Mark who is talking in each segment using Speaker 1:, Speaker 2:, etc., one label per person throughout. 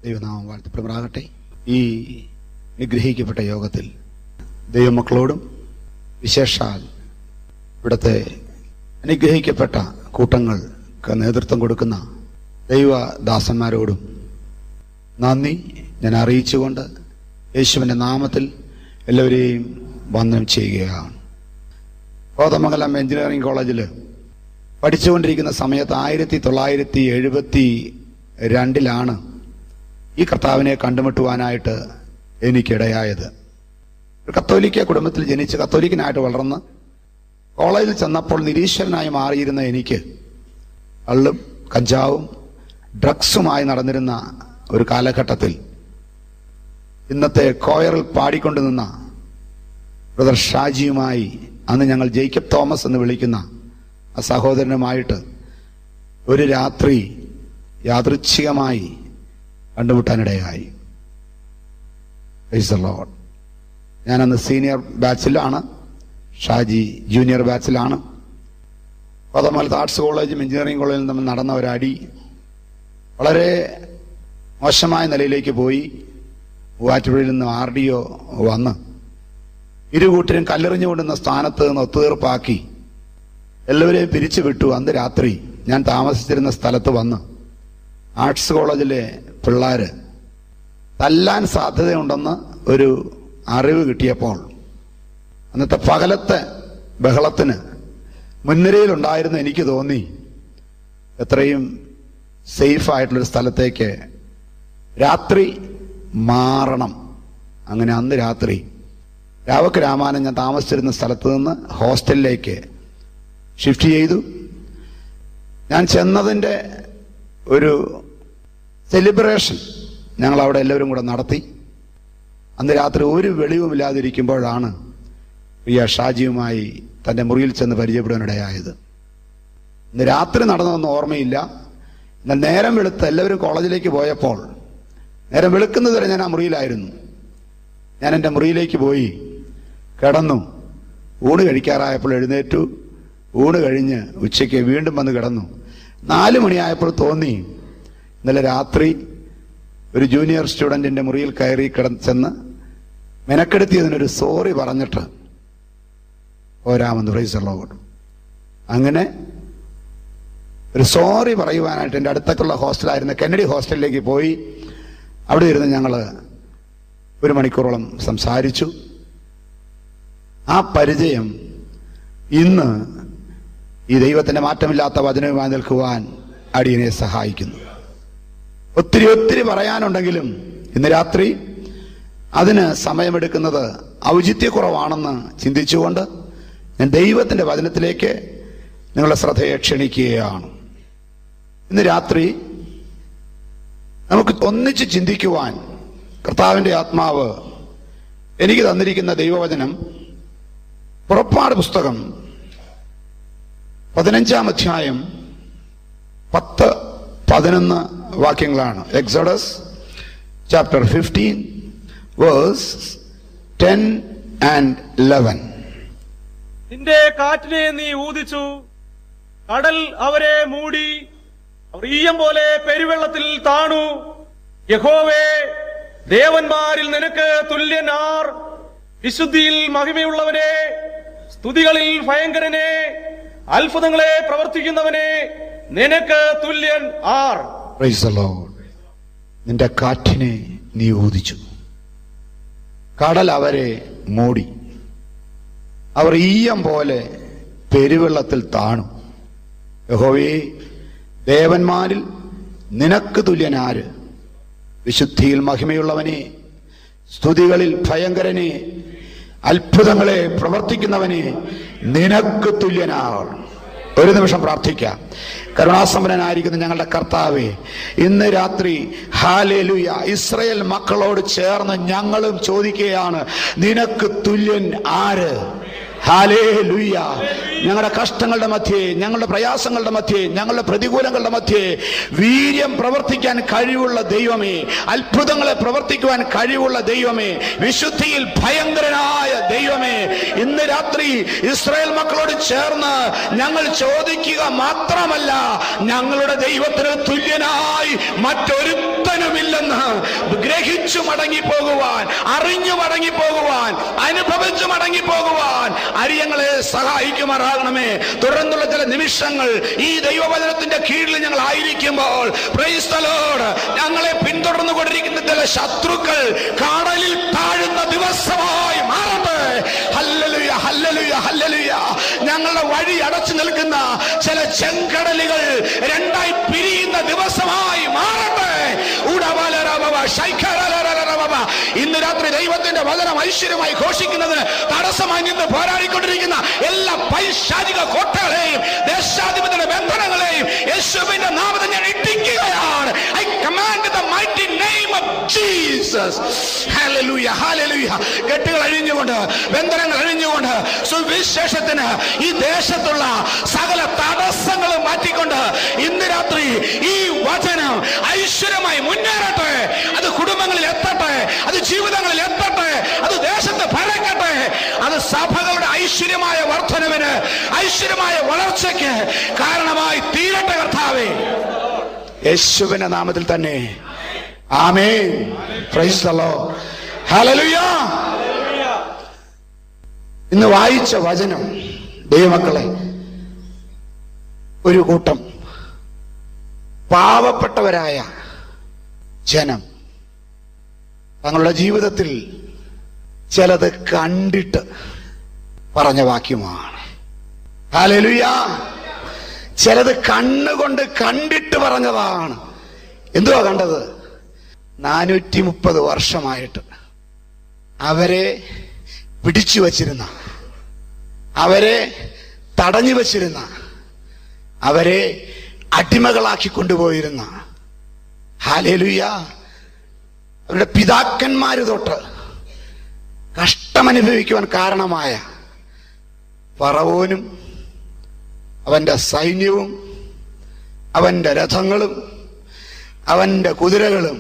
Speaker 1: ദൈവനാമം വാഴ്ത്തപ്പെടുമാറാകട്ടെ ഈ നിഗ്രഹിക്കപ്പെട്ട യോഗത്തിൽ ദൈവമക്കളോടും വിശേഷാൽ ഇവിടുത്തെ അനുഗ്രഹിക്കപ്പെട്ട കൂട്ടങ്ങൾക്ക് നേതൃത്വം കൊടുക്കുന്ന ദൈവദാസന്മാരോടും നന്ദി ഞാൻ അറിയിച്ചുകൊണ്ട് യേശുവിൻ്റെ നാമത്തിൽ എല്ലാവരെയും വന്ദനം ചെയ്യുകയാണ് കോതമംഗലം എഞ്ചിനീയറിംഗ് കോളേജിൽ പഠിച്ചുകൊണ്ടിരിക്കുന്ന സമയത്ത് ആയിരത്തി തൊള്ളായിരത്തി എഴുപത്തി രണ്ടിലാണ് ഈ കർത്താവിനെ കണ്ടുമുട്ടുവാനായിട്ട് എനിക്കിടയായത് ഒരു കത്തോലിക്ക കുടുംബത്തിൽ ജനിച്ച് കത്തോലിക്കനായിട്ട് വളർന്ന് കോളേജിൽ ചെന്നപ്പോൾ നിരീശ്വരനായി മാറിയിരുന്ന എനിക്ക് കള്ളും കഞ്ചാവും ഡ്രഗ്സുമായി നടന്നിരുന്ന ഒരു കാലഘട്ടത്തിൽ ഇന്നത്തെ കോയറിൽ പാടിക്കൊണ്ടു നിന്ന ബ്രദർ ഷാജിയുമായി അന്ന് ഞങ്ങൾ ജേക്കബ് തോമസ് എന്ന് വിളിക്കുന്ന ആ സഹോദരനുമായിട്ട് ഒരു രാത്രി യാദൃച്ഛികമായി കണ്ടുമുട്ടാനിടയായി Praise the Lord. ഞാനന്ന് സീനിയർ ബാച്ചിലാണ് ഷാജി ജൂനിയർ ബാച്ചിലാണ് കോതമംഗലത്ത് ആർട്സ് കോളേജും എഞ്ചിനീയറിംഗ് കോളേജിലും തമ്മിൽ നടന്ന ഒരടി വളരെ മോശമായ നിലയിലേക്ക് പോയി മൂവാറ്റുപുഴയിൽ നിന്ന് ആർ ഡി ഒ വന്ന് ഇരുകൂട്ടരും കല്ലെറിഞ്ഞുകൊണ്ടുന്ന സ്ഥാനത്ത് നിന്ന് ഒത്തുതീർപ്പാക്കി എല്ലാവരെയും പിരിച്ചു വിട്ടു അന്ന് രാത്രി ഞാൻ താമസിച്ചിരുന്ന സ്ഥലത്ത് വന്ന് ആർട്സ് കോളേജിലെ പിള്ളേര് തല്ലാൻ സാധ്യതയുണ്ടെന്ന് ഒരു അറിവ് കിട്ടിയപ്പോൾ അന്നത്തെ പകലത്തെ ബഹളത്തിന് മുൻനിരയിലുണ്ടായിരുന്ന എനിക്ക് തോന്നി എത്രയും സേഫ് ആയിട്ടുള്ളൊരു സ്ഥലത്തേക്ക് രാത്രി മാറണം അങ്ങനെ അന്ന് രാത്രി രാവക്ക് രാമാനം ഞാൻ താമസിച്ചിരുന്ന സ്ഥലത്ത് നിന്ന് ഹോസ്റ്റലിലേക്ക് ഷിഫ്റ്റ് ചെയ്തു ഞാൻ ചെന്നതിൻ്റെ ഒരു സെലിബ്രേഷൻ ഞങ്ങൾ അവിടെ എല്ലാവരും കൂടെ നടത്തി അന്ന് രാത്രി ഒരു വെളിവുമില്ലാതിരിക്കുമ്പോഴാണ് പ്രിയ ഷാജിയുമായി തൻ്റെ മുറിയിൽ ചെന്ന് പരിചയപ്പെടാനിടയായത് ഇന്ന് രാത്രി നടന്നതൊന്നും ഓർമ്മയില്ല എന്നാൽ നേരം വെളുത്ത് എല്ലാവരും കോളേജിലേക്ക് പോയപ്പോൾ നേരം വെളുക്കുന്നത് വരെ ഞാൻ ആ മുറിയിലായിരുന്നു ഞാൻ എൻ്റെ മുറിയിലേക്ക് പോയി കിടന്നു ഊണ് കഴിക്കാറായപ്പോൾ എഴുന്നേറ്റു ഊണ് കഴിഞ്ഞ് ഉച്ചയ്ക്ക് വീണ്ടും വന്ന് കിടന്നു നാല് മണിയായപ്പോൾ തോന്നി ഇന്നലെ രാത്രി ഒരു ജൂനിയർ സ്റ്റുഡൻറ്റിൻ്റെ മുറിയിൽ കയറി കിട ചെന്ന് മെനക്കെടുത്തിയതിനൊരു സോറി പറഞ്ഞിട്ട് പോരാമെന്ന് പ്രൈസുള്ളവോട് അങ്ങനെ ഒരു സോറി പറയുവാനായിട്ട് എൻ്റെ അടുത്തൊക്കെയുള്ള ഹോസ്റ്റലായിരുന്ന കെന്നഡി ഹോസ്റ്റലിലേക്ക് പോയി അവിടെ ഇരുന്ന് ഞങ്ങൾ ഒരു മണിക്കൂറോളം സംസാരിച്ചു ആ പരിചയം ഇന്ന് ഈ ദൈവത്തിന്റെ മാറ്റമില്ലാത്ത വചനവുമായി നിൽക്കുവാൻ അടിയനെ സഹായിക്കുന്നു ഒത്തിരി ഒത്തിരി പറയാനുണ്ടെങ്കിലും ഇന്ന് രാത്രി അതിന് സമയമെടുക്കുന്നത് ഔചിത്യക്കുറവാണെന്ന് ചിന്തിച്ചുകൊണ്ട് ഞാൻ ദൈവത്തിന്റെ വചനത്തിലേക്ക് നിങ്ങളുടെ ശ്രദ്ധയെ ക്ഷണിക്കുകയാണ് ഇന്ന് രാത്രി നമുക്ക് ഒന്നിച്ച് ചിന്തിക്കുവാൻ കർത്താവിന്റെ ആത്മാവ് എനിക്ക് തന്നിരിക്കുന്ന ദൈവവചനം പുറപ്പാട് പുസ്തകം പതിനഞ്ചാം അധ്യായം പത്ത് പതിനൊന്ന് വാക്യങ്ങളാണ് exodus chapter fifteen verse ten and eleven
Speaker 2: നിന്റെ കാറ്റിനെ നീ ഊതിച്ചു കടൽ അവരെ മൂടി അവർ ഈയം പോലെ പെരുവെള്ളത്തിൽ താണു യഹോവേ ദേവന്മാരിൽ നിനക്ക് തുല്യനാർ വിശുദ്ധിയിൽ മഹിമയുള്ളവനെ സ്തുതികളിൽ ഭയങ്കരനെ അത്ഭുതങ്ങളെ പ്രവർത്തിക്കുന്നവനെ നിനക്ക് തുല്യൻ ആർ
Speaker 1: Praise the Lord. നിന്റെ കാറ്റിനെ നീ ഊതിച്ചു കടൽ അവരെ മൂടി അവർ ഈയം പോലെ പെരുവെള്ളത്തിൽ താണു യഹോവേ ദേവന്മാരിൽ നിനക്ക് തുല്യനാര് വിശുദ്ധിയിൽ മഹിമയുള്ളവനെ സ്തുതികളിൽ ഭയങ്കരനെ അത്ഭുതങ്ങളെ പ്രവർത്തിക്കുന്നവനെ നിനക്ക് തുല്യനാൾ ഒരു നിമിഷം പ്രാർത്ഥിക്കാം കരുണാസമ്പന്നനായിരിക്കുന്ന ഞങ്ങളുടെ കർത്താവെ ഇന്ന് രാത്രി ഹാലേലുയ ഇസ്രയേൽ മക്കളോട് ചേർന്ന് ഞങ്ങളും ചോദിക്കുകയാണ് നിനക്ക് തുല്യൻ ആര് ഹാലേ ലുയ്യ ഞങ്ങളുടെ കഷ്ടങ്ങളുടെ മധ്യേ ഞങ്ങളുടെ പ്രയാസങ്ങളുടെ മധ്യേ ഞങ്ങളുടെ പ്രതികൂലങ്ങളുടെ മധ്യേ വീര്യം പ്രവർത്തിക്കാൻ കഴിവുള്ള ദൈവമേ അത്ഭുതങ്ങളെ പ്രവർത്തിക്കുവാൻ കഴിവുള്ള ദൈവമേ വിശുദ്ധിയിൽ ഭയങ്കരനായ ദൈവമേ ഇന്ന് രാത്രി ഇസ്രായേൽ മക്കളോട് ചേർന്ന് ഞങ്ങൾ ചോദിക്കുക മാത്രമല്ല ഞങ്ങളുടെ ദൈവത്തിന് തുല്യനായി മറ്റൊരുത്തനുമില്ലെന്ന് ഗ്രഹിച്ചു മടങ്ങി പോകുവാൻ അറിഞ്ഞു മടങ്ങി പോകുവാൻ അനുഭവിച്ചു മടങ്ങി പോകുവാൻ അരിയങ്ങളെ സഹായിക്കുമാറാകണമേ തുടർന്നുള്ള ചില നിമിഷങ്ങൾ ഈ ദൈവവചനത്തിന്റെ കീഴിൽ ഞങ്ങൾ ആയിരിക്കുമ്പോൾ praise the Lord. ഞങ്ങളെ പിന്തുടർന്നു കൊണ്ടിരിക്കുന്ന ചില ശത്രുക്കൾ കടലിൽ താഴുന്ന ദിവസമായി മാറട്ടെ ഹല്ലലുയ ഹല്ലലുയ ഹല്ലലുയ ഞങ്ങളുടെ വഴി അടച്ചു നിൽക്കുന്ന ചില ചെങ്കടലുകൾ രണ്ടായി പിരിയുന്ന ദിവസമായി മാറട്ടെ ഉടവലരവവ, ശൈഖരലരരവവ. ഇന്ന് രാത്രി ദൈവത്തിന്റെ വചനം ഐശ്വര്യമായി ഘോഷിക്കുന്നതിന് തടസ്സമായി നിന്ന് പോരാടിക്കൊണ്ടിരിക്കുന്ന എല്ലാ പൈശാചിക കോട്ടകളെയും ദേശാധിപതിയുടെ ബന്ധനങ്ങളെയും യേശുവിന്റെ നാമത്തിൽ ഞാൻ ഇട്ടിക്കുകയാണ് I command the mighty name of Jesus hallelujah hallelujah കെട്ടുകൾ അഴിഞ്ഞുകൊണ്ട് ബന്ധനങ്ങൾ അഴിഞ്ഞുകൊണ്ട് സുവിശേഷത്തിന് ഈ ദേശത്തുള്ള സകല തടസ്സങ്ങളും മാറ്റിക്കൊണ്ട് ഇന്ന് രാത്രി ഈ വചനം ഐശ്വര്യമായി മുന്നേറട്ടെ അത് കുടുംബങ്ങളിൽ എത്തട്ടെ അത് ജീവിതങ്ങളിൽ എത്തട്ടെ അത് ദേശത്ത് പരക്കട്ടെ അത് സഭകളുടെ ഐശ്വര്യമായ വർധനവിന് ഐശ്വര്യമായ വളർച്ചയ്ക്ക് കാരണമായി തീരട്ടെ കർത്താവേ യേശുവിന്റെ നാമത്തിൽ തന്നെ ആമേൻ പ്രൈസ് ദ ലോർഡ് ഹല്ലേലൂയ ഇന്ന് വായിച്ച വചനം ദൈവമക്കളെ ഒരു കൂട്ടം പാവപ്പെട്ടവരായ ജനം തങ്ങളുടെ ജീവിതത്തിൽ ചിലത് കണ്ടിട്ട് പറഞ്ഞ വാക്യമാണ് ഹാലലുയ ചിലത് കണ്ണുകൊണ്ട് കണ്ടിട്ട് പറഞ്ഞതാണ് എന്തുവാ കണ്ടത് നാനൂറ്റി മുപ്പത് വർഷമായിട്ട് അവരെ പിടിച്ചു വച്ചിരുന്ന അവരെ തടഞ്ഞു വച്ചിരുന്ന അവരെ അടിമകളാക്കി കൊണ്ടുപോയിരുന്ന ഹാലേലുയ അവരുടെ പിതാക്കന്മാര് തൊട്ട് കഷ്ടമനുഭവിക്കുവാൻ കാരണമായ പറവോനും അവന്റെ സൈന്യവും അവന്റെ രഥങ്ങളും അവന്റെ കുതിരകളും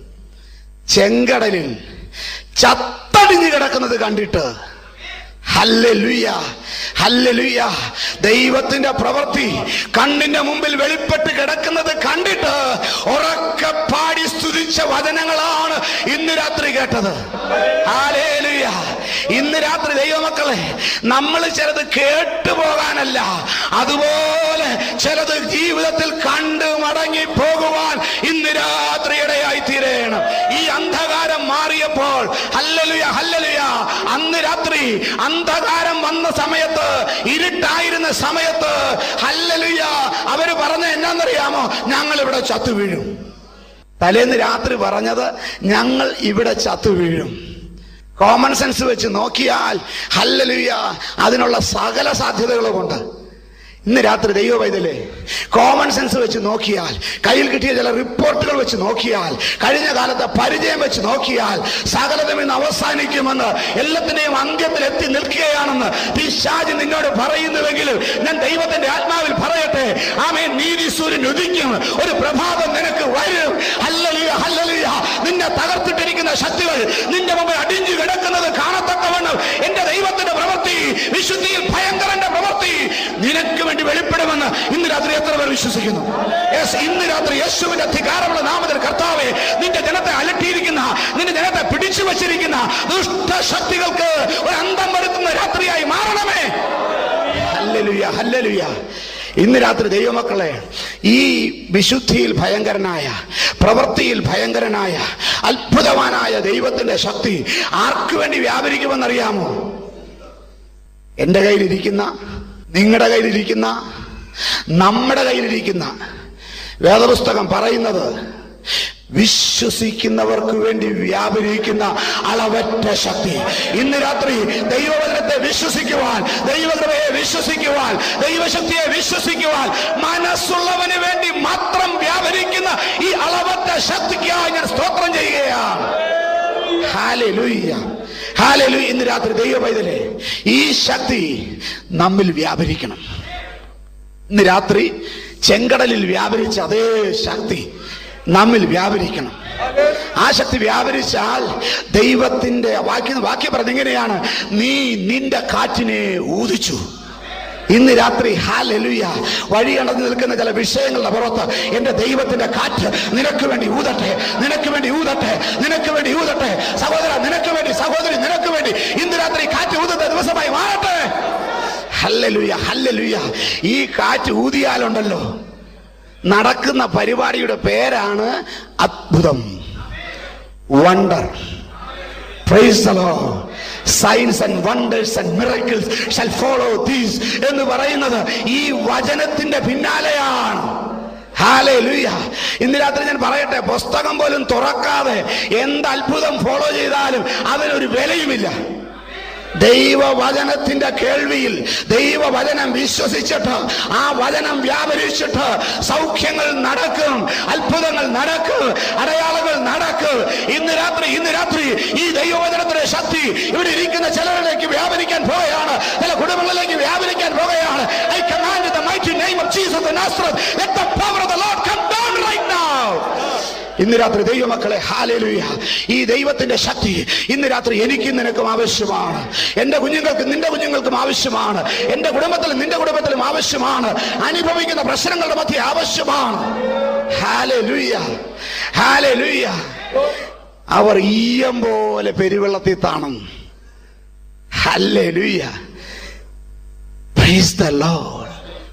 Speaker 1: ചെങ്കടലിൽ ചത്തടിഞ്ഞു കിടക്കുന്നത് കണ്ടിട്ട് ഹല്ലേലൂയ ഹല്ലേലൂയ ദൈവത്തിന്റെ പ്രവൃത്തി കണ്ണിന്റെ മുമ്പിൽ വെളിപ്പെട്ട് കിടക്കുന്നത് കണ്ടിട്ട് ഉറക്കെ പാടി സ്തുതിച്ച വചനങ്ങളാണ് ഇന്ന് രാത്രി കേട്ടത് ഹല്ലേലൂയ ഇന്ന് രാത്രി ദൈവമക്കളെ നമ്മൾ ചിലത് കേട്ടു പോകാനല്ല അതുപോലെ ചിലത് ജീവിതത്തിൽ കണ്ട് മടങ്ങി പോകുവാൻ ഇന്ന് രാത്രി ഇടയായി തീരണം ഈ അന്ധകാരം മാറിയപ്പോൾ ഹല്ലലുയ ഹല്ലലുയ അന്ന് രാത്രി അന്ധകാരം വന്ന സമയത്ത് ഇരുട്ടായിരുന്ന സമയത്ത് ഹല്ലലുയ അവര് പറഞ്ഞ എന്നാന്നറിയാമോ ഞങ്ങൾ ഇവിടെ ചത്തു വീഴും തലേന്ന് രാത്രി പറഞ്ഞത് ഞങ്ങൾ ഇവിടെ ചത്തു വീഴും കോമൺ സെൻസ് വെച്ച് നോക്കിയാൽ ഹല്ലലുയ അതിനുള്ള സകല സാധ്യതകളുമുണ്ട് ഇന്ന് രാത്രി ദൈവ പൈതലേ കോമൺ സെൻസ് വെച്ച് നോക്കിയാൽ കയ്യിൽ കിട്ടിയ ചില റിപ്പോർട്ടുകൾ വെച്ച് നോക്കിയാൽ കഴിഞ്ഞ കാലത്തെ പരിചയം വെച്ച് നോക്കിയാൽ സകലതും ഇന്ന് അവസാനിക്കുമെന്ന് എല്ലാത്തിന്റെയും അന്ത്യത്തിൽ എത്തി നിൽക്കുകയാണെന്ന് പിശാജ് നിന്നോട് പറയുന്നുവെങ്കിലും ഞാൻ ദൈവത്തിന്റെ ആത്മാവിൽ പറയട്ടെ ആമേ നീതി സൂര്യൻ ഉദിക്കും ഒരു പ്രഭാതം നിനക്ക് വരും ഹല്ലലിയ ഹല്ലലിയ നിന്നെ തകർത്തിട്ടിരിക്കുന്ന ശക്തികൾ നിന്റെ മുമ്പിൽ അടിഞ്ഞു കിടക്കുന്നത് കാണത്തക്കവണ്ണം എന്റെ ദൈവത്തിന്റെ പ്രവൃത്തി വിശുദ്ധിയിൽ ഭയങ്കരന്റെ പ്രവൃത്തി നിനക്ക് വേണ്ടി വെളിപ്പെടുമെന്ന് ഇന്ന് രാത്രി എത്ര പേർ വിശ്വസിക്കുന്നു Yes, ഇന്ന് രാത്രി യേശുവിന്റെ അധികാരമുള്ള നാമത്തിൽ കർത്താവെ നിന്റെ ജനത്തെ അലട്ടിയിരിക്കുന്ന നിന്റെ ജനത്തെ പിടിച്ചു വച്ചിരിക്കുന്ന ദുഷ്ടശക്തികൾക്ക് ഒരു അന്തം വരുത്തുന്ന രാത്രിയായി മാറണമേ ഹല്ലേലൂയ ഹല്ലേലൂയ ഇന്ന് രാത്രി ദൈവമക്കളെ ഈ വിശുദ്ധിയിൽ ഭയങ്കരനായ പ്രവൃത്തിയിൽ ഭയങ്കരനായ അത്ഭുതവാനായ ദൈവത്തിന്റെ ശക്തി ആർക്കു വേണ്ടി വ്യാപരിക്കുമെന്നറിയാമോ എന്റെ കയ്യിലിരിക്കുന്ന നിങ്ങളുടെ കയ്യിലിരിക്കുന്ന നമ്മുടെ കയ്യിലിരിക്കുന്ന വേദപുസ്തകം പറയുന്നത് വിശ്വസിക്കുന്നവർക്ക് വേണ്ടി വ്യാപരിക്കുന്ന അളവറ്റ ശക്തി ഇന്ന് രാത്രി ദൈവവചനത്തെ വിശ്വസിക്കുവാൻ ദൈവകൃപയെ വിശ്വസിക്കുവാൻ ദൈവശക്തിയെ വിശ്വസിക്കുവാൻ മനസ്സുള്ളവന് വേണ്ടി മാത്രം വ്യാപരിക്കുന്ന ഈ അളവറ്റ ശക്തിക്കായി ഞാൻ സ്തോത്രം ചെയ്യുകയാണ് ഹാലലൂയ്യ ഹാലലൂയ്യ ഇന്ന് രാത്രി ദൈവ പൈതലേ ഈ ശക്തി നമ്മിൽ വ്യാപരിക്കണം ഇന്ന് രാത്രി ചെങ്കടലിൽ വ്യാപരിച്ച അതേ ശക്തി നമ്മിൽ വ്യാപരിക്കണം ആ ശക്തി വ്യാപരിച്ചാൽ ദൈവത്തിന്റെ വാക്യം വാക്യം പറഞ്ഞ ഇങ്ങനെയാണ് നീ നിന്റെ കാറ്റിനെ ഊതിച്ചു ഇന്ന് രാത്രി ഹാലലുയ വഴി കടന്നു നിൽക്കുന്ന ചില വിഷയങ്ങളുടെ പുറത്ത് എന്റെ ദൈവത്തിന്റെ കാറ്റ് നിനക്ക് വേണ്ടി ഊതട്ടെ നിനക്ക് വേണ്ടി ഊതട്ടെ നിനക്ക് വേണ്ടി ഊതട്ടെ സഹോദര നിനക്ക് വേണ്ടി സഹോദരി നിനക്ക് വേണ്ടി ഇന്ന് രാത്രി കാറ്റ് ഊതുന്ന ദിവസമായി മാറട്ടെ ഹല്ലലുയ ഹല്ലലുയ ഈ കാറ്റ് ഊതിയാലുണ്ടല്ലോ നടക്കുന്ന പരിപാടിയുടെ പേരാണ് അത്ഭുതം wonder Praise the Lord. Science and wonders and miracles shall follow these എന്ന് പറയുന്നത് ഈ വചനത്തിന്റെ പിന്നാലെയാണ് ഹാലൂയ ഇന്ന് രാത്രി ഞാൻ പറയട്ടെ പുസ്തകം പോലും തുറക്കാതെ എന്ത് അത്ഭുതം ഫോളോ ചെയ്താലും അതിനൊരു വിലയുമില്ല ദൈവവചനത്തിന്റെ കേൾവിയിൽ ദൈവവചനം വിശ്വസിച്ചിട്ട് ആ വചനം വ്യാപരിച്ചിട്ട് സൗഖ്യങ്ങൾ നടക്കും അത്ഭുതങ്ങൾ നടക്കും അടയാളങ്ങൾ നടക്കും ഇന്ന് രാത്രി ഇന്ന് രാത്രി ഈ ദൈവവചനത്തിന്റെ ശക്തി ഇവിടെ ഇരിക്കുന്ന ചിലരിലേക്ക് വ്യാപരിക്കാൻ പോകുകയാണ് ചില കുടുംബങ്ങളിലേക്ക് വ്യാപരിക്കാൻ പോകുകയാണ് I command the mighty name of Jesus the നാസറത്ത് let the power of the Lord come down right now ഇന്ന് രാത്രി ദൈവമക്കളെ ഹാലേലുയ ഈ ദൈവത്തിന്റെ ശക്തി ഇന്ന് രാത്രി എനിക്കും നിനക്കും ആവശ്യമാണ് എന്റെ കുഞ്ഞുങ്ങൾക്കും നിന്റെ കുഞ്ഞുങ്ങൾക്കും ആവശ്യമാണ് എന്റെ കുടുംബത്തിലും നിന്റെ കുടുംബത്തിലും ആവശ്യമാണ് അനുഭവിക്കുന്ന പ്രശ്നങ്ങളുടെ മധ്യ ആവശ്യമാണ് ഹാലേലുയ ഹാലേലുയ അവർ ഈയം പോലെ പെരുവെള്ളത്തിൽ താണം ഹല്ലേലൂയ പ്രൈസ് ദ ലോർഡ്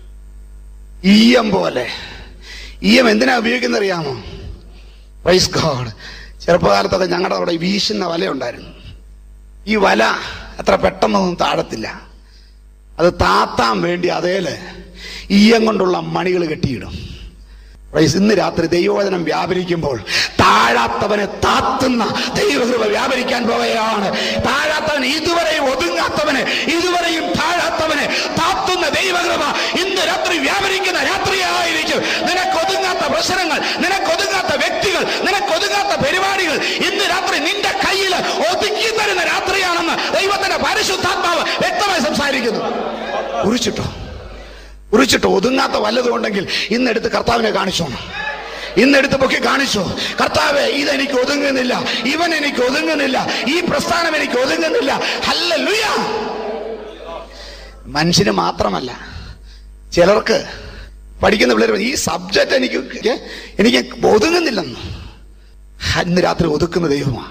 Speaker 1: ഈയം പോലെ ഈയം എന്തിനാ ഉപയോഗിക്കുന്ന അറിയാമോ പ്രൈസ് ഗോഡ് ചെറുപ്പകാലത്തൊക്കെ ഞങ്ങളുടെ അവിടെ വീശുന്ന വലയുണ്ടായിരുന്നു ഈ വല അത്ര പെട്ടെന്നൊന്നും താഴത്തില്ല അത് താത്താൻ വേണ്ടി അതേല് ഈയം കൊണ്ടുള്ള മണികൾ കെട്ടിയിടും പ്രൈസ് ഇന്ന് രാത്രി ദൈവവചനം വ്യാപരിക്കുമ്പോൾ താഴാത്തവനെ താത്തുന്ന ദൈവകൃപ വ്യാപരിക്കാൻ പോവുകയാണ് താഴാത്തവൻ ഇതുവരെയും ഒതുങ്ങാത്തവനെ ഇതുവരെയും താഴാത്തവനെ താത്തുന്ന ദൈവകൃപ ഇന്ന് രാത്രി വ്യാപരിക്കുന്ന രാത്രിയായിരിക്കും നിനക്കൊതുങ്ങാത്ത പ്രശ്നങ്ങൾ നിനക്കൊതുങ്ങാത്ത വ്യക്തികൾ നിനക്കൊതുങ്ങാത്ത പരിപാടികൾ ഇന്ന് രാത്രി നിന്റെ കയ്യിൽ ഒതുക്കി തരുന്ന രാത്രിയാണെന്ന് ദൈവത്തിന്റെ പരിശുദ്ധാത്മാവ് വ്യക്തമായി സംസാരിക്കുന്നു കുറിച്ചിട്ടോ കുറിച്ചിട്ട് ഒതുങ്ങാത്ത വല്ലതും ഉണ്ടെങ്കിൽ ഇന്നെടുത്ത് കർത്താവിനെ കാണിച്ചോ ഇന്നെടുത്ത് പൊക്കി കാണിച്ചു കർത്താവെ ഇതെനിക്ക് ഒതുങ്ങുന്നില്ല ഇവൻ എനിക്ക് ഒതുങ്ങുന്നില്ല ഈ പ്രസ്ഥാനം എനിക്ക് ഒതുങ്ങുന്നില്ല ഹല്ലേലൂയ മനുഷ്യന് മാത്രമല്ല ചിലർക്ക് പഠിക്കുന്ന പിള്ളേർ ഈ സബ്ജക്റ്റ് എനിക്ക് എനിക്ക് ഒതുങ്ങുന്നില്ലെന്ന് ഇന്ന് രാത്രി ഒതുക്കുന്ന ദൈവമാണ്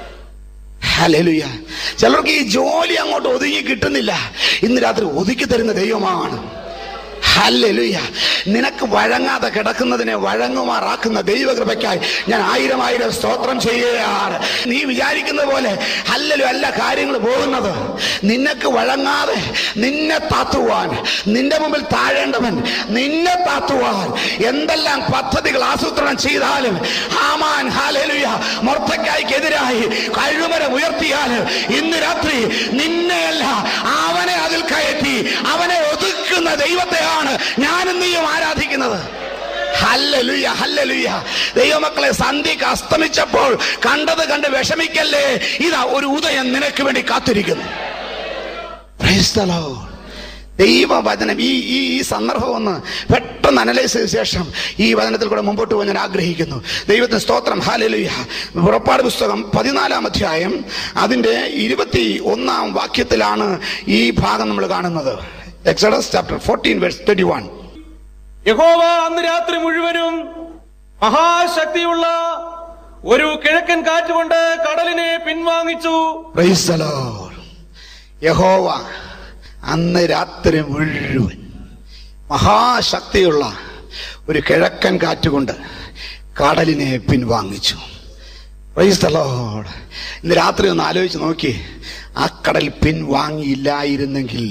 Speaker 1: ഹല്ലേലൂയ ചിലർക്ക് ഈ ജോലി അങ്ങോട്ട് ഒതുങ്ങി കിട്ടുന്നില്ല ഇന്ന് രാത്രി ഒതുക്കി തരുന്ന ദൈവമാണ് ഹല്ലേലൂയ നിനക്ക് വഴങ്ങാതെ കിടക്കുന്നതിനെ വഴങ്ങുമാറാക്കുന്ന ദൈവകൃപയ്ക്കായി ഞാൻ ആയിരം ആയിരം സ്തോത്രം ചെയ്യുകയാണ് നീ വിചാരിക്കുന്ന പോലെ ഹല്ലലു അല്ല കാര്യങ്ങൾ പോകുന്നത് നിനക്ക് വഴങ്ങാതെ നിന്നെ താത്തുവാൻ നിന്റെ മുമ്പിൽ താഴേണ്ടവൻ നിന്നെ താത്തുവാൻ എന്തെല്ലാം പദ്ധതികൾ ആസൂത്രണം ചെയ്താലും ആമാൻ ഹാലലുയ മൊർത്തക്കായ്ക്കെതിരായി കഴിമരം ഉയർത്തിയാൽ ഇന്ന് രാത്രി നിന്നെയല്ല അവനെ അതിൽ കയറ്റി അവനെ ഒതുക്കുന്ന ദൈവത്തെയാണ് ഞാനും നീയും ആരാധിക്കുന്നത് ഹല്ലലുയ ഹല്ലലുയ ദൈവമക്കളെ സന്ധ്യക്ക് അസ്തമിച്ചപ്പോൾ കണ്ടത് കണ്ട് വിഷമിക്കല്ലേ ഇതാ ഒരു ഉദയം നിനക്ക് വേണ്ടി കാത്തിരിക്കുന്നു Praise the Lord. ദൈവവചനം ഈ ഈ ഈ സന്ദർഭം ഒന്ന് പെട്ടെന്ന് അനലൈസ് ചെയ്ത ശേഷം ഈ വചനത്തിൽ കൂടെ മുമ്പോട്ട് പോകാൻ ഞാൻ ആഗ്രഹിക്കുന്നു ദൈവത്തിന് സ്തോത്രം ഹാലലുയ പുറപ്പാട് പുസ്തകം പതിനാലാം അധ്യായം അതിന്റെ ഇരുപത്തി ഒന്നാം വാക്യത്തിലാണ് ഈ ഭാഗം നമ്മൾ കാണുന്നത് Exodus chapter fourteen verse twenty one
Speaker 2: യഹോവ അന്ന് രാത്രി മുഴുവനും മഹാശക്തിയുള്ള ഒരു കിഴക്കൻ കാറ്റുകൊണ്ട് കടലിനെ പിൻവാങ്ങിച്ചു
Speaker 1: Praise the Lord. യഹോവ അന്ന് രാത്രി മുഴുവൻ മഹാശക്തിയുള്ള ഒരു കിഴക്കൻ കാറ്റുകൊണ്ട് കടലിനെ പിൻവാങ്ങിച്ചു Praise the Lord. ഇന്ന് രാത്രി ഒന്ന് ആലോചിച്ച് നോക്കി ആ കടൽ പിൻവാങ്ങിയില്ലായിരുന്നെങ്കിൽ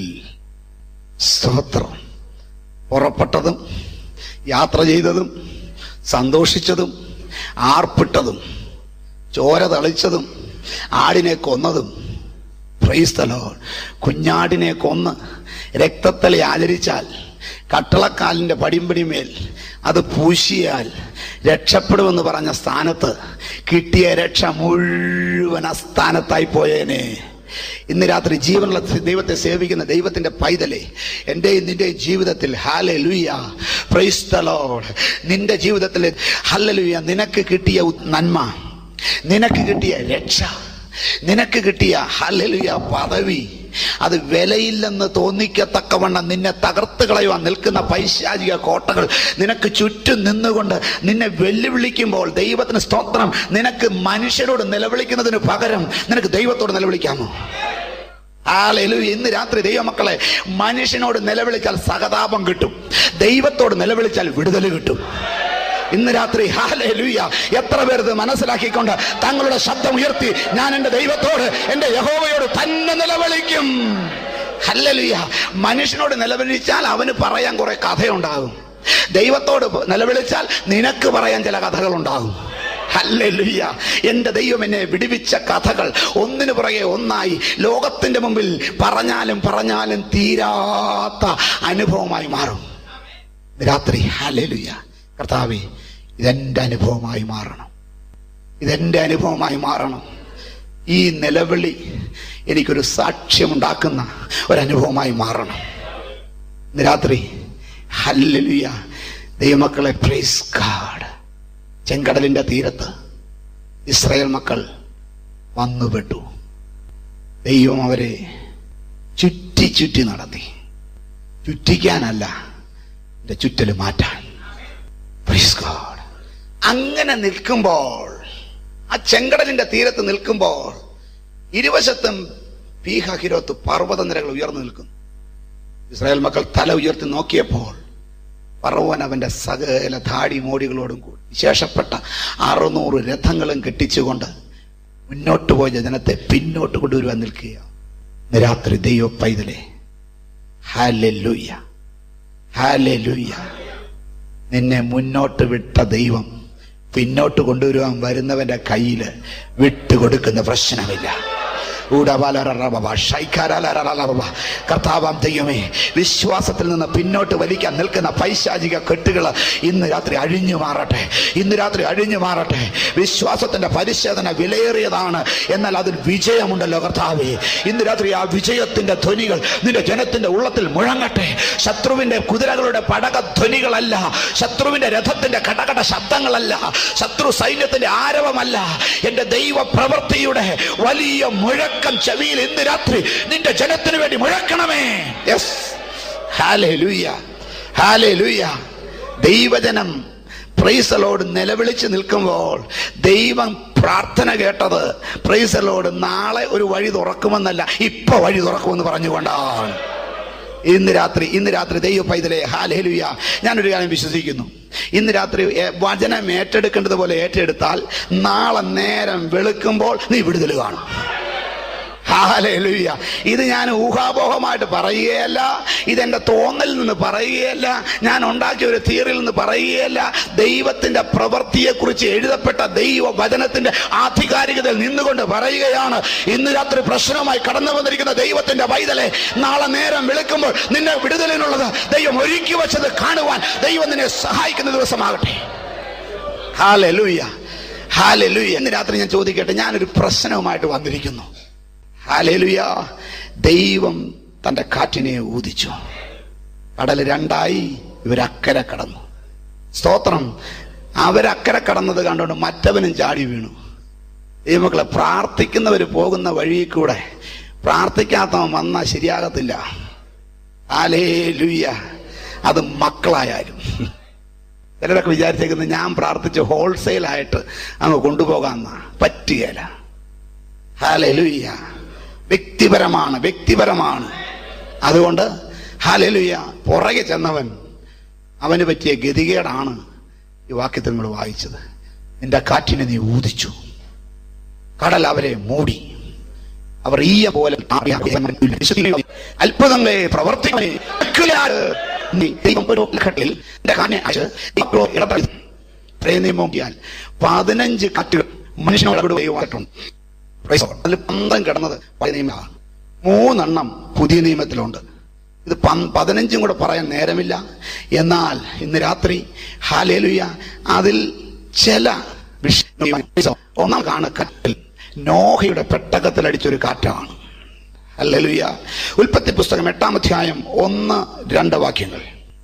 Speaker 1: സ്തോത്രം പുറപ്പെട്ടതും യാത്ര ചെയ്തതും സന്തോഷിച്ചതും ആർപ്പിട്ടതും ചോര തളിച്ചതും ആടിനെ കൊന്നതും പ്രൈസ്തലോ കുഞ്ഞാടിനെ കൊന്ന് രക്തത്തളി ആചരിച്ചാൽ കട്ടളക്കാലിന്റെ പടിമ്പടിമേൽ അത് പൂശിയാൽ രക്ഷപ്പെടുമെന്ന് പറഞ്ഞ സ്ഥാനത്ത് കിട്ടിയ രക്ഷ മുഴുവൻ അസ്ഥാനത്തായി പോയേനെ ഇന്ന് രാത്രി ജീവനുള്ള ദൈവത്തെ സേവിക്കുന്ന ദൈവത്തിന്റെ പൈതലെ എന്റെയും നിന്റെ ജീവിതത്തിൽ ഹാലെ ലുയ പ്രൈസ്തലോട് നിന്റെ ജീവിതത്തിൽ ഹല്ലലുയ നിനക്ക് കിട്ടിയ ഉ- നന്മ നിനക്ക് കിട്ടിയ രക്ഷ നിനക്ക് കിട്ടിയ ഹല്ലലുയ പദവി അത് വിലയില്ലെന്ന് തോന്നിക്കത്തക്കവണ്ണം നിന്നെ തകർത്ത് കളയുവാൻ നിൽക്കുന്ന പൈശാചിക കോട്ടകൾ നിനക്ക് ചുറ്റും നിന്നുകൊണ്ട് നിന്നെ വെല്ലുവിളിക്കുമ്പോൾ ദൈവത്തിന് സ്തോത്രം നിനക്ക് മനുഷ്യരോട് നിലവിളിക്കുന്നതിന് പകരം നിനക്ക് ദൈവത്തോട് നിലവിളിക്കാമോ ആളെലു ഇന്ന് രാത്രി ദൈവമക്കളെ മനുഷ്യനോട് നിലവിളിച്ചാൽ സഹതാപം കിട്ടും ദൈവത്തോട് നിലവിളിച്ചാൽ വിടുതൽ കിട്ടും ഇന്ന് രാത്രി ഹാലേലുയ എത്ര പേർ ഇത് മനസ്സിലാക്കിക്കൊണ്ട് തങ്ങളുടെ ശബ്ദം ഉയർത്തി ഞാൻ എന്റെ ദൈവത്തോട് എന്റെ യഹോവയോട് തന്നെ നിലവിളിക്കും ഹല്ലലുയ മനുഷ്യനോട് നിലവിളിച്ചാൽ അവന് പറയാൻ കുറെ കഥയുണ്ടാകും ദൈവത്തോട് നിലവിളിച്ചാൽ നിനക്ക് പറയാൻ ചില കഥകളുണ്ടാകും ഹല്ലേലൂയ എന്റെ ദൈവം എന്നെ വിടിവിച്ച കഥകൾ ഒന്നിനു പുറകെ ഒന്നായി ലോകത്തിന്റെ മുമ്പിൽ പറഞ്ഞാലും പറഞ്ഞാലും തീരാത്ത അനുഭവമായി മാറും രാത്രി ഹല്ലേലൂയ കർത്താവെ ഇതെന്റെ അനുഭവമായി മാറണം ഇതെന്റെ അനുഭവമായി മാറണം ഈ നിലവിളി എനിക്കൊരു സാക്ഷ്യമുണ്ടാക്കുന്ന ഒരനുഭവമായി മാറണം ഇന്ന് രാത്രി ഹല്ലേലൂയ ദൈവമക്കളെ പ്രൈസ് ഗാഡ് ചെങ്കടലിന്റെ തീരത്ത് ഇസ്രായേൽ മക്കൾ വന്നുപെട്ടു ദൈവം അവരെ ചുറ്റി ചുറ്റി നടത്തി ചുറ്റിക്കാനല്ല എന്റെ ചുറ്റല് മാറ്റാൻ Praise God. അങ്ങനെ നിൽക്കുമ്പോൾ ആ ചെങ്കടലിന്റെ തീരത്ത് നിൽക്കുമ്പോൾ ഇരുവശത്തും പീഹഹിരോത്ത് പർവ്വതനിരകൾ ഉയർന്നു നിൽക്കുന്നു ഇസ്രായേൽ മക്കൾ തല ഉയർത്തി നോക്കിയപ്പോൾ പറവൻ അവന്റെ സകല ധാടി മോടികളോടും കൂടി വിശേഷപ്പെട്ട അറുന്നൂറ് രഥങ്ങളും കെട്ടിച്ചുകൊണ്ട് മുന്നോട്ട് പോയ ജനത്തെ പിന്നോട്ട് കൊണ്ടുവരുവാൻ നിൽക്കുക ഇന്ന് രാത്രി ദൈവ പൈതലെ ഹാലെ ലൂയ്യ ഹാലെ ലൂയ്യ നിന്നെ മുന്നോട്ട് വിട്ട ദൈവം പിന്നോട്ട് കൊണ്ടുവരുവാൻ വരുന്നവന്റെ കയ്യിൽ വിട്ടുകൊടുക്കുന്ന പ്രശ്നമില്ല ഊടബാലറബബ, ഷൈക്കാരാലറററബ. കർത്താവാം ദൈവമേ വിശ്വാസത്തിൽ നിന്ന് പിന്നോട്ട് വലിക്കാൻ നിൽക്കുന്ന പൈശാചിക കെട്ടുകൾ ഇന്ന് രാത്രി അഴിഞ്ഞു മാറട്ടെ ഇന്ന് രാത്രി അഴിഞ്ഞു മാറട്ടെ വിശ്വാസത്തിന്റെ പരിശോധന വിലയേറിയതാണ് എന്നാൽ അതിൽ വിജയമുണ്ടല്ലോ കർത്താവേ ഇന്ന് രാത്രി ആ വിജയത്തിന്റെ ധ്വനികൾ നിന്റെ ജനത്തിന്റെ ഉള്ളത്തിൽ മുഴങ്ങട്ടെ ശത്രുവിന്റെ കുതിരകളുടെ പടക ധ്വനികളല്ല ശത്രുവിന്റെ രഥത്തിന്റെ കടകട ശബ്ദങ്ങളല്ല ശത്രു സൈന്യത്തിന്റെ ആരവമല്ല എന്റെ ദൈവ പ്രവൃത്തിയുടെ വലിയ മുഴക്കം ചെവിയിൽ ഇന്ന് രാത്രി നിന്റെ ജനത്തിന് വേണ്ടി മുഴക്കണമേ യെസ് ഹാലേ ലൂയ ഹാലേ ലൂയ ദൈവജനം പ്രൈസലോട് നിലവിളിച്ച് നിൽക്കുമ്പോൾ ദൈവം പ്രാർത്ഥന കേട്ടത് പ്രൈസലോട് നാളെ ഒരു വഴി തുറക്കുമെന്നല്ല ഇപ്പൊ വഴി തുറക്കുമെന്ന് പറഞ്ഞുകൊണ്ടാണ് ഇന്ന് രാത്രി ഇന്ന് രാത്രി ദൈവ പൈതലെ ഹാലേലുയ ഞാനൊരു കാര്യം വിശ്വസിക്കുന്നു ഇന്ന് രാത്രി ഏ, വചനം ഏറ്റെടുക്കേണ്ടത് പോലെ ഏറ്റെടുത്താൽ നാളെ നേരം വെളുക്കുമ്പോൾ നീ വിടുതൽ കാണും ഹാലേലുയ്യ ഇത് ഞാൻ ഊഹാപോഹമായിട്ട് പറയുകയല്ല ഇതെന്റെ തോന്നലിൽ നിന്ന് പറയുകയല്ല ഞാൻ ഉണ്ടാക്കിയ ഒരു തിയറിയിൽ നിന്ന് പറയുകയല്ല ദൈവത്തിന്റെ പ്രവൃത്തിയെക്കുറിച്ച് എഴുതപ്പെട്ട ദൈവ വചനത്തിന്റെ ആധികാരികതയിൽ നിന്നുകൊണ്ട് പറയുകയാണ് ഇന്ന് രാത്രി പ്രശ്നമായി കടന്നു വന്നിരിക്കുന്ന ദൈവത്തിന്റെ പൈതലെ നാളെ നേരം വിളിക്കുമ്പോൾ നിന്നെ വിടുതലിനുള്ളത് ദൈവം ഒരുക്കി വെച്ചത് കാണുവാൻ ദൈവം നിന്നെ സഹായിക്കുന്ന ദിവസമാകട്ടെ ഹാലലുയ്യ ഹാലലുയ്യ ഇന്ന് രാത്രി ഞാൻ ചോദിക്കട്ടെ ഞാനൊരു പ്രശ്നവുമായിട്ട് വന്നിരിക്കുന്നു ഹാലേലുയ ദൈവം തന്റെ കാറ്റിനെ ഊതിച്ചു കടൽ രണ്ടായി ഇവരക്കരെ കടന്നു സ്തോത്രം അവരക്കരെ കടന്നത് കണ്ടുകൊണ്ട് മറ്റവനും ചാടി വീണു ദൈവമക്കളെ പ്രാർത്ഥിക്കുന്നവർ പോകുന്ന വഴിയിൽ കൂടെ പ്രാർത്ഥിക്കാത്തവൻ വന്നാൽ ശരിയാകത്തില്ല ആലേ ലുയ്യ അത് മക്കളായാലും ചിലരൊക്കെ വിചാരിച്ചേക്കുന്നത് ഞാൻ പ്രാർത്ഥിച്ച് ഹോൾസെയിൽ ആയിട്ട് അങ്ങ് കൊണ്ടുപോകാമെന്ന പറ്റുകയില്ല ഹാലലുയ്യ വ്യക്തിപരമാണ് വ്യക്തിപരമാണ് അതുകൊണ്ട് ഹാലലുയ്യ പുറകെ ചെന്നവൻ അവന് പറ്റിയ ഗതികേടാണ് ഈ വാക്യത്തിൽ നമ്മൾ വായിച്ചത് നിന്റെ കാറ്റിനെ നീ ഊതിച്ചു കടൽ അവരെ മൂടി അവർ ഈയ പോലെ അത്ഭുതങ്ങളെ പ്രവർത്തികളെ നീ ദൈവം ഒരു ഘട്ടത്തിൽ നിന്റെ കാറ്റിനെ അയച്ച് ഇപ്പോൾ ഇടപെടൽ പ്രേ നിയമം ചെയ്യാൻ പതിനഞ്ച് കാറ്റുകൾ മനുഷ്യനോട് അവിടെ ദൈവമായിട്ടുണ്ട് Praise the Lord. അതിൽ പന്തം കിടന്നത് പഴയ നിയമമാണ് മൂന്നെണ്ണം പുതിയ നിയമത്തിലുണ്ട് ഇത് പൻ- പതിനഞ്ചും കൂടെ പറയാൻ നേരമില്ല എന്നാൽ ഇന്ന് രാത്രി ഹാലേലുയ അതിൽ ചില വിഷയം ഒന്നാം കാണക്കൽ നോഹയുടെ പെട്ടകത്തിൽ അടിച്ചൊരു കാറ്റാണ് ഹല്ലേലൂയ ഉൽപ്പത്തി പുസ്തകം എട്ടാം അധ്യായം ഒന്ന് രണ്ട് വാക്യങ്ങൾ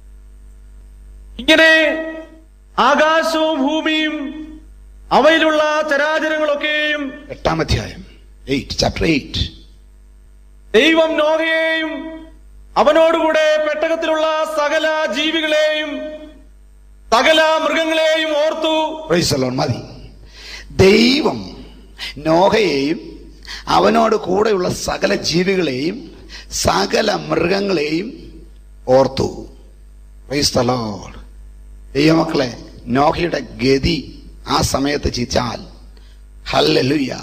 Speaker 2: ഇങ്ങനെ ആകാശവും ഭൂമിയും അവയിലുള്ള ചരാചരങ്ങളൊക്കെയും
Speaker 1: എട്ടാം അധ്യായം എയ്റ്റ് ചാപ്റ്റർ എയ്റ്റ്
Speaker 2: ദൈവം നോഹയെയും അവനോടുകൂടെ പെട്ടകത്തിലുള്ള സകല ജീവികളെയും സകല മൃഗങ്ങളെയും ഓർത്തു
Speaker 1: പ്രൈസലോൺ മതി ദൈവം നോഹയെയും അവനോട് കൂടെയുള്ള സകല ജീവികളെയും സകല മൃഗങ്ങളെയും ഓർത്തു പ്രൈസ്തലോൺ ദൈവമക്കളെ നോഹയുടെ ഗതി ആ സമയത്ത് ചിച്ചാൽ ഹല്ലേലൂയ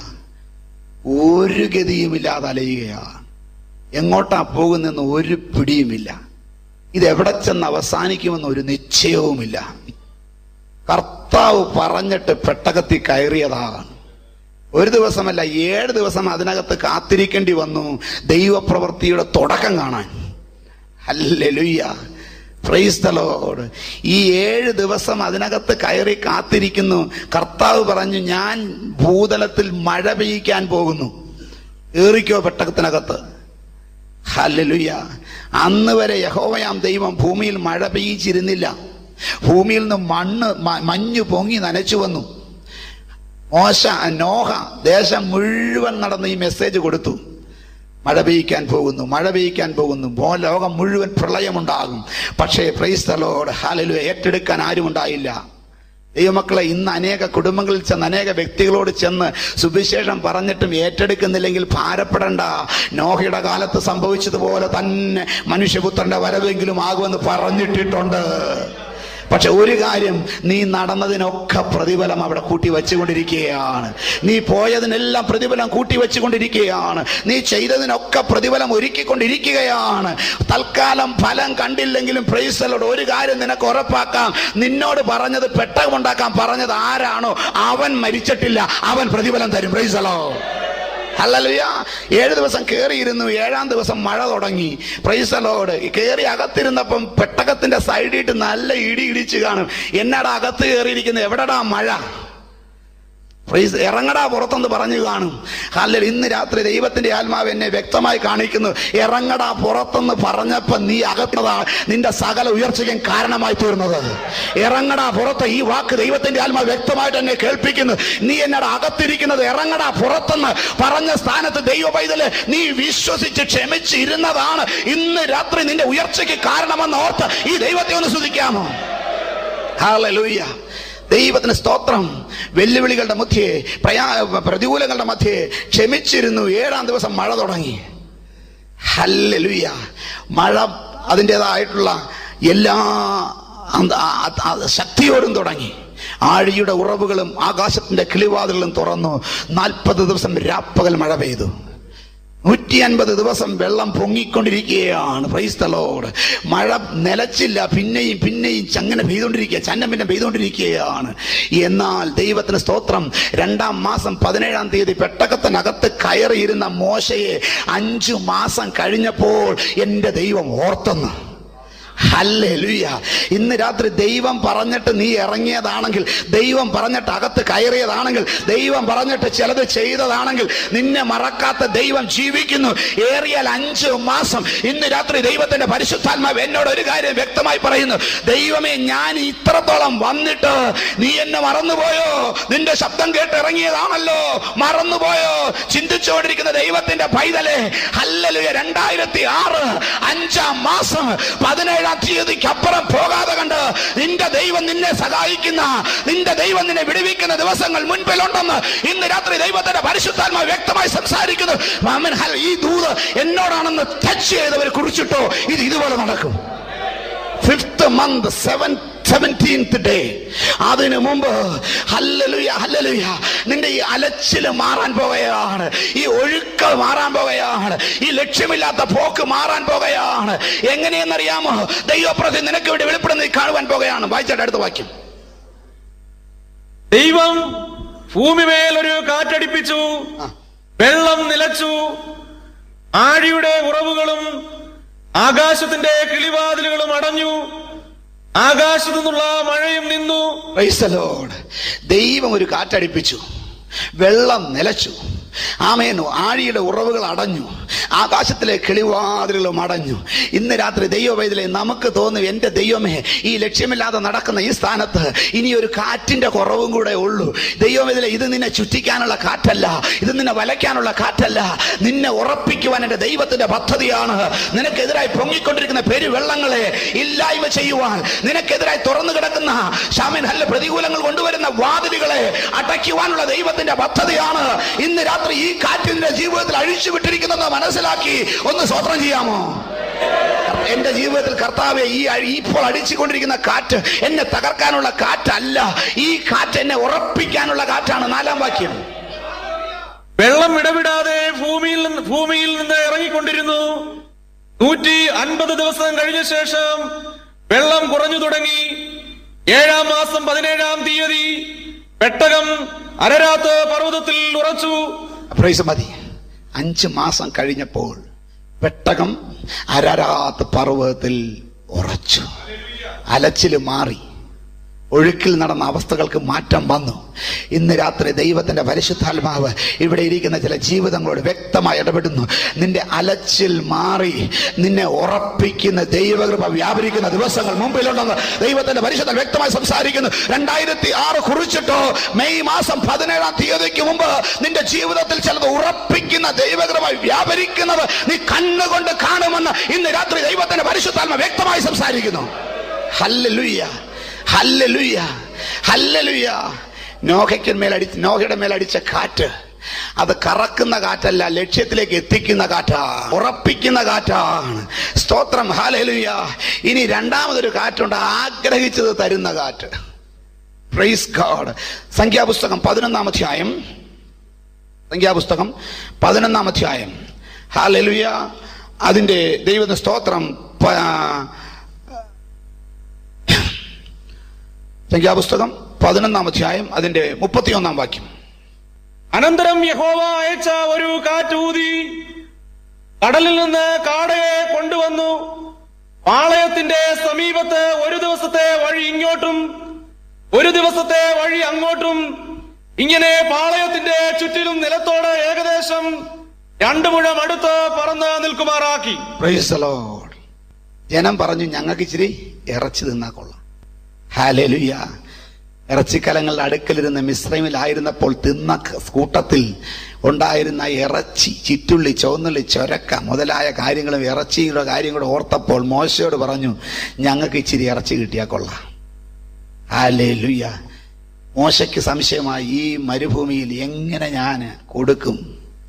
Speaker 1: ഒരു ഗതിയുമില്ലാതെ അലയുകയാണ് എങ്ങോട്ടാ പോകുന്നെന്ന് ഒരു പിടിയുമില്ല ഇത് എവിടെ ചെന്ന് അവസാനിക്കുമെന്ന് ഒരു നിശ്ചയവുമില്ല കർത്താവ് പറഞ്ഞിട്ട് പെട്ടകത്തിൽ കയറിയതാണ് ഒരു ദിവസമല്ല ഏഴ് ദിവസം അതിനകത്ത് കാത്തിരിക്കേണ്ടി വന്നു ദൈവപ്രവൃത്തിയുടെ തുടക്കം കാണാൻ ഹല്ലേലൂയ പ്രൈസ് ദ ലോർഡ് ഈ ഏഴ് ദിവസം അതിനകത്ത് കയറി കാത്തിരിക്കുന്നു കർത്താവ് പറഞ്ഞു ഞാൻ ഭൂതലത്തിൽ മഴ പെയ്യിക്കാൻ പോകുന്നു ഏറിക്കോ പെട്ടകത്തിനകത്ത് ഹല്ലേലൂയ അന്ന് വരെ യഹോവയാം ദൈവം ഭൂമിയിൽ മഴ പെയ്യിച്ചിരുന്നില്ല ഭൂമിയിൽ നിന്ന് മണ്ണ് മ- മഞ്ഞ് പൊങ്ങി നനച്ചു വന്നു മോശ നോഹ ദേശം മുഴുവൻ നടന്ന് ഈ മെസ്സേജ് കൊടുത്തു മഴ പെയ്യിക്കാൻ പോകുന്നു മഴ പെയ്യിക്കാൻ പോകുന്നു മോ ലോകം മുഴുവൻ പ്രളയമുണ്ടാകും പക്ഷേ പ്രൈസ്തലോട് ഹാലലു ഏറ്റെടുക്കാൻ ആരും ഉണ്ടായില്ല ദൈവമക്കളെ ഇന്ന് അനേക കുടുംബങ്ങളിൽ ചെന്ന് അനേക വ്യക്തികളോട് ചെന്ന് സുവിശേഷം പറഞ്ഞിട്ടും ഏറ്റെടുക്കുന്നില്ലെങ്കിൽ ഭാരപ്പെടണ്ട നോഹയുടെ കാലത്ത് സംഭവിച്ചതുപോലെ തന്നെ മനുഷ്യപുത്രന്റെ വരവെങ്കിലും ആകുമെന്ന് പറഞ്ഞിട്ടിട്ടുണ്ട് പക്ഷെ ഒരു കാര്യം നീ നടന്നതിനൊക്കെ പ്രതിഫലം അവിടെ കൂട്ടി വെച്ചുകൊണ്ടിരിക്കുകയാണ് നീ പോയതിനെല്ലാം പ്രതിഫലം കൂട്ടി വെച്ചുകൊണ്ടിരിക്കുകയാണ് നീ ചെയ്തതിനൊക്കെ പ്രതിഫലം ഒരുക്കിക്കൊണ്ടിരിക്കുകയാണ് തൽക്കാലം ഫലം കണ്ടില്ലെങ്കിലും പ്രൈസലോട് ഒരു കാര്യം നിനക്ക് ഉറപ്പാക്കാം നിന്നോട് പറഞ്ഞത് പെട്ടകമുണ്ടാക്കാൻ പറഞ്ഞത് ആരാണോ അവൻ മരിച്ചിട്ടില്ല അവൻ പ്രതിഫലം തരും പ്രൈസലോ ഹല്ലേലൂയ ഏഴ് ദിവസം കയറിയിരുന്നു ഏഴാം ദിവസം മഴ തുടങ്ങി പ്രൈസലോട് കയറി അകത്തിരുന്നപ്പം പെട്ടകത്തിന്റെ സൈഡിട്ട് നല്ല ഇടി ഇടിച്ച് കാണും എന്നാടാ അകത്ത് കയറിയിരിക്കുന്നത് എവിടെടാ മഴ പ്രൈസ് ഇറങ്ങടാ പുറത്തെന്ന് പറഞ്ഞു കാണും അല്ലെങ്കിൽ ഇന്ന് രാത്രി ദൈവത്തിന്റെ ആത്മാവ് എന്നെ വ്യക്തമായി കാണിക്കുന്നു ഇറങ്ങടാ പുറത്തെന്ന് പറഞ്ഞപ്പോ നീ അകത്തതാ നിന്റെ സകല ഉയർച്ചയ്ക്കും കാരണമായി തീർന്നത് ഇറങ്ങടാ പുറത്ത് ഈ വാക്ക് ദൈവത്തിന്റെ ആത്മാവ് വ്യക്തമായിട്ട് എന്നെ കേൾപ്പിക്കുന്നു നീ എന്നടാ അകത്തിരിക്കുന്നത് ഇറങ്ങടാ പുറത്തെന്ന് പറഞ്ഞ സ്ഥാനത്ത് ദൈവ പൈതല് നീ വിശ്വസിച്ച് ക്ഷമിച്ച് ഇരുന്നതാണ് ഇന്ന് രാത്രി നിന്റെ ഉയർച്ചയ്ക്ക് കാരണമെന്ന് ഓർത്ത് ഈ ദൈവത്തെ ഒന്ന് സ്തുതിക്കാമോ ഹാലലൂയ ദൈവത്തിന് സ്തോത്രം വെല്ലുവിളികളുടെ മധ്യേ പ്രയാ പ്രതികൂലങ്ങളുടെ മധ്യേ ക്ഷമിച്ചിരുന്നു ഏഴാം ദിവസം മഴ തുടങ്ങി ഹല്ലേലൂയ മഴ അതിൻ്റെതായിട്ടുള്ള എല്ലാ അന്ത- ആ- ആ- ശക്തിയോടും തുടങ്ങി ആഴിയുടെ ഉറവുകളും ആകാശത്തിന്റെ കിളിവാതിലുകളും തുറന്നു നാൽപ്പത് ദിവസം രാപ്പകൽ മഴ പെയ്തു നൂറ്റി അൻപത് ദിവസം വെള്ളം പൊങ്ങിക്കൊണ്ടിരിക്കുകയാണ് പ്രൈസ്തലോട് മഴ നിലച്ചില്ല പിന്നെയും പിന്നെയും ചങ്ങനെ പെയ്തുകൊണ്ടിരിക്കുക ചന്നം പിന്നെ പെയ്തുകൊണ്ടിരിക്കുകയാണ് എന്നാൽ ദൈവത്തിന് സ്തോത്രം രണ്ടാം മാസം പതിനേഴാം തീയതി പെട്ടകത്തിനകത്ത് കയറിയിരുന്ന മോശയെ അഞ്ചു മാസം കഴിഞ്ഞപ്പോൾ എൻ്റെ ദൈവം ഓർത്തെന്ന് ഹല്ലേലൂയ ഇന്ന് രാത്രി ദൈവം പറഞ്ഞിട്ട് നീ ഇറങ്ങിയതാണെങ്കിൽ ദൈവം പറഞ്ഞിട്ട് അകത്ത് കയറിയതാണെങ്കിൽ ദൈവം പറഞ്ഞിട്ട് ചിലത് ചെയ്തതാണെങ്കിൽ നിന്നെ മറക്കാത്ത ദൈവം ജീവിക്കുന്നു ഏറിയാൽ അഞ്ച് മാസം ഇന്ന് രാത്രി ദൈവത്തിന്റെ പരിശുദ്ധാത്മാവ് എന്നോട് ഒരു കാര്യം വ്യക്തമായി പറയുന്നു ദൈവമേ ഞാൻ ഇത്രത്തോളം വന്നിട്ട് നീ എന്നെ മറന്നുപോയോ നിന്റെ ശബ്ദം കേട്ട് ഇറങ്ങിയതാണല്ലോ മറന്നുപോയോ ചിന്തിച്ചുകൊണ്ടിരിക്കുന്ന ദൈവത്തിന്റെ പൈതലെ ഹല്ലേലൂയ രണ്ടായിരത്തി ആറ് അഞ്ചാം മാസം പതിനേഴാം തീയതിക്ക് അപ്പുറം പോകാതെ കണ്ട് നിന്റെ ദൈവം നിന്നെ സഹായിക്കുന്ന നിന്റെ ദൈവം നിന്നെ വിടുവിക്കുന്ന ദിവസങ്ങൾ മുൻപിലുണ്ടെന്ന് ഇന്ന് രാത്രി ദൈവത്തിന്റെ പരിശുദ്ധാത്മാ വ്യക്തമായി സംസാരിക്കുന്നു മാമൻ ഹൽ ഈ ദൂത് എന്നോടാണെന്ന് ടച്ച് ചെയ്തവർ കുറിച്ചിട്ടോ ഇത് ഇതുപോലെ നടക്കും fifth month seven seventeenth day അതിനു മുമ്പ് ഹല്ലലുയ ഹല്ലലുയ നിന്റെ ഈ അലച്ചില് മാറാൻ പോകുകയാണ് ഈ ഒഴുക്ക് മാറാൻ പോകുകയാണ് ഈ ലക്ഷ്യമില്ലാത്ത പോക്ക് മാറാൻ പോകുകയാണ് എങ്ങനെയെന്നറിയാമോ ദൈവപ്രതി നിനക്ക് വേണ്ടി വെളിപ്പെടുന്നത് കാണുവാൻ പോകുകയാണ് വായിച്ചാട്ട് അടുത്ത വാക്യം
Speaker 2: ദൈവം ഭൂമിമേൽ ഒരു കാറ്റടിപ്പിച്ചു വെള്ളം നിലച്ചു ആഴിയുടെ ഉറവുകളും ആകാശത്തിന്റെ കിളിവാതിലുകളും അടഞ്ഞു ആകാശത്തു നിന്നുള്ള മഴയും നിന്നു
Speaker 1: Praise the Lord. ദൈവം ഒരു കാറ്റടിപ്പിച്ചു വെള്ളം നിലച്ചു ആമേനു ആഴിയുടെ ഉറവുകൾ അടഞ്ഞു ആകാശത്തിലെ കിളിവാതിലുകളും അടഞ്ഞു ഇന്ന് രാത്രി ദൈവവൈദ്യലെ നമുക്ക് തോന്നും എന്റെ ദൈവമേ ഈ ലക്ഷ്യമില്ലാതെ നടക്കുന്ന ഈ സ്ഥാനത്ത് ഇനി ഒരു കാറ്റിന്റെ കുറവും കൂടെ ഉള്ളൂ ദൈവവൈദ്യലെ ഇത് നിന്നെ ചുറ്റിക്കാനുള്ള കാറ്റല്ല ഇത് നിന്നെ വലയ്ക്കാനുള്ള കാറ്റല്ല നിന്നെ ഉറപ്പിക്കുവാൻ എന്റെ ദൈവത്തിന്റെ പദ്ധതിയാണ് നിനക്കെതിരായി പൊങ്ങിക്കൊണ്ടിരിക്കുന്ന പെരുവെള്ളങ്ങളെ ഇല്ലായ്മ ചെയ്യുവാൻ നിനക്കെതിരായി തുറന്നു കിടക്കുന്ന ഷാമിൻ നല്ല പ്രതികൂലങ്ങൾ കൊണ്ടുവരുന്ന വാതിലുകളെ അടയ്ക്കുവാനുള്ള ദൈവത്തിന്റെ പദ്ധതിയാണ് ഇന്ന് രാത്രി ഈ കാറ്റിന്റെ ജീവിതത്തിൽ അഴിച്ചു വിട്ടിരിക്കുന്നത് മനസ്സിലാക്കി ഒന്ന് സ്വത്രം ചെയ്യാമോ എന്റെ ജീവിതത്തിൽ കർത്താവെ ഈ അഴി- ഇപ്പോൾ അടിച്ചുകൊണ്ടിരിക്കുന്ന കാറ്റ് എന്നെ തകർക്കാനുള്ള കാറ്റല്ല ഈ കാറ്റ് എന്നെ ഉറപ്പിക്കാനുള്ള കാറ്റാണ് നാലാം വാക്യം
Speaker 2: വെള്ളം ഇടവിടാതെ ഭൂമിയിൽ നിന്ന് ഭൂമിയിൽ നിന്ന് ഇറങ്ങിക്കൊണ്ടിരുന്നു നൂറ്റി അൻപത് ദിവസം കഴിഞ്ഞ ശേഷം വെള്ളം കുറഞ്ഞു തുടങ്ങി ഏഴാം മാസം പതിനേഴാം തീയതി പെട്ടകം അരരാത്ത് പർവ്വതത്തിൽ ഉറച്ചു
Speaker 1: പ്രൈസ് മതി അഞ്ച് മാസം കഴിഞ്ഞപ്പോൾ പെട്ടകം അരരാത്ത് പർവ്വതത്തിൽ ഉറച്ചു അലച്ചില് മാറി ഒഴുക്കിൽ നടന്ന അവസ്ഥകൾക്ക് മാറ്റം വന്നു ഇന്ന് രാത്രി ദൈവത്തിന്റെ പരിശുദ്ധാത്മാവ് ഇവിടെ ഇരിക്കുന്ന ചില ജീവിതങ്ങളോട് വ്യക്തമായി ഇടപെടുന്നു നിന്റെ അലച്ചിൽ മാറി നിന്നെ ഉറപ്പിക്കുന്ന ദൈവകൃപ വ്യാപരിക്കുന്ന ദിവസങ്ങൾ മുമ്പിലുണ്ടെന്ന് ദൈവത്തിന്റെ പരിശുദ്ധ വ്യക്തമായി സംസാരിക്കുന്നു രണ്ടായിരത്തി ആറ് കുറിച്ചിട്ടോ മെയ് മാസം പതിനേഴാം തീയതിക്ക് മുമ്പ് നിന്റെ ജീവിതത്തിൽ ചിലത് ഉറപ്പിക്കുന്ന ദൈവകൃപ വ്യാപരിക്കുന്നത് നീ കണ്ണുകൊണ്ട് കാണുമെന്ന് ഇന്ന് രാത്രി ദൈവത്തിന്റെ പരിശുദ്ധാത്മ വ്യക്തമായി സംസാരിക്കുന്നു ഹല്ലേലൂയ ഹല്ലേലൂയ ഹല്ലേലൂയ നോഹയ്ക്ക് മേലടി നോഹയുടെ മേലടിച്ച കാറ്റ് അത് കറക്കുന്ന കാറ്റല്ല ലക്ഷ്യത്തിലേക്ക് എത്തിക്കുന്ന കാറ്റാ ഉറപ്പിക്കുന്ന കാറ്റാണ് സ്തോത്രം ഹാലലുയ ഇനി രണ്ടാമതൊരു കാറ്റുണ്ട് ആഗ്രഹിച്ചത് തരുന്ന കാറ്റ് പ്രൈസ് ഗാഡ് സംഖ്യാപുസ്തകം പതിനൊന്നാം അധ്യായം സംഖ്യാപുസ്തകം പതിനൊന്നാം അധ്യായം ഹാലലുയ അതിന്റെ ദൈവത്തിന്റെ സ്തോത്രം പ- സംഖ്യാപുസ്തകം പതിനൊന്നാം അധ്യായം അതിന്റെ മുപ്പത്തിയൊന്നാം വാക്യം
Speaker 2: അനന്തരം യഹോവ അയച്ച ഒരു കാറ്റൂതി കടലിൽ നിന്ന് കാടയെ കൊണ്ടുവന്നു പാളയത്തിന്റെ സമീപത്ത് ഒരു ദിവസത്തെ വഴി ഇങ്ങോട്ടും ഒരു ദിവസത്തെ വഴി അങ്ങോട്ടും ഇങ്ങനെ പാളയത്തിന്റെ ചുറ്റിലും നിലത്തോട് ഏകദേശം രണ്ടു മുഴം അടുത്ത് പറന്ന് നിൽക്കുമാറാക്കി
Speaker 1: Praise the Lord. ജനം പറഞ്ഞു ഞങ്ങൾക്ക് ഇച്ചിരി ഇറച്ചി തിന്നാ കൊള്ളാം ഹാലേലുയ ഇറച്ചിക്കലങ്ങളുടെ അടുക്കലിരുന്ന് മിശ്രമിലായിരുന്നപ്പോൾ തിന്ന ക- കൂട്ടത്തിൽ ഉണ്ടായിരുന്ന ഇറച്ചി ചിറ്റുള്ളി ചുവന്നുള്ളി ചൊരക്ക മുതലായ കാര്യങ്ങളും ഇറച്ചിയുടെ കാര്യങ്ങളും ഓർത്തപ്പോൾ മോശയോട് പറഞ്ഞു ഞങ്ങൾക്ക് ഇച്ചിരി ഇറച്ചി കിട്ടിയാ കൊള്ളാം ഹാലേലുയ മോശയ്ക്ക് സംശയമായി ഈ മരുഭൂമിയിൽ എങ്ങനെ ഞാൻ കൊടുക്കും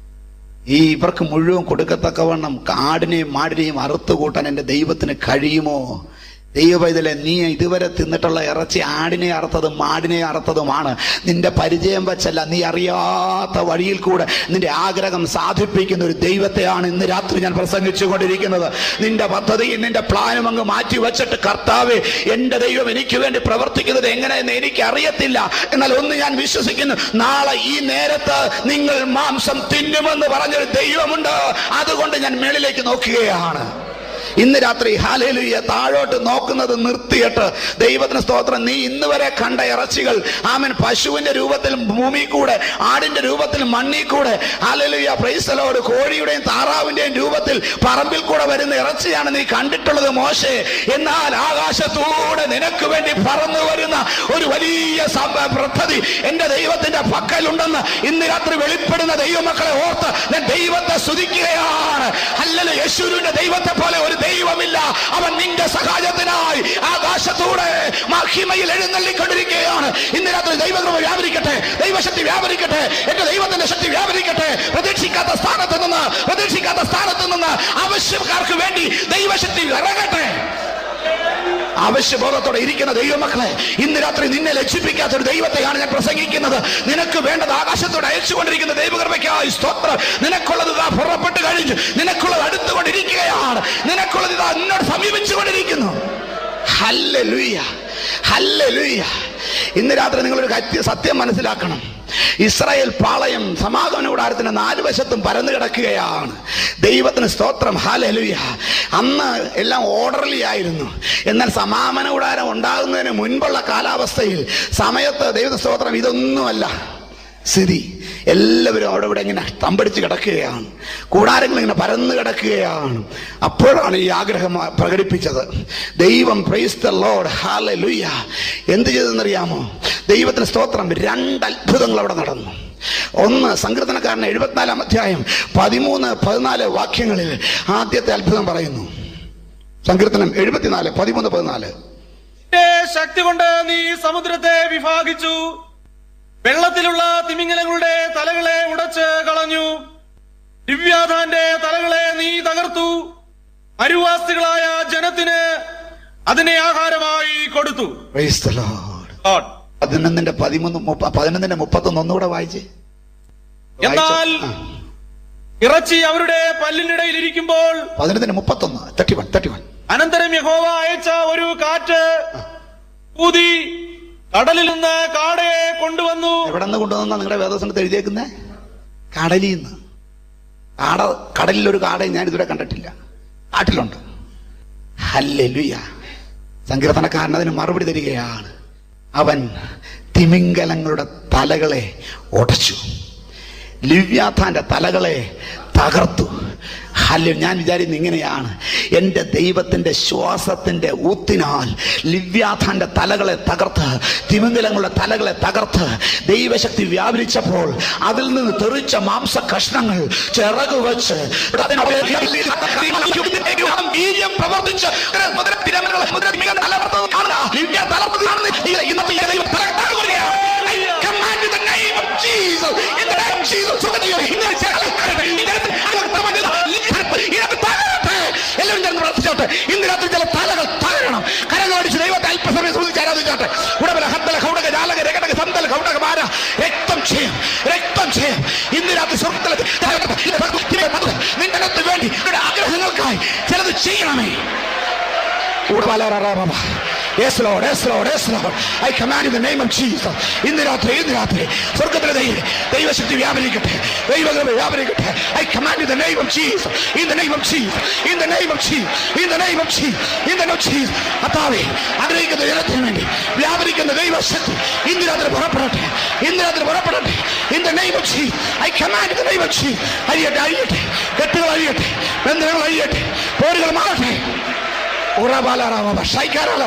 Speaker 1: ഈ ഇവർക്ക് മുഴുവൻ കൊടുക്കത്തക്കവണ്ണം കാടിനെയും മാടിനെയും അറുത്തു കൂട്ടാൻ എന്റെ ദൈവത്തിന് കഴിയുമോ ദൈവപൈതലെ നീ ഇതുവരെ തിന്നിട്ടുള്ള ഇറച്ചി ആടിനെ അറുത്തതും മാടിനെ അറുത്തതുമാണ് നിന്റെ പരിചയം വെച്ചല്ല നീ അറിയാത്ത വഴിയിൽ കൂടെ നിന്റെ ആഗ്രഹം സാധിപ്പിക്കുന്ന ഒരു ദൈവത്തെയാണ് ഇന്ന് രാത്രി ഞാൻ പ്രസംഗിച്ചു കൊണ്ടിരിക്കുന്നത് നിന്റെ പദ്ധതിയും നിന്റെ പ്ലാനും അങ്ങ് മാറ്റി വെച്ചിട്ട് കർത്താവ് എന്റെ ദൈവം എനിക്ക് വേണ്ടി പ്രവർത്തിക്കുന്നത് എങ്ങനെയെന്ന് എനിക്ക് അറിയത്തില്ല എന്നാൽ ഒന്ന് ഞാൻ വിശ്വസിക്കുന്നു നാളെ ഈ നേരത്ത് നിങ്ങൾ മാംസം തിന്നുമെന്ന് പറഞ്ഞൊരു ദൈവമുണ്ട് അതുകൊണ്ട് ഞാൻ മേളിലേക്ക് നോക്കുകയാണ് ഇന്ന് രാത്രി ഹാലേലുയ്യ താഴോട്ട് നോക്കുന്നത് നിർത്തിയിട്ട് ദൈവത്തിന് സ്തോത്രം നീ ഇന്ന് വരെ കണ്ട ഇറച്ചികൾ ആമൻ പശുവിന്റെ രൂപത്തിൽ ഭൂമി കൂടെ ആടിന്റെ രൂപത്തിൽ മണ്ണി കൂടെ ഹാലേലുയ്യ പ്രൈസലോട് കോഴിയുടെയും താറാവിന്റെയും രൂപത്തിൽ പറമ്പിൽ കൂടെ വരുന്ന ഇറച്ചിയാണ് നീ കണ്ടിട്ടുള്ളത് മോശെ എന്നാൽ ആകാശത്തൂടെ നിനക്ക് വേണ്ടി പറന്നു വരുന്ന ഒരു വലിയ സംഭ- പദ്ധതി എന്റെ ദൈവത്തിന്റെ പക്കലുണ്ടെന്ന് ഇന്ന് രാത്രി വെളിപ്പെടുന്ന ദൈവമക്കളെ ഓർത്ത് ഞാൻ ദൈവത്തെ സ്തുതിക്കുകയാണ് അല്ലല്ലോ യേശുവിന്റെ ദൈവത്തെ പോലെ ഒരു ദൈവമില്ല അവൻ നിന്റെ സഹായത്തിനായി ആകാശത്തൂടെ മഹിമയിൽ എഴുന്നള്ളിക്കൊണ്ടിരിക്കുകയാണ് ഇന്ന് രാത്രി ദൈവകൃപ വ്യാപരിക്കട്ടെ ദൈവശക്തി വ്യാപരിക്കട്ടെ എന്റെ ദൈവത്തിന്റെ ശക്തി വ്യാപരിക്കട്ടെ പ്രതീക്ഷിക്കാത്ത സ്ഥാനത്ത് നിന്ന് പ്രതീക്ഷിക്കാത്ത സ്ഥാനത്ത് നിന്ന് ആവശ്യക്കാർക്ക് വേണ്ടി ദൈവശക്തി ഇറങ്ങട്ടെ ആവശ്യബോധത്തോടെ ഇരിക്കുന്ന ദൈവമക്കളെ ഇന്ന് രാത്രി നിന്നെ ലക്ഷിപ്പിക്കാത്ത ഒരു ദൈവത്തെയാണ് ഞാൻ പ്രസംഗിക്കുന്നത് നിനക്ക് വേണ്ടത് ആകാശത്തോടെ അയച്ചുകൊണ്ടിരിക്കുന്ന ദൈവകൃപയ്ക്കായി സ്തോത്രം നിനക്കുള്ളത് ഇതാ പുറപ്പെട്ട് കഴിഞ്ഞു നിനക്കുള്ളത് അടുത്തുകൊണ്ടിരിക്കുകയാണ് നിനക്കുള്ളത് ഇതാ നിന്നോട് സമീപിച്ചുകൊണ്ടിരിക്കുന്നു ഹല്ലേലൂയ ഹല്ലേലൂയ ഇന്ന് രാത്രി നിങ്ങളൊരു കത്യ- സത്യം മനസ്സിലാക്കണം ഇസ്രായേൽ പാളയം സമാഗമന കൂടാരത്തിന്റെ നാല് വശത്തും പരന്നു കിടക്കുകയാണ് ദൈവത്തിന് സ്തോത്രം ഹാലലുയ അന്ന് എല്ലാം ഓർഡർലി ആയിരുന്നു എന്നാൽ സമാപന കൂടാരം ഉണ്ടാകുന്നതിന് മുൻപുള്ള കാലാവസ്ഥയിൽ സമയത്ത് ദൈവത്തിന് സ്തോത്രം ഇതൊന്നുമല്ല സ്ഥിതി എല്ലാവരും അവിടെ ഇവിടെ ഇങ്ങനെ തമ്പടിച്ച് കിടക്കുകയാണ് കൂടാരങ്ങൾ ഇങ്ങനെ പരന്നു കിടക്കുകയാണ് അപ്പോഴാണ് ഈ ആഗ്രഹം പ്രകടിപ്പിച്ചത് ദൈവം പ്രൈസ് ദ ലോഡ് ഹാല ലുയ്യ എന്ത് ചെയ്തെന്നറിയാമോ ദൈവത്തിന് സ്തോത്രം രണ്ട് അത്ഭുതങ്ങൾ അവിടെ നടന്നു ഒന്ന് സങ്കീർത്തനക്കാരൻ എഴുപത്തിനാലാം അധ്യായം പതിമൂന്ന് പതിനാല് വാക്യങ്ങളിൽ ആദ്യത്തെ അത്ഭുതം പറയുന്നു സങ്കീർത്തനം എഴുപത്തിനാല് പതിമൂന്ന് പതിനാല്
Speaker 2: നിന്റെ ശക്തി കൊണ്ട് നീ സമുദ്രത്തെ വിഭാഗിച്ചു വെള്ളത്തിലുള്ള തിമിംഗലങ്ങളുടെ തലകളെ ഉടച്ച് കളഞ്ഞു ദിവ്യാധാന്റെ തലകളെ നീ തകർത്തു അരുവാസികളായ ജനത്തിന് അതിനെ ആഹാരമായി കൊടുത്തു
Speaker 1: പ്രൈസ് ദ ലോർഡ്
Speaker 2: God.
Speaker 1: പതിനൊന്നിന്റെ പതിമൂന്ന് മുപ്പ- പതിനൊന്നിന്റെ മുപ്പത്തൊന്ന് ഒന്നുകൂടെ വായിച്ച്
Speaker 2: എന്നാൽ
Speaker 1: ആ.
Speaker 2: ഇറച്ചി അവരുടെ പല്ലിനിടയിൽ ഇരിക്കുമ്പോൾ
Speaker 1: പതിനൊന്നിന് മുപ്പത്തൊന്ന് തേർട്ടി വൺ തേർട്ടി വൺ
Speaker 2: അനന്തരം യഹോവ അയച്ച ഒരു കാറ്റ് ഊതി കടലിൽ നിന്ന് കാടയെ കൊണ്ടുവന്നു
Speaker 1: എവിടെ നിന്ന് കൊണ്ടുവന്ന നിങ്ങളുടെ വേദവസനത്ത് എഴുതിയേക്കുന്നേ കടലിൽ നിന്ന് കാട കടലിൽ ഒരു കാടയും ഞാൻ ഇതുവരെ കണ്ടിട്ടില്ല കാട്ടിലുണ്ട് ഹല്ലേലൂയ സങ്കീർത്തനക്കാരൻ അതിന് മറുപടി തരികയാണ് അവൻ തിമിംഗലങ്ങളുടെ തലകളെ ഉടച്ചു ലിവ്യാഥാന്റെ തലകളെ തകർത്തു ഹല്യ ഞാൻ വിചാരിക്കുന്നത് ഇങ്ങനെയാണ് എൻ്റെ ദൈവത്തിന്റെ ശ്വാസത്തിന്റെ ഊത്തിനാൽ ലിവ്യാഥാന്റെ തലകളെ തകർത്ത് തിമിംഗലങ്ങളുടെ തലകളെ തകർത്ത് ദൈവശക്തി വ്യാപരിച്ചപ്പോൾ അതിൽ നിന്ന് തെറിച്ച മാംസ കഷ്ണങ്ങൾ ചിറക് വെച്ച് വീര്യം പ്രവർത്തിച്ച് മുദ്ര തിരമലുകളെ മുദ്ര തിമിംഗലം തലവർത്തത് കാണുക. ലിവ്യ തലവർത്തത് കാണുന്ന ഈ- ഇന്നത്തെ ഈ ദൈവം തല- തകർക്കുകയാണ്. I command in the name of Jesus. In the name of Jesus. സുഖതയോടെ ഇന്നലെ ചേർത്ത് ഇതിനകത്ത് അകത്തമഞ്ഞത് ഇതിനകത്ത് തകരട്ടെ. എല്ലാവരും ചേർന്ന് പ്രാർത്ഥിച്ചോട്ടെ ഇന്ന് രാത്രി ചില തലകൾ തകരണം കരങ്ങളടിച്ച് ദൈവത്തെ അല്പസമയം സൂചിച്ച് ആരാധിച്ചോട്ടെ ഉടമല ഹന്തല കൗടക ജാലക രകടക സന്തല കൗടക മാര രക്തം ചെയ്യും രക്തം ചെയ്യും ഇന്ന് രാത്രി സ്വർഗത്തിലെ നിന്റെ അകത്ത് വേണ്ടി നിന്റെ ആഗ്രഹങ്ങൾക്കായി ചിലത് ചെയ്യണമേ ഉടമല Yes, Lord. Yes, Lord. Yes, Lord. I command in the name of Jesus. ഇന്ന് രാത്രി ഇന്ന് രാത്രി സ്വർഗത്തിലെ ദൈവം ദൈവശക്തി വ്യാപരിക്കട്ടെ ദൈവകൃപ വ്യാപരിക്കട്ടെ I command in the name of Jesus in the name of Jesus in the name of Jesus in the name of Jesus in the name of Jesus അതാവേ ആഗ്രഹിക്കുന്ന ജനത്തിന് വേണ്ടി വ്യാപരിക്കുന്ന ദൈവശക്തി ഇന്ന് രാത്രി പുറപ്പെടട്ടെ ഇന്ന് രാത്രി പുറപ്പെടട്ടെ in the name of Jesus I command in the name of Jesus അഴിയട്ടെ അഴിയട്ടെ കെട്ടുകൾ അഴിയട്ടെ ബന്ധനങ്ങൾ അഴിയട്ടെ പോരുകൾ മാറട്ടെ ഉറബാലാറാമ ഷൈക്കാരാള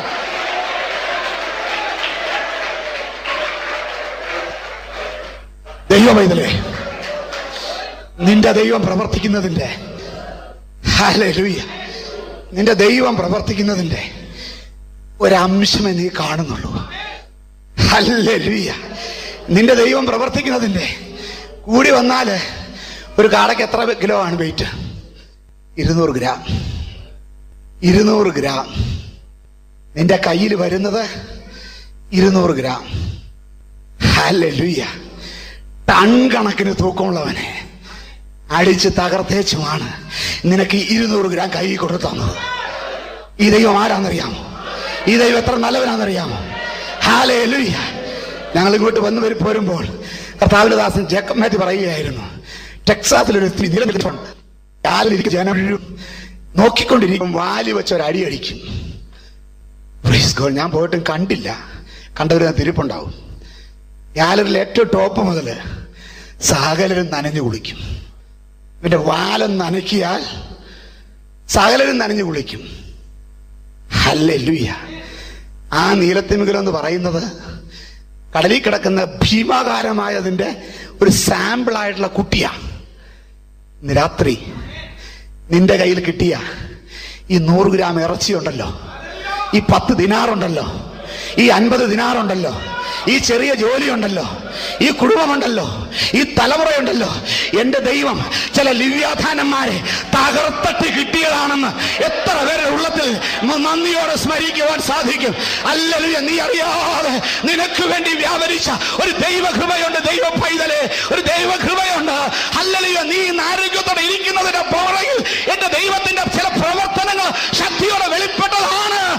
Speaker 1: ദൈവമൈതലേ നിന്റെ ദൈവം പ്രവർത്തിക്കുന്നതിന്റെ ഹല്ലേലൂയ നിന്റെ ദൈവം പ്രവർത്തിക്കുന്നതിന്റെ ഒരംശമേ നീ കാണുന്നുള്ളൂ ഹല്ലേലൂയ നിന്റെ ദൈവം പ്രവർത്തിക്കുന്നതിന്റെ കൂടി വന്നാല് ഒരു കാടയ്ക്ക് എത്ര കിലോ ആണ് വെയിറ്റ് ഇരുന്നൂറ് ഗ്രാം ഇരുന്നൂറ് ഗ്രാം നിന്റെ കയ്യിൽ വരുന്നത് ഇരുന്നൂറ് ഗ്രാം ഹല്ലേലൂയ ടൺ കണക്കിന് തൂക്കമുള്ളവനെ അടിച്ച് തകർത്തേച്ചുമാണ് നിനക്ക് ഇരുന്നൂറ് ഗ്രാം കൈ കൊടുത്തു തന്നത് ഈ ദൈവം ആരാന്നറിയാമോ ഈ ദൈവം എത്ര നല്ലവനാണെന്നറിയാമോ ഹാലേ ലുയ്യ ഞങ്ങൾ ഇങ്ങോട്ട് വന്നു വരും പോരുമ്പോൾ കർത്താവിന്റെ ദാസൻ ജേക്കബ് മാത്യു പറയുകയായിരുന്നു ടെക്സാസിലൊരു സ്ത്രീ നിലനിൽപ്പുണ്ട് കാലിലിരിക്കും ജനം മുഴുവൻ നോക്കിക്കൊണ്ടിരിക്കും വാലി വെച്ച് ഒരു അടി അടിക്കും Praise God. ഞാൻ പോയിട്ടും കണ്ടില്ല കണ്ടവര് തിരിപ്പുണ്ടാവും ഗാലറിയിൽ ഏറ്റവും ടോപ്പ് മുതൽ സകലരും നനഞ്ഞു കുളിക്കും ഇവന്റെ വാലം നനയ്ക്കിയാൽ സകലരും നനഞ്ഞു കുളിക്കും ഹല്ലേലൂയ ആ നീലത്തിമികലം എന്ന് പറയുന്നത് കടലിൽ കിടക്കുന്ന ഭീമാകാരമായതിന്റെ ഒരു സാമ്പിൾ ആയിട്ടുള്ള കുട്ടിയാ ഇന്ന് രാത്രി നിന്റെ കയ്യിൽ കിട്ടിയ ഈ നൂറ് ഗ്രാം ഇറച്ചിയുണ്ടല്ലോ ഈ പത്ത് ദിനാറുണ്ടല്ലോ ഈ അൻപത് ദിനാറുണ്ടല്ലോ ഈ ചെറിയ ജോലിയുണ്ടല്ലോ ഈ കുടുംബമുണ്ടല്ലോ ഈ തലമുറയുണ്ടല്ലോ എന്റെ ദൈവം ചില ലിവ്യാധാനന്മാരെ തകർത്തിട്ട് കിട്ടിയതാണെന്ന് എത്ര പേരുടെ ഉള്ളത്തിൽ ന- നന്ദിയോടെ സ്മരിക്കുവാൻ സാധിക്കും അല്ലല്ലോ നീ അറിയാതെ നിനക്ക് വേണ്ടി വ്യാപരിച്ച ഒരു ദൈവകൃപയുണ്ട് ദൈവ പൈതലെ ഒരു ദൈവകൃപയുണ്ട് അല്ലല്ലോ നീ ഇന്ന് ആരോഗ്യത്തോടെ ഇരിക്കുന്നതിന്റെ പുറകിൽ എന്റെ ദൈവത്തിന്റെ ചില പ്രവർത്തനങ്ങൾ ശക്തിയോടെ വെളിപ്പെട്ടതാണ്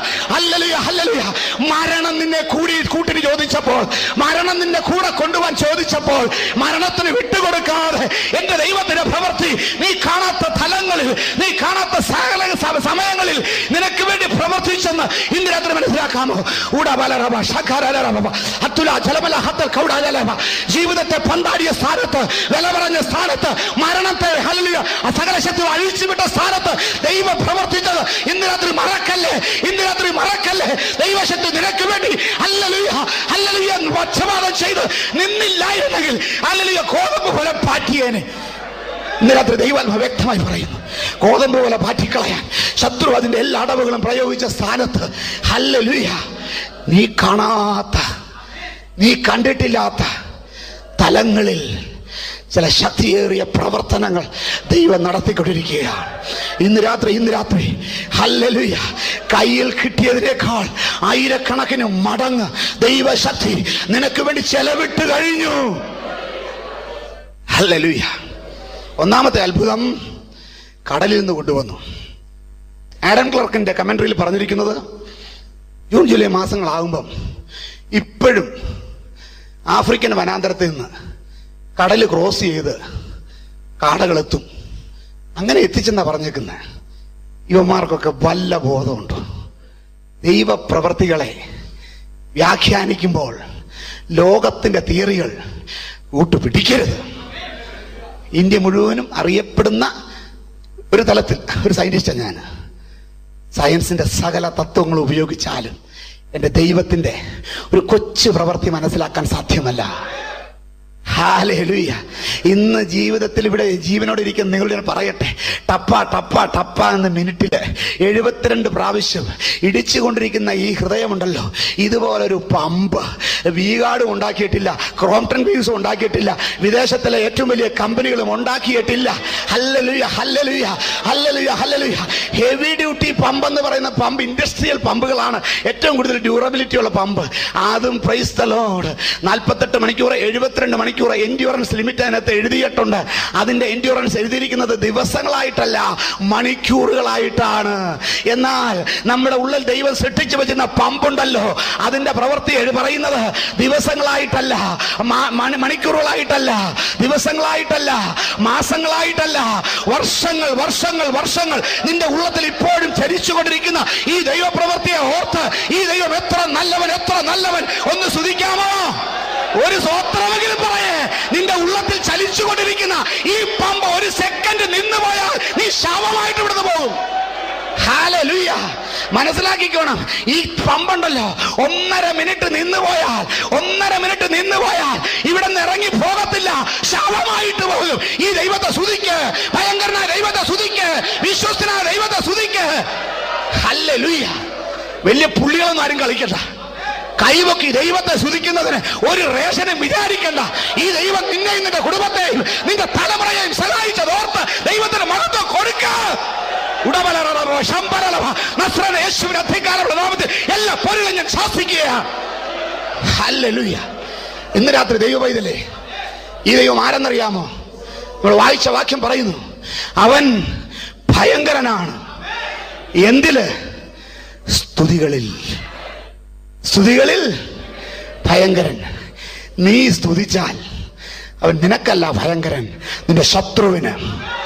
Speaker 1: ഹല്ലേലൂയ ഹല്ലേലൂയ മരണം നിന്നെ കൂടി കൂട്ടിന് ചോദിച്ചപ്പോൾ മരണം നിന്നെ കൂടെ കൊണ്ടുപോകാൻ ചോദിച്ചപ്പോൾ മരണത്തിന് വിട്ടുകൊടുക്കാതെ എന്റെ ദൈവത്തിന്റെ പ്രവൃത്തി നീ കാണാത്ത തലങ്ങളിൽ നീ കാണാത്ത സകല സ- സമയങ്ങളിൽ നിനക്ക് വേണ്ടി പ്രവർത്തിച്ചെന്ന് ഇന്ന് രാത്രി മനസ്സിലാക്കാമോ ഊടാബലറബ ശഖാരലറബ അത്തുല ജലബല ഹത്തൽ കൗടാജലബ ജീവിതത്തെ പന്താടിയ സ്ഥാനത്ത് വില പറഞ്ഞ സ്ഥാനത്ത് മരണത്തെ ഹല്ലേലൂയ ആ സകല ശക്തി അഴിച്ചുവിട്ട സ്ഥാനത്ത് ദൈവം പ്രവർത്തിച്ചത് ഇന്ന് രാത്രി മറക്കല്ലേ ഇന്ന് രാത്രി മറക്കല്ലേ ദൈവശക്തി നിനക്ക് വേണ്ടി ഹല്ലേലൂയ ഹല്ലേലൂയ എന്ന് പക്ഷപാതം ചെയ്ത് നിന്നില്ലായിരുന്നെങ്കിൽ ഹല്ലേലൂയ കോതമ്പ് പോലെ പാറ്റിയേനെ ഇന്ന് രാത്രി ദൈവാത്മ വ്യക്തമായി പറയുന്നു കോതമ്പ് പോലെ പാറ്റിക്കളയാൻ ശത്രു അതിന്റെ എല്ലാ അടവുകളും പ്രയോഗിച്ച സ്ഥാനത്ത് ഹല്ലേലൂയ നീ കാണാത്ത നീ കണ്ടിട്ടില്ലാത്ത തലങ്ങളിൽ ചില ശക്തിയേറിയ പ്രവർത്തനങ്ങൾ ദൈവം നടത്തിക്കൊണ്ടിരിക്കുകയാണ് ഇന്ന് രാത്രി ഇന്ന് രാത്രി ഹല്ലലുയ കയ്യിൽ കിട്ടിയതിനേക്കാൾ ആയിരക്കണക്കിന് മടങ്ങ് ദൈവശക്തി നിനക്ക് വേണ്ടി ചെലവിട്ട് കഴിഞ്ഞു ഹല്ലലുയ ഒന്നാമത്തെ അത്ഭുതം കടലിൽ നിന്ന് കൊണ്ടുവന്നു ആഡം ക്ലർക്കിന്റെ കമന്ററിയിൽ പറഞ്ഞിരിക്കുന്നത് ജൂൺ ജൂലൈ മാസങ്ങളാകുമ്പം ഇപ്പോഴും ആഫ്രിക്കൻ വനാന്തരത്തിൽ നിന്ന് കടൽ ക്രോസ് ചെയ്ത് കാടകളെത്തും അങ്ങനെ എത്തിച്ചെന്നാ പറഞ്ഞേക്കുന്നത് ഇവന്മാർക്കൊക്കെ വല്ല ബോധമുണ്ട് ദൈവപ്രവർത്തികളെ വ്യാഖ്യാനിക്കുമ്പോൾ ലോകത്തിന്റെ തിയറികൾ കൂട്ടുപിടിക്കരുത് ഇന്ത്യ മുഴുവനും അറിയപ്പെടുന്ന ഒരു തലത്തിൽ ഒരു സയന്റിസ്റ്റാണ് ഞാൻ സയൻസിന്റെ സകല തത്വങ്ങൾ ഉപയോഗിച്ചാലും എൻ്റെ ദൈവത്തിന്റെ ഒരു കൊച്ചു പ്രവൃത്തി മനസ്സിലാക്കാൻ സാധ്യമല്ല ഹാലേലുയ്യ ഇന്ന് ജീവിതത്തിൽ ഇവിടെ ജീവനോടെ ഇരിക്കുന്ന നിങ്ങളോട് ഞാൻ പറയട്ടെ ടപ്പ ടപ്പ ടപ്പ എന്ന മിനിറ്റില് എഴുപത്തിരണ്ട് പ്രാവശ്യം ഇടിച്ചുകൊണ്ടിരിക്കുന്ന ഈ ഹൃദയമുണ്ടല്ലോ ഇതുപോലൊരു പമ്പ് വീഗാർഡും ഉണ്ടാക്കിയിട്ടില്ല ക്രോംപ്ടൺ വ്യൂസും ഉണ്ടാക്കിയിട്ടില്ല വിദേശത്തിലെ ഏറ്റവും വലിയ കമ്പനികളും ഉണ്ടാക്കിയിട്ടില്ല hallelujah hallelujah hallelujah hallelujah heavy duty pump എന്ന് പറയുന്ന പമ്പ് ഇൻഡസ്ട്രിയൽ പമ്പുകളാണ് ഏറ്റവും കൂടുതൽ ഡ്യൂറബിലിറ്റി ഉള്ള പമ്പ് അതും പ്രൈസ് തലോട് നാൽപ്പത്തെട്ട് മണിക്കൂർ എഴുപത്തിരണ്ട് മണിക്കൂർ എൻഡ്യൂറൻസ് ലിമിറ്റ് അതിനകത്ത് എഴുതിയിട്ടുണ്ട് അതിന്റെ എൻഡ്യൂറൻസ് എഴുതിയിരിക്കുന്നത് ദിവസങ്ങളായിട്ടല്ല മണിക്കൂറുകളായിട്ടാണ് എന്നാൽ നമ്മുടെ ഉള്ളിൽ ദൈവം സൃഷ്ടിച്ചു വെച്ചിരുന്ന പമ്പുണ്ടല്ലോ അതിന്റെ പ്രവൃത്തി എഴു- പറയുന്നത് ദിവസങ്ങളായിട്ടല്ല മ- മണി- മണിക്കൂറുകളായിട്ടല്ല ദിവസങ്ങളായിട്ടല്ല മാസങ്ങളായിട്ടല്ല വർഷങ്ങൾ വർഷങ്ങൾ വർഷങ്ങൾ നിന്റെ ഉള്ളത്തിൽ ഇപ്പോഴും ചരിച്ചുകൊണ്ടിരിക്കുന്ന ഈ ദൈവപ്രവൃത്തിയെ ഓർത്ത് ഈ ദൈവം എത്ര നല്ലവൻ എത്ര നല്ലവൻ ഒന്ന് സ്തുതിക്കാമോ ഒരു സ്വോത്രമെങ്കിലും പറയേ നിന്റെ ഉള്ളത്തിൽ ചലിച്ചുകൊണ്ടിരിക്കുന്ന ഈ പമ്പ ഒരു സെക്കൻഡ് നിന്ന് പോയാൽ നീ ശവമായിട്ട് ഇവിടുന്ന് പോകും ഹാലലുയ മനസ്സിലാക്കിക്കോണം ഈ പമ്പുണ്ടല്ലോ ഒന്നര മിനിറ്റ് നിന്ന് പോയാൽ ഒന്നര മിനിറ്റ് നിന്ന് പോയാൽ ഇവിടെ നിന്ന് ഇറങ്ങി പോകത്തില്ല ശവമായിട്ട് പോകും ഈ ദൈവത്തെ സുതിക്ക് ഭയങ്കരനായ ദൈവത്തെ സുതിക്ക് വിശ്വസ്തനായ ദൈവത്തെ സുതിക്ക് ഹല്ലേലൂയ വലിയ പുള്ളികളൊന്നും ആരും കളിക്കണ്ട കൈവക്കി ദൈവത്തെ സ്തുതിക്കുന്നതിന് ഒരു റേഷനും വിചാരിക്കണ്ട ഈ ദൈവം നിന്നെയും നിന്റെ കുടുംബത്തെയും നിന്റെ തലമുറയെയും സഹായിച്ചത് ഓർത്ത് ദൈവത്തിന് മഹത്വം കൊടുക്ക ഉടമലറവോ ശമ്പരളവ നസ്രന യേശുവിന്റെ അധികാരമുള്ള നാമത്തിൽ എല്ലാ പൊരുളും ഞാൻ ശാസിക്കുകയാണ് ഹല്ലേലൂയ ഇന്ന് രാത്രി ദൈവവൈതലേ ഈ ദൈവം ആരെന്നറിയാമോ നമ്മൾ വായിച്ച വാക്യം പറയുന്നു അവൻ ഭയങ്കരനാണ് എന്തില് സ്തുതികളിൽ സ്തുതികളിൽ ഭയങ്കരൻ നീ സ്തുതിച്ചാൽ അവൻ നിനക്കല്ല ഭയങ്കരൻ നിന്റെ ശത്രുവിന്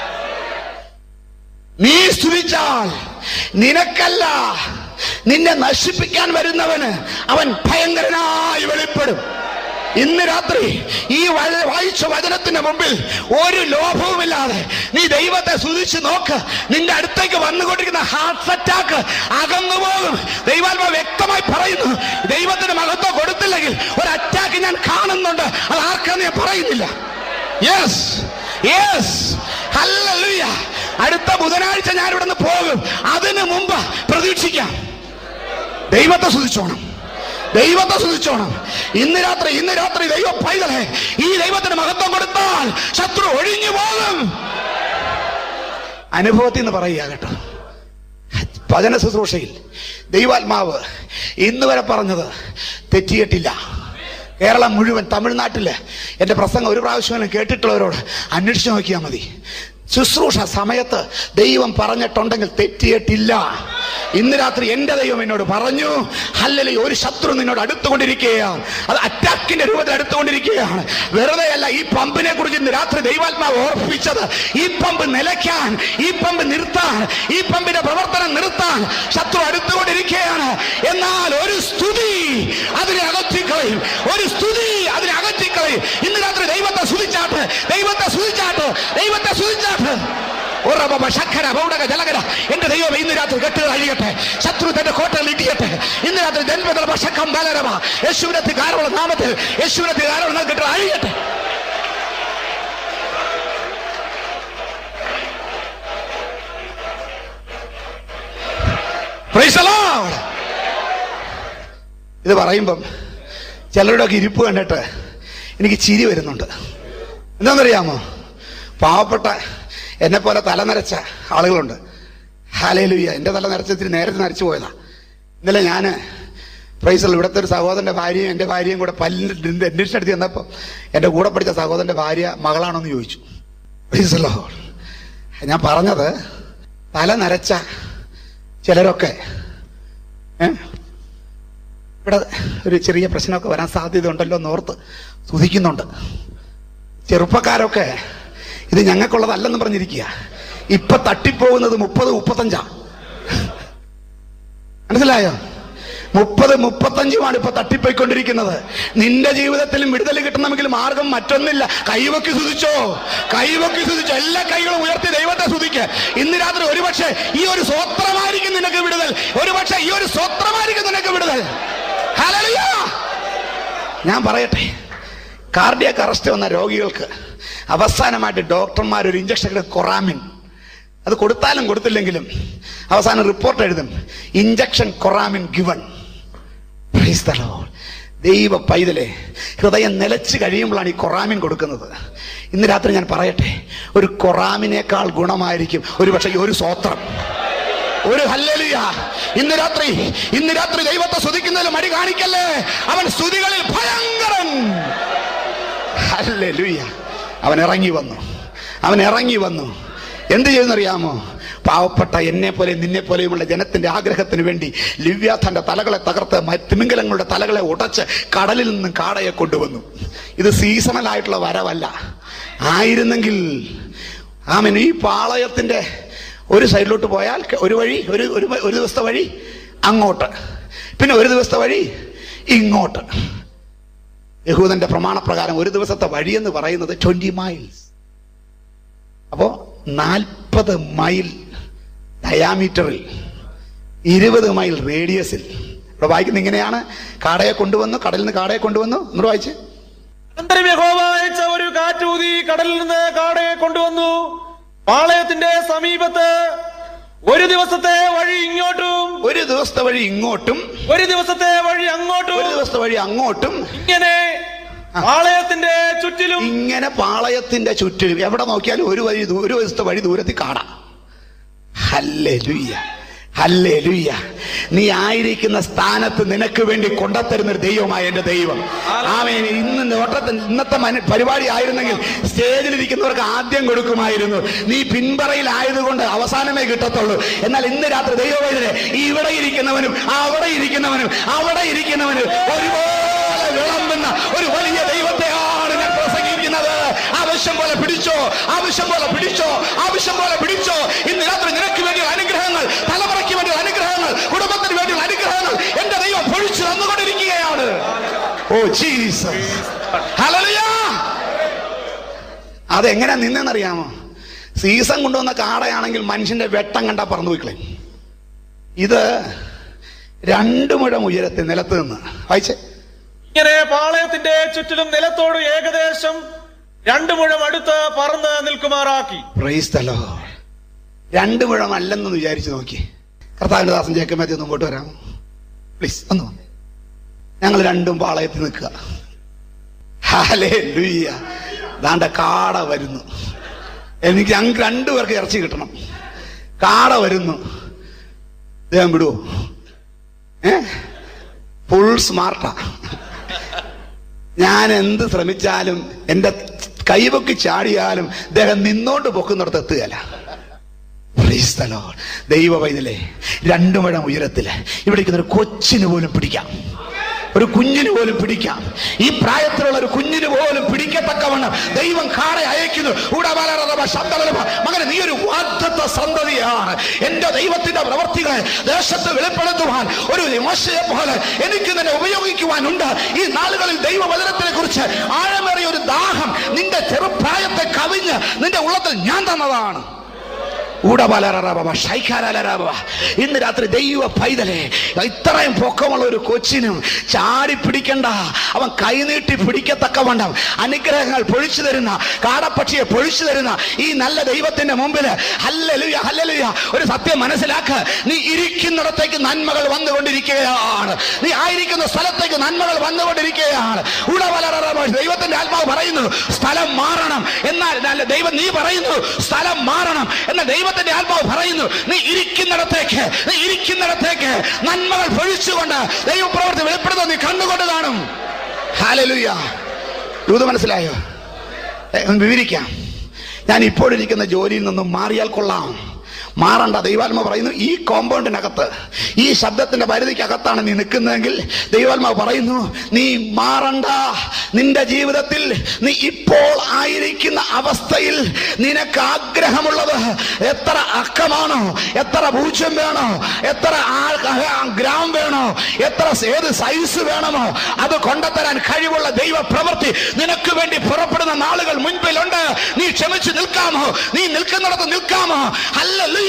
Speaker 1: നീ സ്തുതിച്ചാൽ നിനക്കല്ല നിന്നെ നശിപ്പിക്കാൻ വരുന്നവന് അവൻ ഭയങ്കരനായി വെളിപ്പെടും ഇന്ന് രാത്രി ഈ വ- വായിച്ച വചനത്തിന് മുമ്പിൽ ഒരു ലോഭവുമില്ലാതെ നീ ദൈവത്തെ സ്തുതിച്ച് നോക്ക് നിന്റെ അടുത്തേക്ക് വന്നുകൊണ്ടിരിക്കുന്ന ഹാർട്ട് അറ്റാക്ക് അകന്നു പോകും ദൈവാത്മ വ്യക്തമായി പറയുന്നു ദൈവത്തിന് മഹത്വം കൊടുത്തില്ലെങ്കിൽ ഒരു അറ്റാക്ക് ഞാൻ കാണുന്നുണ്ട് അത് ആർക്കാന്ന് ഞാൻ പറയുന്നില്ല യെസ് യെസ് ഹല്ലേലൂയ അടുത്ത ബുധനാഴ്ച ഞാൻ ഇവിടെ നിന്ന് പോകും അതിനു മുമ്പ് പ്രതീക്ഷിക്കാം ദൈവത്തെ സ്തുതിച്ചോണം ദൈവത്തെ സ്തുതിച്ചോണം ഇന്ന് രാത്രി ഇന്ന് രാത്രി ദൈവ പൈതലേ ഈ ദൈവത്തിന് മഹത്വം കൊടുത്താൽ ശത്രു ഒഴിഞ്ഞു പോകും അനുഭവത്തിൽ നിന്ന് പറയുക കേട്ടോ ഭജന ശുശ്രൂഷയിൽ ദൈവാത്മാവ് ഇന്ന് വരെ പറഞ്ഞത് തെറ്റിയിട്ടില്ല കേരളം മുഴുവൻ തമിഴ്നാട്ടില് എന്റെ പ്രസംഗം ഒരു പ്രാവശ്യം കേട്ടിട്ടുള്ളവരോട് അന്വേഷിച്ച് നോക്കിയാൽ മതി ശുശ്രൂഷ സമയത്ത് ദൈവം പറഞ്ഞിട്ടുണ്ടെങ്കിൽ തെറ്റിയിട്ടില്ല ഇന്ന് രാത്രി എന്റെ ദൈവം എന്നോട് പറഞ്ഞു അല്ലല്ലേ ഒരു ശത്രു നിന്നോട് അടുത്തുകൊണ്ടിരിക്കുകയാണ് അത് അറ്റാക്കിന്റെ രൂപത്തിൽ അടുത്തുകൊണ്ടിരിക്കുകയാണ് വെറുതെ അല്ല ഈ പമ്പിനെ കുറിച്ച് ഇന്ന് രാത്രി ദൈവാത്മാവ് ഓർപ്പിച്ചത് ഈ പമ്പ് നിലയ്ക്കാൻ ഈ പമ്പ് നിർത്താൻ ഈ പമ്പിന്റെ പ്രവർത്തനം നിർത്താൻ ശത്രു അടുത്തുകൊണ്ടിരിക്കുകയാണ് എന്നാൽ ഒരു സ്തുതി അതിനെ അകറ്റിക്കളയും ഒരു സ്തുതി അതിനെ അകറ്റിക്കളയും ഇന്ന് രാത്രി ദൈവത്തെ സ്തുതിച്ചാട്ട് ദൈവത്തെ സ്തുതിച്ചാട്ട് ദൈവത്തെ സ്തുതിച്ചാട്ട് ഉറവ ശക്കര പൗടക ജലകര എന്റെ ദൈവം ഇന്ന് രാത്രി കെട്ടുകൾ അഴിയട്ടെ ശത്രു തന്റെ കോട്ടകൾ ഇടിയട്ടെ ഇന്ന് രാത്രി ജന്മതല ശക്കം ബലരമ യേശുവിനത്തി കാരമുള്ള നാമത്തിൽ യേശുവിനത്തി കാരമുള്ള കെട്ടുകൾ അഴിയട്ടെ Praise the Lord. ഇത് പറയുമ്പം ചിലരുടെയൊക്കെ ഇരിപ്പ് കണ്ടിട്ട് എനിക്ക് ചിരി വരുന്നുണ്ട് എന്താണെന്നറിയാമോ പാവപ്പെട്ട എന്നെ പോലെ തല നരച്ച ആളുകളുണ്ട് ഹാലേലുയ്യ എൻ്റെ തല നരച്ച ഇത്തിരി നേരത്തെ നരച്ചു പോയതാ ഇന്നലെ ഞാൻ പ്രൈസൽ ഇവിടുത്തെ ഒരു സഹോദരൻ്റെ ഭാര്യയും എൻ്റെ ഭാര്യയും കൂടെ പല്ലിൻ്റെ അന്വേഷണം എടുത്ത് ചെന്നപ്പോൾ എൻ്റെ കൂടെ പഠിച്ച സഹോദരൻ്റെ ഭാര്യ മകളാണോന്ന് ചോദിച്ചു പ്രൈസലോ ഞാൻ പറഞ്ഞത് തല നരച്ച ചിലരൊക്കെ ഏ ഇവിടെ ഒരു ചെറിയ പ്രശ്നമൊക്കെ വരാൻ സാധ്യത ഉണ്ടല്ലോ എന്നോർത്ത് സുധിക്കുന്നുണ്ട് ചെറുപ്പക്കാരൊക്കെ ഇത് ഞങ്ങൾക്കുള്ളതല്ലെന്ന് പറഞ്ഞിരിക്കുക ഇപ്പൊ തട്ടിപ്പോകുന്നത് മുപ്പത് മുപ്പത്തഞ്ചാ മനസ്സിലായോ മുപ്പത് മുപ്പത്തഞ്ചുമാണ് ഇപ്പൊ തട്ടിപ്പോയിക്കൊണ്ടിരിക്കുന്നത് നിന്റെ ജീവിതത്തിലും വിടുതൽ കിട്ടണമെങ്കിൽ മാർഗം മറ്റൊന്നില്ല കൈവക്കി സുതിച്ചോ കൈവക്കി സുതിച്ചോ എല്ലാ കൈകളും ഉയർത്തി ദൈവത്തെ സുതിക്ക് ഇന്ന് രാത്രി ഒരുപക്ഷെ ഈ ഒരു സ്വത്രമായിരിക്കും നിനക്ക് വിടുതൽ ഒരുപക്ഷെ ഈ ഒരു സ്വത്രമായിരിക്കും നിനക്ക് വിടുതൽ ഹല്ലേലൂയ ഞാൻ പറയട്ടെ കാർഡിയക് അറസ്റ്റ് വന്ന രോഗികൾക്ക് അവസാനമായിട്ട് ഡോക്ടർമാർ ഒരു ഇഞ്ചക്ഷൻ കൊറാമിൻ അത് കൊടുത്താലും കൊടുത്തില്ലെങ്കിലും അവസാനം റിപ്പോർട്ട് എഴുതും injection കൊറാമിൻ given Praise the Lord. ദൈവ പൈതലെ ഹൃദയം നിലച്ച് കഴിയുമ്പോഴാണ് ഈ കൊറാമിൻ കൊടുക്കുന്നത് ഇന്ന് രാത്രി ഞാൻ പറയട്ടെ ഒരു കൊറാമിനേക്കാൾ ഗുണമായിരിക്കും ഒരു പക്ഷേ ഈ ഒരു സ്വോത്രം ഒരു ഹല്ലേലൂയ ഇന്ന് രാത്രി ഇന്ന് രാത്രി ദൈവത്തെ സ്തുതിക്കുന്നതിൽ മടി കാണിക്കല്ലേ അവൻ സ്തുതികളിൽ ഭയങ്കരൻ ഹല്ലേലൂയ അവൻ ഇറങ്ങി വന്നു അവൻ ഇറങ്ങി വന്നു എന്ത് ചെയ്യുന്നറിയാമോ പാവപ്പെട്ട എന്നെ പോലെ നിന്നെ പോലെയുമുള്ള ജനത്തിന്റെ ആഗ്രഹത്തിന് വേണ്ടി ലിവ്യാഥന്റെ തലകളെ തകർത്ത് മ- തിമിംഗലങ്ങളുടെ തലകളെ ഉടച്ച് കടലിൽ നിന്നും കാടയെ കൊണ്ടുവന്നു ഇത് സീസണൽ ആയിട്ടുള്ള വരവല്ല ആയിരുന്നെങ്കിൽ ആമൻ ഈ പാളയത്തിന്റെ ഒരു സൈഡിലോട്ട് പോയാൽ ക- ഒരു വഴി ഒരു ഒരു വ- ഒരു ദിവസത്തെ വഴി അങ്ങോട്ട് പിന്നെ ഒരു ദിവസത്തെ വഴി ഇങ്ങോട്ട് യഹൂദന്റെ പ്രമാണപ്രകാരം ഒരു ദിവസത്തെ വഴി എന്ന് പറയുന്നത് ട്വന്റി മൈൽസ് അപ്പോ നാൽപ്പത് മൈൽ ഡയാമീറ്ററിൽ ഇരുപത് മൈൽ റേഡിയസിൽ ഇവിടെ വായിക്കുന്നത് ഇങ്ങനെയാണ് കാടയെ കൊണ്ടുവന്നു കടലിൽ നിന്ന് കാടയെ കൊണ്ടുവന്നു എന്നോട് വായിച്ച്
Speaker 2: അനന്തരം യഹോവ അയച്ച ഒരു കാറ്റൂതി കടലിൽ നിന്ന് കാടയെ കൊണ്ടുവന്നു പാളയത്തിന്റെ സമീപത്ത് ഒരു ദിവസത്തെ വഴി ഇങ്ങോട്ടും
Speaker 1: ഒരു ദിവസത്തെ വഴി ഇങ്ങോട്ടും
Speaker 2: ഒരു ദിവസത്തെ വഴി അങ്ങോട്ടും
Speaker 1: ഒരു ദിവസത്തെ വഴി അങ്ങോട്ടും
Speaker 2: ഇങ്ങനെ പാളയത്തിന്റെ ചുറ്റിലും
Speaker 1: ഇങ്ങനെ പാളയത്തിന്റെ ചുറ്റിലും എവിടെ നോക്കിയാലും ഒരു വഴി ദൂ- ഒരു ദിവസത്തെ വഴി ദൂരത്തിൽ കാണാം ഹല്ലേ ലുയ്യ ഹല്ലേ ലുയ്യ നീ ആയിരിക്കുന്ന സ്ഥാനത്ത് നിനക്ക് വേണ്ടി കൊണ്ടുത്തരുന്ന ഒരു ദൈവമായ എന്റെ ദൈവം ആമേൻ ഇന്ന് നോട്ടത്തിൽ ഇന്നത്തെ മന- പരിപാടി ആയിരുന്നെങ്കിൽ സ്റ്റേജിലിരിക്കുന്നവർക്ക് ആദ്യം കൊടുക്കുമായിരുന്നു നീ പിൻപറയിലായതുകൊണ്ട് അവസാനമേ കിട്ടത്തുള്ളൂ എന്നാൽ ഇന്ന് രാത്രി ദൈവവേദന ഇവിടെ ഇരിക്കുന്നവനും അവിടെ ഇരിക്കുന്നവനും അവിടെ ഇരിക്കുന്നവനും ഒരുപോലെ വിളമ്പുന്ന ഒരു വലിയ ദൈവത്തെയാണ് ഞാൻ പ്രസംഗിക്കുന്നത് ആവശ്യം പോലെ പിടിച്ചോ ആവശ്യം പോലെ പിടിച്ചോ ആവശ്യം പോലെ പിടിച്ചോ ഇന്ന് രാത്രി നിനക്ക് വേണ്ടിയുള്ള അനുഗ്രഹങ്ങൾ തലമുറയ്ക്ക് വേണ്ടിയുള്ള അനുഗ്രഹങ്ങൾ കുടുംബത്തിന് വേണ്ടിയുള്ള അനുഗ്രഹങ്ങൾ എന്റെ ദൈവം പൊഴിച്ചു തന്നുകൊണ്ടിരിക്കുകയാണ് ഓ ജീസസ് ഹല്ലേലൂയ അതെങ്ങനെ നിന്നെന്നറിയാമോ സീസൺ കൊണ്ടുവന്ന കാടയാണെങ്കിൽ മനുഷ്യന്റെ വെട്ടം കണ്ടാ പറന്നു പോയിക്കളെ ഇത് രണ്ടു മുഴം ഉയരത്തിൽ നിലത്ത് നിന്ന് വായിച്ചേ
Speaker 2: ഇങ്ങനെ പാളയത്തിന്റെ ചുറ്റിലും നിലത്തോട് ഏകദേശം രണ്ടു മുഴം അടുത്ത് പറന്ന് നിൽക്കുമാറാക്കി
Speaker 1: പ്രൈസ് the Lord. രണ്ട് മുഴം അല്ലെന്ന് വിചാരിച്ചു നോക്കി കർത്താവിന്റെ ദാസൻ ജേക്കമേത്തി ഒന്ന് മുമ്പോട്ട് വരാമോ പ്ലീസ് ഒന്ന് വന്നേ ഞങ്ങൾ രണ്ടും പാളയത്തിൽ നിൽക്കുക ഹാലേ ലൂയ്യ ദാണ്ട കാട വരുന്നു എനിക്ക് ഞങ്ങൾക്ക് രണ്ടുപേർക്ക് ഇറച്ചി കിട്ടണം കാട വരുന്നു ദേഹം വിടുവോ ഏ ഫുൾ സ്മാർട്ടാ ഞാൻ എന്ത് ശ്രമിച്ചാലും എൻ്റെ കൈപൊക്കി ചാടിയാലും ദേഹം നിന്നോണ്ട് പൊക്കുന്നിടത്ത് എത്തുകയല്ല Praise the Lord. ദൈവ പൈതലേ രണ്ടു മഴ ഉയരത്തില് ഇവിടെ ഇരിക്കുന്ന ഒരു കൊച്ചിന് പോലും പിടിക്കാം ഒരു കുഞ്ഞിന് പോലും പിടിക്കാം ഈ പ്രായത്തിലുള്ള ഒരു കുഞ്ഞിന് പോലും പിടിക്കത്തക്കവണ്ണം ദൈവം കാളെ അയക്കുന്നു ഊടബാലറബ ശബ്ദബലമ. മകനെ നീ ഒരു വാഗ്ദത്ത സന്തതിയാണ് എന്റെ ദൈവത്തിന്റെ പ്രവർത്തികളെ ദേശത്ത് വെളിപ്പെടുത്തുവാൻ ഒരു മോശയെ പോലെ എനിക്ക് നിന്നെ ഉപയോഗിക്കുവാനുണ്ട് ഈ നാളുകളിൽ ദൈവവചനത്തിനെ കുറിച്ച് ആഴമേറിയ ഒരു ദാഹം നിന്റെ ചെറുപ്രായത്തെ കവിഞ്ഞ് നിന്റെ ഉള്ളത്തിൽ ഞാൻ തന്നതാണ് ഊടബലറബ ഷൈഖാലരബ ഇന്ന് രാത്രി ദൈവ പൈതലെ ഇത്രയും പൊക്കമുള്ള ഒരു കൊച്ചിനും ചാടി പിടിക്കണ്ട അവൻ കൈനീട്ടി പിടിക്കത്തക്കവണ്ണം അനുഗ്രഹങ്ങൾ പൊഴിച്ചു തരുന്ന കാടപ്പക്ഷിയെ പൊഴിച്ചു തരുന്ന ഈ നല്ല ദൈവത്തിന്റെ മുമ്പിൽ ഹല്ലലുയ ഹല്ലലുയ ഒരു സത്യം മനസ്സിലാക്ക നീ ഇരിക്കുന്നിടത്തേക്ക് നന്മകൾ വന്നുകൊണ്ടിരിക്കുകയാണ് നീ ആയിരിക്കുന്ന സ്ഥലത്തേക്ക് നന്മകൾ വന്നുകൊണ്ടിരിക്കുകയാണ് ഊടബലറബ ദൈവത്തിന്റെ ആത്മാവ് പറയുന്നു സ്ഥലം മാറണം എന്നാൽ നല്ല ദൈവം നീ പറയുന്നു സ്ഥലം മാറണം എന്നാൽ ദൈവത്തിന്റെ ആത്മാവ് പറയുന്നു നീ ഇരിക്കുന്നിടത്തേക്ക് നീ ഇരിക്കുന്നിടത്തേക്ക് നന്മകൾ പൊഴിച്ചുകൊണ്ട് ദൈവപ്രവർത്തി വെളിപ്പെടുന്നത് നീ കണ്ടുകൊണ്ട് കാണും ഹാലലുയ്യ ഇത് മനസ്സിലായോ ഏ, ഒന്ന് വിവരിക്കാം ഞാൻ ഇപ്പോഴിരിക്കുന്ന ജോലിയിൽ നിന്നും മാറിയാൽ കൊള്ളാം മാറണ്ട ദൈവാത്മ പറയുന്നു ഈ കോമ്പൗണ്ടിനകത്ത് ഈ ശബ്ദത്തിന്റെ പരിധിക്കകത്താണ് നീ നിൽക്കുന്നതെങ്കിൽ ദൈവാത്മാവ് പറയുന്നു നീ മാറണ്ട നിന്റെ ജീവിതത്തിൽ നീ ഇപ്പോൾ ആയിരിക്കുന്ന അവസ്ഥയിൽ നിനക്ക് ആഗ്രഹമുള്ളത് എത്ര അക്കമാണോ എത്ര പൂജ്യം വേണോ എത്ര ആൾ- ഗ്രാം വേണോ എത്ര ഏത് സൈസ് വേണമോ അത് കൊണ്ടുതരാൻ കഴിവുള്ള ദൈവ പ്രവൃത്തി നിനക്ക് വേണ്ടി പുറപ്പെടുന്ന നാളുകൾ മുൻപിലുണ്ട് നീ ക്ഷമിച്ചു നിൽക്കാമോ നീ നിൽക്കുന്നിടത്ത് നിൽക്കാമോ ഹല്ലേലൂയ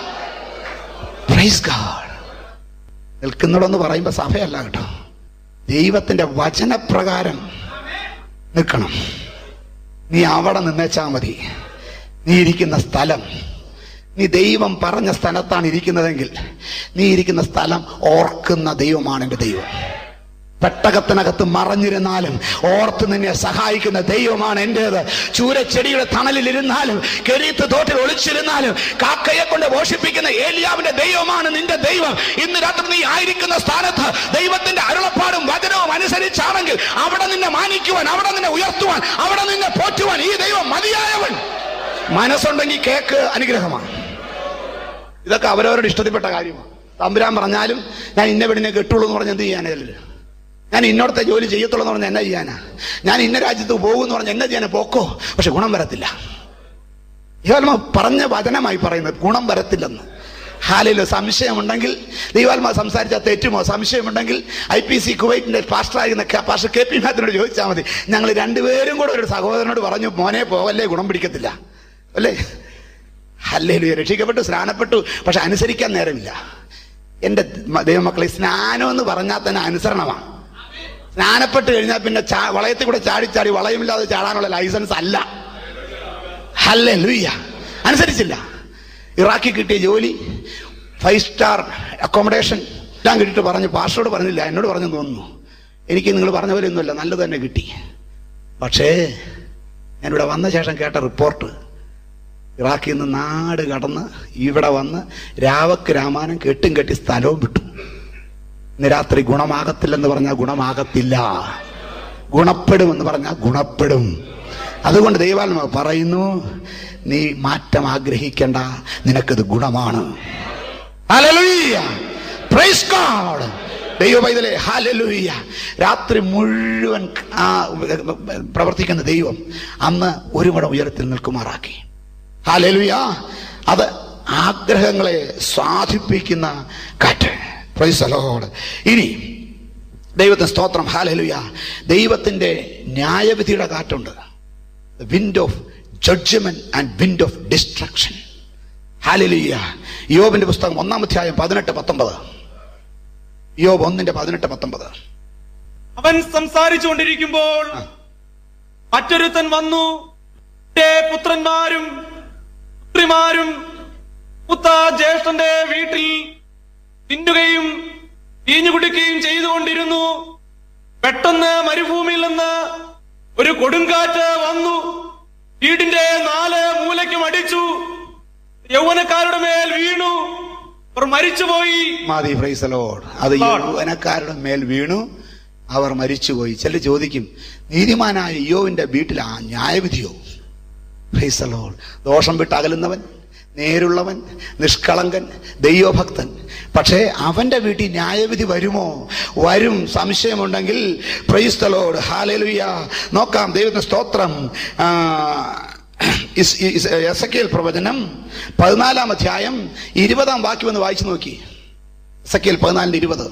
Speaker 1: പ്രൈസ് ഗാഡ് നിൽക്കുന്നിടന്ന് പറയുമ്പോ സഭയല്ല കേട്ടോ ദൈവത്തിന്റെ വചനപ്രകാരം നിൽക്കണം നീ അവിടെ നിന്നേച്ചാ മതി നീ ഇരിക്കുന്ന സ്ഥലം നീ ദൈവം പറഞ്ഞ സ്ഥലത്താണ് ഇരിക്കുന്നതെങ്കിൽ നീ ഇരിക്കുന്ന സ്ഥലം ഓർക്കുന്ന ദൈവമാണ് എൻ്റെ ദൈവം പെട്ടകത്തിനകത്ത് മറഞ്ഞിരുന്നാലും ഓർത്ത് നിന്നെ സഹായിക്കുന്ന ദൈവമാണ് എന്റേത് ചൂരച്ചെടിയുടെ തണലിൽ ഇരുന്നാലും കെരീത്ത് തോട്ടിൽ ഒളിച്ചിരുന്നാലും കാക്കയെ കൊണ്ട് പോഷിപ്പിക്കുന്ന ഏലിയാവിന്റെ ദൈവമാണ് നിന്റെ ദൈവം ഇന്ന് രാത്രി നീ ആയിരിക്കുന്ന സ്ഥാനത്ത് ദൈവത്തിന്റെ അരുളപ്പാടും വചനവും അനുസരിച്ചാണെങ്കിൽ അവിടെ നിന്നെ മാനിക്കുവാൻ അവിടെ നിന്നെ ഉയർത്തുവാൻ അവിടെ നിന്നെ പോറ്റുവാൻ ഈ ദൈവം മതിയായവൻ മനസ്സുണ്ടെങ്കിൽ കേക്ക് അനുഗ്രഹമാണ് ഇതൊക്കെ അവരവരുടെ ഇഷ്ടത്തിൽപ്പെട്ട കാര്യമാണ് തമ്പുരാൻ പറഞ്ഞാലും ഞാൻ ഇന്ന പെണ്ണിനെ കെട്ടുള്ളൂ എന്ന് പറഞ്ഞ് എന്ത് ചെയ്യാനാ ഇതില്? ഞാൻ ഇന്നോടത്തെ ജോലി ചെയ്യത്തുള്ളൂ എന്ന് പറഞ്ഞാൽ എന്നാ ചെയ്യാനാ ഞാൻ ഇന്ന രാജ്യത്ത് പോകും എന്ന് പറഞ്ഞാൽ എന്നാ ചെയ്യാനാ പോക്കോ പക്ഷെ ഗുണം വരത്തില്ല ദൈവാത്മ പറഞ്ഞ വചനമായി പറയുന്നത് ഗുണം വരത്തില്ലെന്ന് ഹാലിൽ സംശയമുണ്ടെങ്കിൽ ദൈവാത്മാ സംസാരിച്ചാൽ തെറ്റുമോ സംശയമുണ്ടെങ്കിൽ ഐ പി സി കുവൈറ്റിന്റെ പാസ്റ്ററായിരുന്ന ക- പാസ്റ്റർ കെ പി മാത്തിനോട് ചോദിച്ചാൽ മതി ഞങ്ങൾ രണ്ടുപേരും കൂടെ ഒരു സഹോദരനോട് പറഞ്ഞു മോനെ പോവല്ലേ ഗുണം പിടിക്കത്തില്ല അല്ലേ ഹല്ലേലൂയ രക്ഷിക്കപ്പെട്ടു സ്നാനപ്പെട്ടു പക്ഷെ അനുസരിക്കാൻ നേരമില്ല എൻ്റെ മ- ദൈവമക്കളെ സ്നാനം എന്ന് പറഞ്ഞാൽ തന്നെ അനുസരണമാണ് സ്നാനപ്പെട്ട് കഴിഞ്ഞാൽ പിന്നെ ചാ- വളയത്തിൽ കൂടെ ചാടി ചാടി വളയമില്ലാതെ ചാടാനുള്ള ലൈസൻസ് അല്ല ഹല്ലേ ലൂയ്യ അനുസരിച്ചില്ല ഇറാഖിൽ കിട്ടിയ ജോലി ഫൈവ് സ്റ്റാർ അക്കോമഡേഷൻ എല്ലാം കിട്ടിയിട്ട് പറഞ്ഞു പാസ്റ്ററോട് പറഞ്ഞില്ല എന്നോട് പറഞ്ഞു തോന്നുന്നു എനിക്ക് നിങ്ങൾ പറഞ്ഞ പോലെ ഒന്നുമല്ല നല്ലത് തന്നെ കിട്ടി പക്ഷേ ഞാനിവിടെ വന്ന ശേഷം കേട്ട റിപ്പോർട്ട് ഇറാഖിൽ നിന്ന് നാട് കടന്ന് ഇവിടെ വന്ന് രാവക്ക് രാമാനം കെട്ടും കെട്ടി സ്ഥലവും വിട്ടു ഇന്ന് രാത്രി ഗുണമാകത്തില്ലെന്ന് പറഞ്ഞാൽ ഗുണമാകത്തില്ല ഗുണപ്പെടുമെന്ന് പറഞ്ഞാൽ ഗുണപ്പെടും അതുകൊണ്ട് ദൈവാത്മാവ് പറയുന്നു നീ മാറ്റം ആഗ്രഹിക്കേണ്ട നിനക്കത് ഗുണമാണ് ഹല്ലേലൂയ. Praise God. ദൈവ പൈതലേ ഹാലലൂയ്യ രാത്രി മുഴുവൻ ആ പ്രവർത്തിക്കുന്ന ദൈവം അന്ന് ഒരു മടം ഉയരത്തിൽ നിൽക്കുമാറാക്കി ഹാലലുയ അത് ആഗ്രഹങ്ങളെ സാധിപ്പിക്കുന്ന കാറ്റ് Praise the Lord. ഇനി ദൈവത്തിന് സ്തോത്രം ഹാലലുയ ദൈവത്തിന്റെ ന്യായവിധിയുടെ കാറ്റുണ്ട് wind of judgement and wind of destruction ഹാലലുയ യോബിന്റെ പുസ്തകം ഒന്നാം അധ്യായം പതിനെട്ട് പത്തൊമ്പത് യോബ് ഒന്നിന്റെ പതിനെട്ട് പത്തൊമ്പത്
Speaker 2: അവൻ സംസാരിച്ചുകൊണ്ടിരിക്കുമ്പോൾ മറ്റൊരുത്തൻ വന്നു എന്റെ പുത്രന്മാരും പുത്രിമാരും മൂത്ത ജ്യേഷ്ഠന്റെ വീട്ടിൽ തിന്നുകയും വീഞ്ഞു കുടിക്കുകയും ചെയ്തുകൊണ്ടിരുന്നു പെട്ടെന്ന് മരുഭൂമിയിൽ നിന്ന് ഒരു കൊടുങ്കാറ്റ് വന്നു വീടിന്റെ നാല് മൂലയ്ക്കും അടിച്ചു യൗവനക്കാരുടെ മേൽ വീണു അവർ മരിച്ചുപോയി
Speaker 1: മാതി പ്രൈസ് ലോഡ് അത്
Speaker 2: Lord.
Speaker 1: യൗവനക്കാരുടെ മേൽ വീണു അവർ മരിച്ചുപോയി ചിലർ ചോദിക്കും നീതിമാനായ ഇയോവിന്റെ വീട്ടിൽ ആ ന്യായവിധിയോ Praise the Lord. ദോഷം വിട്ട് അകലുന്നവൻ നേരുള്ളവൻ നിഷ്കളങ്കൻ ദൈവഭക്തൻ പക്ഷേ അവന്റെ വീട്ടിൽ ന്യായവിധി വരുമോ വരും സംശയമുണ്ടെങ്കിൽ പ്രൈസ്തലോട് ഹാലലുയ നോക്കാം ദൈവത്തിന്റെ സ്തോത്രം ആ, ഇസ്- ഇസ്- എസക്കേൽ പ്രവചനം പതിനാലാം അധ്യായം ഇരുപതാം വാക്യം ഒന്ന് വായിച്ചു നോക്കി എസക്കേൽ പതിനാലിന്റെ ഇരുപത്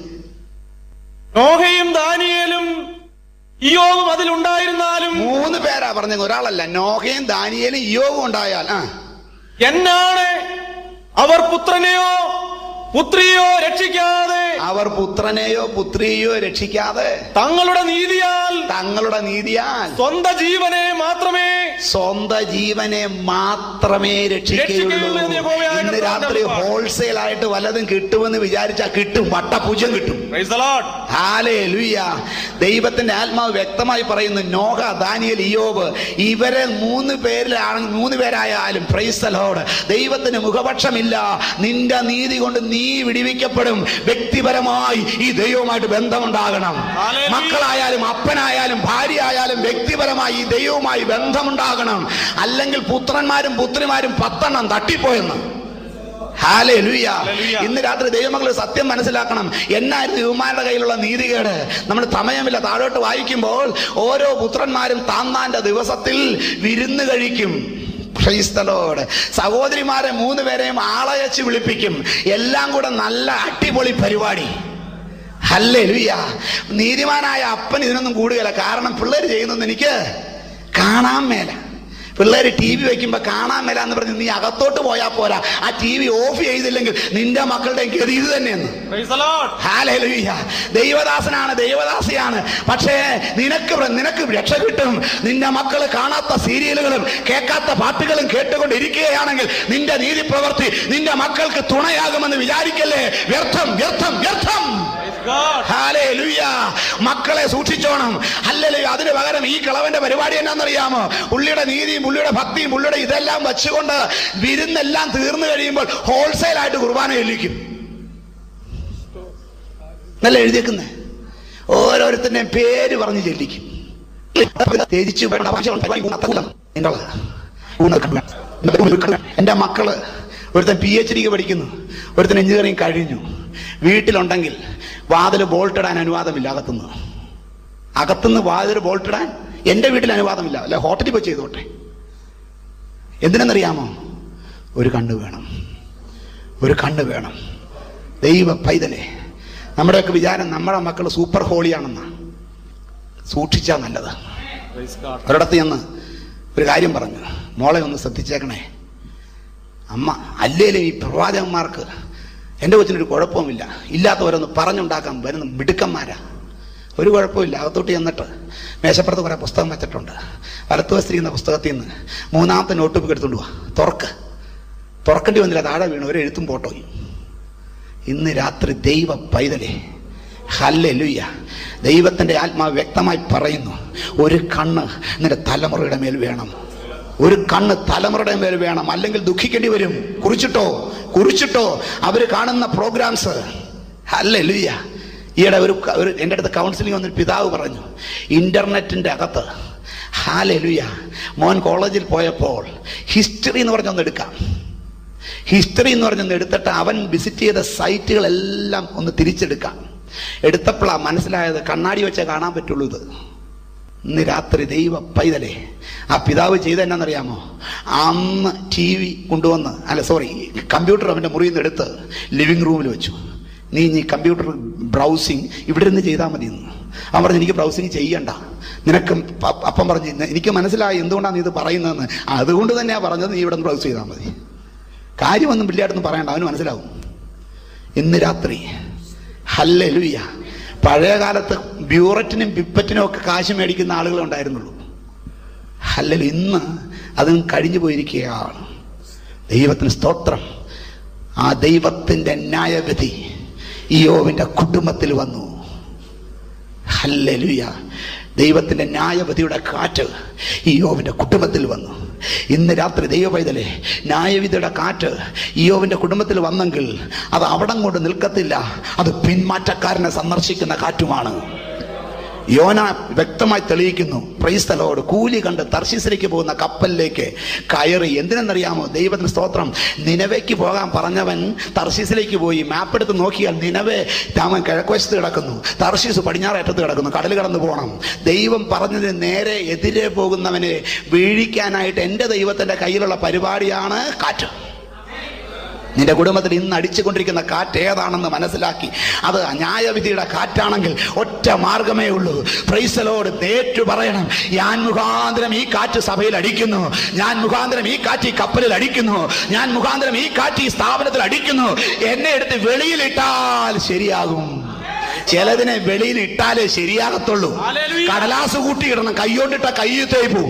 Speaker 2: നോഹയും ദാനിയേലും ഇയോവും അതിലുണ്ടായിരുന്നാലും
Speaker 1: മൂന്ന് പേരാ പറഞ്ഞത് ഒരാളല്ല നോഹയും ദാനിയേലും യോവും ഉണ്ടായാൽ ആ
Speaker 2: എന്നാണ് അവർ പുത്രനെയോ പുത്രിയോ രക്ഷിക്കാതെ
Speaker 1: അവർ പുത്രനെയോ പുത്രിയെയോ രക്ഷിക്കാതെ
Speaker 2: തങ്ങളുടെ നീതിയാൽ
Speaker 1: തങ്ങളുടെ നീതിയാൽ
Speaker 2: സ്വന്ത ജീവനെ മാത്രമേ
Speaker 1: സ്വന്തം ജീവനെ മാത്രമേ രക്ഷിക്കുകയുള്ളൂ
Speaker 2: രക്ഷിക്കുകയുള്ളൂ എന്ന് യഹോവയായ
Speaker 1: ഇന്ന് രാത്രി
Speaker 2: കർത്താവ്
Speaker 1: ഹോൾസെയിൽ ആയിട്ട് വല്ലതും കിട്ടുമെന്ന് വിചാരിച്ചാൽ കിട്ടും വട്ടപൂജ്യം കിട്ടും
Speaker 2: Praise the Lord.
Speaker 1: ഹാലേ ലുയ്യ ദൈവത്തിന്റെ ആത്മാവ് വ്യക്തമായി പറയുന്നു നോഹ ദാനിയൽ ഇയോബ് ഇവരെ മൂന്ന് പേരിലാണ് മൂന്ന് പേരായാലും പ്രൈസ്തലോട് ദൈവത്തിന് മുഖപക്ഷമില്ല നിന്റെ നീതി കൊണ്ട് നീ വിടിവിക്കപ്പെടും വ്യക്തിപരമായി ഈ ദൈവവുമായിട്ട് ബന്ധമുണ്ടാകണം
Speaker 2: Hallelujah.
Speaker 1: മക്കളായാലും അപ്പനായാലും ഭാര്യയായാലും വ്യക്തിപരമായി ഈ ദൈവവുമായി ബന്ധമുണ്ടാകണം അല്ലെങ്കിൽ പുത്രന്മാരും പുത്രിമാരും പത്തെണ്ണം തട്ടിപ്പോയെന്ന് ഹാലേ ലുയ്യ
Speaker 2: Hallelujah.
Speaker 1: ഇന്ന് രാത്രി ദൈവമക്കൾ സത്യം മനസ്സിലാക്കണം എന്നായിരുന്നു യുവമാരുടെ കയ്യിലുള്ള നീതികേട് നമ്മൾ സമയമില്ല താഴോട്ട് വായിക്കുമ്പോൾ ഓരോ പുത്രന്മാരും താന്താന്റെ ദിവസത്തിൽ വിരുന്ന് കഴിക്കും Praise the Lord. സഹോദരിമാരെ മൂന്ന് പേരെയും ആളയച്ച് വിളിപ്പിക്കും എല്ലാം കൂടെ നല്ല അടിപൊളി പരിപാടി ഹല്ലേ ലുയ്യ നീതിമാനായ അപ്പൻ ഇതിനൊന്നും കൂടുകയില്ല കാരണം പിള്ളേർ ചെയ്യുന്നൊന്നും എനിക്ക് കാണാൻ മേല പിള്ളേർ ടി വി വെക്കുമ്പോ കാണാൻ മേല എന്ന് പറഞ്ഞ് നീ അകത്തോട്ട് പോയാൽ പോരാ ആ ടി വി ഓഫ് ചെയ്തില്ലെങ്കിൽ നിന്റെ മക്കളുടെ ഗതി ഇത് തന്നെയെന്ന്
Speaker 2: Praise the Lord.
Speaker 1: ഹാലലുയ്യ ദൈവദാസനാണ് ദൈവദാസിയാണ് പക്ഷേ നിനക്ക് പ്ര- നിനക്ക് രക്ഷ കിട്ടും നിന്റെ മക്കള് കാണാത്ത സീരിയലുകളും കേൾക്കാത്ത പാട്ടുകളും കേട്ടുകൊണ്ട് ഇരിക്കുകയാണെങ്കിൽ നിന്റെ നീതി പ്രവൃത്തി നിന്റെ മക്കൾക്ക് തുണയാകുമെന്ന് വിചാരിക്കല്ലേ വ്യർത്ഥം വ്യർത്ഥം വ്യർത്ഥം
Speaker 2: Praise God.
Speaker 1: ഹാലേലുയ്യ. മക്കളെ സൂക്ഷിച്ചോണം അല്ലല്ലോ അതിന് പകരം ഈ കിളവന്റെ പരിപാടി എന്നാന്നറിയാമോ പുള്ളിയുടെ നീതിയും പുള്ളിയുടെ ഭക്തിയും പുള്ളിയുടെ ഇതെല്ലാം വെച്ചുകൊണ്ട് വിരുന്നെല്ലാം തീർന്നു കഴിയുമ്പോൾ ഹോൾസെയിൽ ആയിട്ട് കുർബാന ചൊല്ലിക്കും നല്ല എഴുതിയേക്കുന്നേ ഓരോരുത്തരുടെയും പേര് പറഞ്ഞ് ചെല്ലിക്കും തേജിച്ച് വേണ്ട ഭാഷ ഉണ്ട്. നിങ്ങള് ഊണ് കണ്ടു. എന്റെ മക്കള് ഒരുത്തൻ പി എച്ച് ഡിക്ക് പഠിക്കുന്നു ഒരുത്തൻ എഞ്ചിനീയറിംഗ് കഴിഞ്ഞു വീട്ടിലുണ്ടെങ്കിൽ വാതിൽ ബോൾട്ടിടാൻ അനുവാദമില്ല അകത്തുനിന്ന് അകത്തുനിന്ന് വാതിൽ ബോൾട്ടിടാൻ എന്റെ വീട്ടിൽ അനുവാദമില്ല അല്ല ഹോട്ടലിൽ പോയി ചെയ്തോട്ടെ എന്തിനെന്നറിയാമോ ഒരു കണ്ണ് വേണം ഒരു കണ്ണ് വേണം ദൈവ പൈതലെ നമ്മുടെയൊക്കെ വിചാരം നമ്മുടെ മക്കൾ സൂപ്പർ ഹോളിയാണെന്നാ സൂക്ഷിച്ചാ നല്ലത്
Speaker 2: Praise God.
Speaker 1: ഒരിടത്ത് ചെന്ന് ഒരു കാര്യം പറഞ്ഞു മോളെ ഒന്ന് ശ്രദ്ധിച്ചേക്കണേ അമ്മ അല്ലേലും ഈ പ്രവാചകന്മാർക്ക് എൻ്റെ കൊച്ചിനൊരു കുഴപ്പവുമില്ല ഇല്ലാത്തവരൊന്ന് പറഞ്ഞുണ്ടാക്കാൻ വരുന്ന മിടുക്കന്മാരാ ഒരു കുഴപ്പമില്ല അകത്തോട്ട് ചെന്നിട്ട് മേശപ്പുറത്ത് കുറേ പുസ്തകം വെച്ചിട്ടുണ്ട് വലത്തുവസ്തിരിക്കുന്ന പുസ്തകത്തിൽ നിന്ന് മൂന്നാമത്തെ നോട്ട് ബുക്ക് എടുത്തുകൊണ്ട് പോവാ തുറക്ക് തുറക്കേണ്ടി വന്നില്ല താഴെ വീണു ഒരു എഴുത്തും പോട്ടോയും ഇന്ന് രാത്രി ദൈവ പൈതലേ ഹല്ലേലൂയ ദൈവത്തിന്റെ ആത്മാവ് വ്യക്തമായി പറയുന്നു ഒരു കണ്ണ് നിന്റെ തലമുറയുടെ മേൽ വേണം ഒരു കണ്ണ് തലമുറയുടെ മേൽ വേണം അല്ലെങ്കിൽ ദുഃഖിക്കേണ്ടി വരും കുറിച്ചിട്ടോ കുറിച്ചിട്ടോ അവര് കാണുന്ന പ്രോഗ്രാംസ് ഹല്ലേലൂയ ഈയിടെ ഒരു ഒരു എൻ്റെ അടുത്ത് കൗൺസിലിംഗ് വന്നൊരു പിതാവ് പറഞ്ഞു ഇന്റർനെറ്റിന്റെ അകത്ത് ഹാലലുയ മോൻ കോളേജിൽ പോയപ്പോൾ ഹിസ്റ്ററി എന്ന് പറഞ്ഞൊന്ന് എടുക്കാം ഹിസ്റ്ററി എന്ന് പറഞ്ഞൊന്ന് എടുത്തിട്ട് അവൻ വിസിറ്റ് ചെയ്ത സൈറ്റുകളെല്ലാം ഒന്ന് തിരിച്ചെടുക്കാം എടുത്തപ്പോഴാണ് മനസ്സിലായത് കണ്ണാടി വെച്ചേ കാണാൻ പറ്റുള്ളൂ ഇത് ഇന്ന് രാത്രി ദൈവ പൈതലേ ആ പിതാവ് ചെയ്ത എന്നാന്നറിയാമോ അന്ന് ടി വി കൊണ്ടുവന്ന് അല്ല സോറി കമ്പ്യൂട്ടർ അവൻ്റെ മുറിയിൽ നിന്ന് എടുത്ത് ലിവിങ് റൂമിൽ വെച്ചു നീ ഈ കമ്പ്യൂട്ടർ ബ്രൗസിങ് ഇവിടെ നിന്ന് ചെയ്താൽ മതി എന്ന് അവൻ പറഞ്ഞു എനിക്ക് ബ്രൗസിങ് ചെയ്യണ്ട നിനക്ക് പ- അപ്പം പറഞ്ഞു "ഇന്ന് എനിക്ക് മനസ്സിലായി എന്തുകൊണ്ടാണ് നീ ഇത് പറയുന്നതെന്ന് അതുകൊണ്ട് തന്നെയാണ് പറഞ്ഞത് നീ ഇവിടെ നിന്ന് ബ്രൗസ് ചെയ്താൽ മതി കാര്യമൊന്നും പിള്ളേട്ടൊന്നും പറയണ്ട അവന് മനസ്സിലാവും ഇന്ന് രാത്രി ഹല്ലേ ലുയ്യ പഴയ കാലത്ത് ബ്യൂററ്റിനും പിപ്പറ്റിനും ഒക്കെ കാശ് മേടിക്കുന്ന ആളുകൾ ഉണ്ടായിരുന്നുള്ളൂ ഹല്ലൽ ഇന്ന് അതും കഴിഞ്ഞു പോയിരിക്കുകയാണ് ദൈവത്തിന് സ്തോത്രം ആ ദൈവത്തിന്റെ ന്യായവിധി ഈ യോവിന്റെ കുടുംബത്തിൽ വന്നു ഹല്ലേലൂയ ദൈവത്തിന്റെ ന്യായവിധിയുടെ കാറ്റ് ഈ യോവിന്റെ കുടുംബത്തിൽ വന്നു ഇന്ന് രാത്രി ദൈവ പൈതലേ ന്യായവിധിയുടെ കാറ്റ് ഈ യോവിന്റെ കുടുംബത്തിൽ വന്നെങ്കിൽ അത് അവിടം കൊണ്ട് നിൽക്കത്തില്ല അത് പിന്മാറ്റക്കാരനെ സന്ദർശിക്കുന്ന കാറ്റുമാണ് യോന വ്യക്തമായി തെളിയിക്കുന്നു പ്രൈസ്തലോട് കൂലി കണ്ട് തർശീസിലേക്ക് പോകുന്ന കപ്പലിലേക്ക് കയറി എന്തിനെന്നറിയാമോ ദൈവത്തിന് സ്തോത്രം നിലവയ്ക്ക് പോകാൻ പറഞ്ഞവൻ തർശീസിലേക്ക് പോയി മാപ്പ് എടുത്ത് നോക്കിയാൽ നിലവേ അവൻ കിഴക്കുവശത്ത് കിടക്കുന്നു തർശീസ് പടിഞ്ഞാറേറ്റത്ത് കിടക്കുന്നു കടൽ കടന്നു പോകണം ദൈവം പറഞ്ഞതിന് നേരെ എതിരെ പോകുന്നവനെ വീഴിക്കാനായിട്ട് എൻ്റെ ദൈവത്തിൻ്റെ കയ്യിലുള്ള പരിപാടിയാണ് കാറ്റ് നിന്റെ കുടുംബത്തിൽ ഇന്ന് അടിച്ചുകൊണ്ടിരിക്കുന്ന കാറ്റ് ഏതാണെന്ന് മനസ്സിലാക്കി അത് ന്യായവിധിയുടെ കാറ്റാണെങ്കിൽ ഒറ്റ മാർഗമേ ഉള്ളൂ പ്രൈസലോട് തേറ്റു പറയണം ഞാൻ മുഖാന്തരം ഈ കാറ്റ് സഭയിൽ അടിക്കുന്നു ഞാൻ മുഖാന്തരം ഈ കാറ്റ് ഈ കപ്പലിൽ അടിക്കുന്നു ഞാൻ മുഖാന്തരം ഈ കാറ്റ് ഈ സ്ഥാപനത്തിൽ അടിക്കുന്നു എന്നെ എടുത്ത് വെളിയിലിട്ടാൽ ശരിയാകും ചിലതിനെ വെളിയിൽ ഇട്ടാലേ ശരിയാകത്തുള്ളൂ
Speaker 2: ഹല്ലേലൂയ.
Speaker 1: കടലാസ് കൂട്ടിയിടണം കൈകൊണ്ടിട്ട കൈ തേപ്പു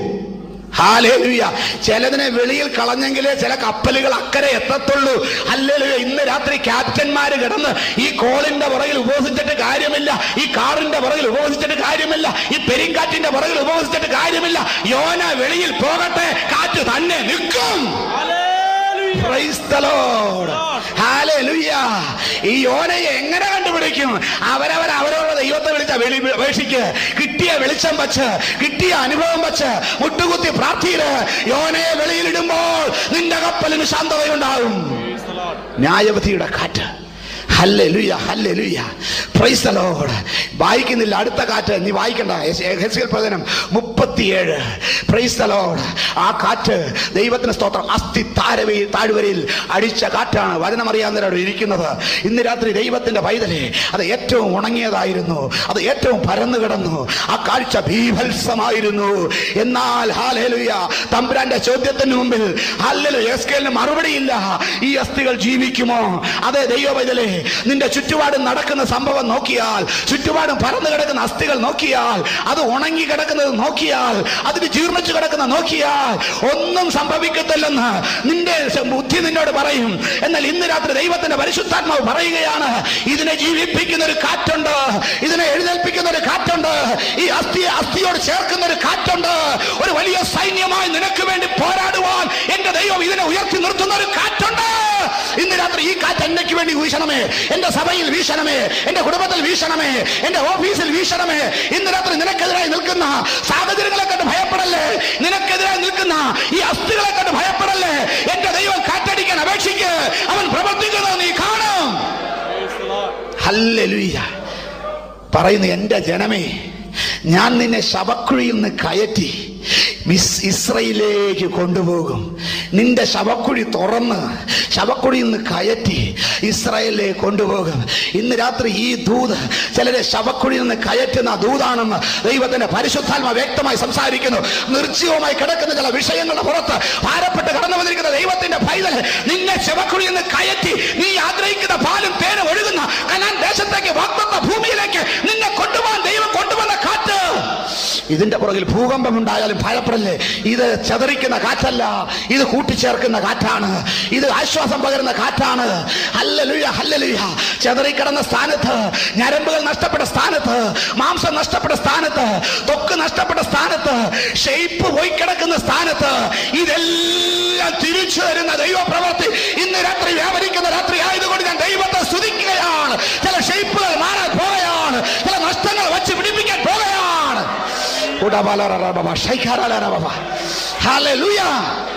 Speaker 1: ഹാലേലുയ ചിലതിനെ വെളിയിൽ കളഞ്ഞെങ്കിലേ ചില കപ്പലുകൾ അക്കരെ എത്തത്തുള്ളൂ അല്ലേലുയ ഇന്ന് രാത്രി ക്യാപ്റ്റന്മാര് കിടന്ന് ഈ കോളിന്റെ പുറകിൽ ഉപവസിച്ചിട്ട് കാര്യമില്ല ഈ കാറിന്റെ പുറകിൽ ഉപവസിച്ചിട്ട് കാര്യമില്ല ഈ പെരിങ്കാറ്റിന്റെ പുറകിൽ ഉപവസിച്ചിട്ട് കാര്യമില്ല യോന വെളിയിൽ പോകട്ടെ കാറ്റ് തന്നെ നിൽക്കും
Speaker 2: hallelujah.
Speaker 1: Praise the Lord. Hallelujah. ഈ യോനയെ എങ്ങനെ കണ്ടുപിടിക്കും അവരവർ അവരവരുടെ ദൈവത്തെ വിളിച്ച വെളി അപേക്ഷിക്ക് കിട്ടിയ വെളിച്ചം വച്ച് കിട്ടിയ അനുഭവം വച്ച് മുട്ടുകുത്തി പ്രാർത്ഥിയില് യോനയെ വെളിയിലിടുമ്പോൾ നിന്റെ കപ്പലിന് ശാന്തതയുണ്ടാവും
Speaker 2: Praise the Lord.
Speaker 1: ന്യായവധിയുടെ കാറ്റ് hallelujah hallelujah praise the Lord വായിക്കുന്നില്ല അടുത്ത കാറ്റ് നീ വായിക്കണ്ട ഹെസ്കേൽ പ്രവചനം മുപ്പത്തിയേഴ് പ്രൈസ് ദ ലോർഡ് ആ കാറ്റ് ദൈവത്തിന് സ്തോത്രം അസ്ഥി താരവയിൽ താഴ്വരയിൽ അടിച്ച കാറ്റാണ് വചനമറിയാവുന്നവരോട് ഇരിക്കുന്നത് ഇന്ന് രാത്രി ദൈവത്തിന്റെ പൈതലേ അത് ഏറ്റവും ഉണങ്ങിയതായിരുന്നു അത് ഏറ്റവും പരന്നു കിടന്നു ആ കാഴ്ച ഭീഭത്സമായിരുന്നു എന്നാൽ ഹാലേലുയ തമ്പുരാന്റെ ചോദ്യത്തിന് മുമ്പിൽ ഹല്ലേലു എസ്കേലിന് മറുപടിയില്ല ഈ അസ്ഥികൾ ജീവിക്കുമോ അതെ ദൈവ പൈതലേ നിന്റെ ചുറ്റുപാടും നടക്കുന്ന സംഭവം നോക്കിയാൽ ചുറ്റുപാടും പരന്നു കിടക്കുന്ന അസ്ഥികൾ നോക്കിയാൽ അത് ഉണങ്ങി കിടക്കുന്നത് നോക്കിയാൽ അതിന് ജീർണിച്ചു കിടക്കുന്ന നോക്കിയാൽ ഒന്നും സംഭവിക്കത്തില്ലെന്ന് നിന്റെ ബുദ്ധി നിന്നോട് പറയും എന്നാൽ ഇന്ന് രാത്രി ദൈവത്തിന്റെ പരിശുദ്ധാത്മാവ് പറയുകയാണ് ഇതിനെ ജീവിപ്പിക്കുന്ന ഒരു കാറ്റുണ്ട് ഇതിനെ എഴുന്നേൽപ്പിക്കുന്ന ഒരു കാറ്റുണ്ട് ഈ അസ്ഥിയെ അസ്ഥിയോട് ചേർക്കുന്ന ഒരു കാറ്റുണ്ട് ഒരു വലിയ സൈന്യമായി നിനക്ക് വേണ്ടി പോരാടുവാൻ എന്റെ ദൈവം ഇതിനെ ഉയർത്തി നിർത്തുന്ന ഒരു കാറ്റുണ്ട് ഇന്ന് രാത്രി ഈ കാറ്റ് എന്നയ്ക്ക് വേണ്ടി വീശണമേ എന്റെ സഭയിൽ വീശണമേ എന്റെ കുടുംബത്തിൽ വീശണമേ എന്റെ ഓഫീസിൽ വീശണമേ ഇന്ന് രാത്രി നിനക്കെതിരായി നിൽക്കുന്ന സാഹചര്യങ്ങളെ കണ്ട് ഭയപ്പെടല്ലേ നിനക്കെതിരായി നിൽക്കുന്ന ഈ അസ്ഥികളെ കണ്ട് ഭയപ്പെടല്ലേ എന്റെ ദൈവം കാറ്റടിക്കാൻ അപേക്ഷിക്ക് അവൻ പ്രവർത്തിക്കുന്നത് നീ കാണും
Speaker 2: Praise the Lord.
Speaker 1: ഹല്ലേലൂയ പറയുന്നു എന്റെ ജനമേ ഞാൻ നിന്നെ ശവക്കുഴിയിൽ നിന്ന് കയറ്റി മിസ് ഇസ്രയേലിലേക്ക് കൊണ്ടുപോകും നിന്റെ ശവക്കുഴി തുറന്ന് ശവക്കുഴിയിൽ നിന്ന് കയറ്റി ഇസ്രായേലിലേക്ക് കൊണ്ടുപോകും ഇന്ന് രാത്രി ഈ ദൂത് ചിലരെ ശവക്കുഴിയിൽ നിന്ന് കയറ്റുന്ന ദൂതാണെന്ന് ദൈവത്തിന്റെ പരിശുദ്ധാത്മ വ്യക്തമായി സംസാരിക്കുന്നു നിർജ്ജീവമായി കിടക്കുന്ന ചില വിഷയങ്ങളുടെ പുറത്ത് ഭാരപ്പെട്ട് കടന്നു വന്നിരിക്കുന്ന ദൈവത്തിന്റെ പൈതൽ നിന്നെ ശവക്കുഴിയിൽ നിന്ന് കയറ്റി നീ ആഗ്രഹിക്കുന്ന പാലും തേനും ഒഴുകുന്ന കനാൻ ദേശത്തേക്ക് വാഗ്ദത്ത ഭൂമിയിലേക്ക് നിന്നെ കൊണ്ടുപോകാൻ ദൈവം കൊണ്ടുവന്ന കാറ്റ് ഇതിന്റെ പുറകിൽ ഭൂകമ്പം ഉണ്ടായാലും ഭയപ്പെടല്ലേ ഇത് ചതറിക്കുന്ന കാറ്റല്ല ഇത് കൂട്ടിച്ചേർക്കുന്ന കാറ്റാണ് ഇത് ആശ്വാസം പകരുന്ന കാറ്റാണ് ഹല്ലലുയ ഹല്ലലുയ ചെതറിക്കിടന്ന സ്ഥാനത്ത് ഞരമ്പുകൾ നഷ്ടപ്പെട്ട സ്ഥാനത്ത് മാംസം നഷ്ടപ്പെട്ട സ്ഥാനത്ത് തൊക്ക് നഷ്ടപ്പെട്ട സ്ഥാനത്ത് ഷെയ്പ്പ് പോയി കിടക്കുന്ന സ്ഥാനത്ത് ഇതെല്ലാം തിരിച്ചു തരുന്ന ദൈവപ്രവൃത്തി ഇന്ന് രാത്രി വ്യാപരിക്കുന്ന രാത്രി ആയതുകൊണ്ട് ഞാൻ ദൈവത്തെ സ്തുതിക്കുകയാണ് ചില ഷെയ്പ്പുകൾ മാറാൻ പോവുകയാണ് ചില നഷ്ടങ്ങൾ വച്ച് പിടിപ്പിക്കാൻ പോവുകയാണ് ഉടബലറബബ, ശൈഖാരലറബബ. Hallelujah.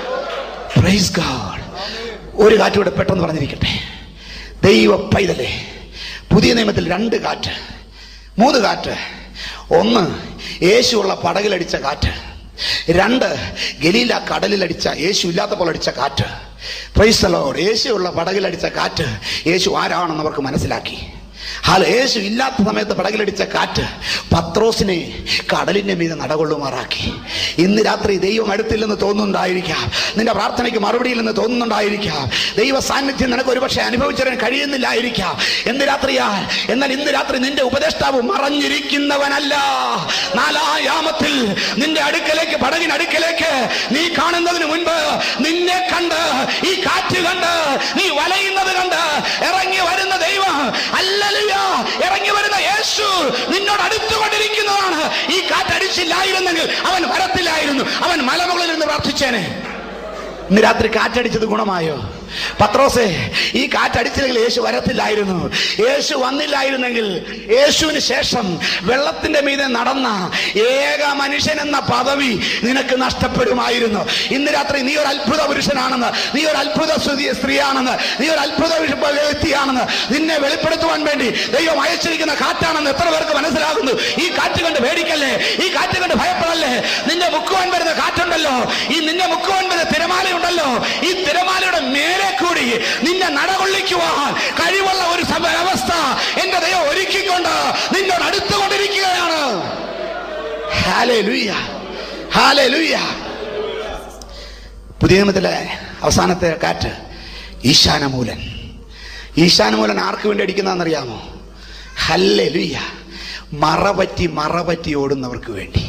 Speaker 1: Praise God. ഒരു കാറ്റ് കൂടെ പെട്ടെന്ന് പറഞ്ഞിരിക്കട്ടെ ദൈവ പൈതലേ പുതിയ നിയമത്തിൽ രണ്ട് കാറ്റ് മൂന്ന് കാറ്റ് ഒന്ന് യേശുള്ള പടകിലടിച്ച കാറ്റ് രണ്ട് ഗലീല കടലിലടിച്ച യേശു ഇല്ലാത്തപ്പോൾ അടിച്ച കാറ്റ് പ്രൈസ്തലോട് യേശുള്ള പടകിലടിച്ച കാറ്റ് യേശു ആരാണെന്ന് അവർക്ക് മനസ്സിലാക്കി ഹാല യേശു ഇല്ലാത്ത സമയത്ത് പടകിലടിച്ച കാറ്റ് പത്രോസിനെ കടലിന്റെ മീതെ നടകൊള്ളുമാറാക്കി ഇന്ന് രാത്രി ദൈവം അടുത്തില്ലെന്ന് തോന്നുന്നുണ്ടായിരിക്കാം നിന്റെ പ്രാർത്ഥനയ്ക്ക് മറുപടിയില്ലെന്ന് തോന്നുന്നുണ്ടായിരിക്കാം ദൈവ സാന്നിധ്യം നിനക്ക് ഒരുപക്ഷെ അനുഭവിച്ചറിയാൻ കഴിയുന്നില്ലായിരിക്കാം എന്ത് രാത്രിയാ എന്നാൽ ഇന്ന് രാത്രി നിന്റെ ഉപദേഷ്ടാവ് മറഞ്ഞിരിക്കുന്നവനല്ല നാലായാമത്തിൽ നിന്റെ അടുക്കലേക്ക് പടകിനടുക്കലേക്ക് നീ കാണുന്നതിന് മുൻപ് നിന്നെ കണ്ട് ഈ കാറ്റ് കണ്ട് നീ വലയുന്നത് കണ്ട് ഇറങ്ങി വരുന്ന ദൈവം അല്ലലുയ ഇറങ്ങി വരുന്ന യേശു നിന്നോട് അടുത്തുകൊണ്ടിരിക്കുന്നതാണ് ഈ കാറ്റടിച്ചില്ലായിരുന്നെങ്കിൽ അവൻ വരത്തില്ലായിരുന്നു അവൻ മലമുകളിൽ നിന്ന് പ്രാർത്ഥിച്ചേനെ ഇന്ന് രാത്രി കാറ്റടിച്ചത് ഗുണമായോ പത്രോസേ ഈ കാറ്റടിച്ചില്ലെങ്കിൽ യേശു വരത്തില്ലായിരുന്നു യേശു വന്നില്ലായിരുന്നെങ്കിൽ യേശുവിന് ശേഷം വെള്ളത്തിന്റെ മീതെ നടന്ന ഏക മനുഷ്യൻ എന്ന പദവി നിനക്ക് നഷ്ടപ്പെടുമായിരുന്നു ഇന്ന് രാത്രി നീ ഒരു അത്ഭുത പുരുഷനാണെന്ന് നീ ഒരു അത്ഭുത സ്തുതി- സ്ത്രീയാണെന്ന് നീ ഒരു അത്ഭുത വിഷ- വ്യക്തിയാണെന്ന് നിന്നെ വെളിപ്പെടുത്തുവാൻ വേണ്ടി ദൈവം അയച്ചിരിക്കുന്ന കാറ്റാണെന്ന് എത്ര പേർക്ക് മനസ്സിലാകുന്നു ഈ കാറ്റ് കണ്ട് പേടിക്കല്ലേ ഈ കാറ്റ് കണ്ട് ഭയപ്പെടല്ലേ നിന്നെ മുക്കുവാൻ വരുന്ന കാറ്റുണ്ടല്ലോ ഈ നിന്നെ മുക്കുവാൻ വരുന്ന തിരമാലയുണ്ടല്ലോ ഈ തിരമാലയുടെ മേലെ കൂടി നിന്നെ നടകൊള്ളിക്കുവാൻ കഴിവുള്ള ഒരു സമ- അവസ്ഥ എന്റെ ദൈവം ഒരുക്കിക്കൊണ്ട് നിന്നോട് അടുത്തുകൊണ്ടിരിക്കുകയാണ് ഹാലേലൂയ ഹാലേലൂയ പുതിയ നിയമത്തിലെ അവസാനത്തെ കാറ്റ് ഈശാനമൂലൻ ഈശാനമൂലൻ ആർക്ക് വേണ്ടി അടിക്കുന്നതെന്നറിയാമോ ഹല്ലേലൂയ മറപറ്റി മറപറ്റി ഓടുന്നവർക്ക് വേണ്ടി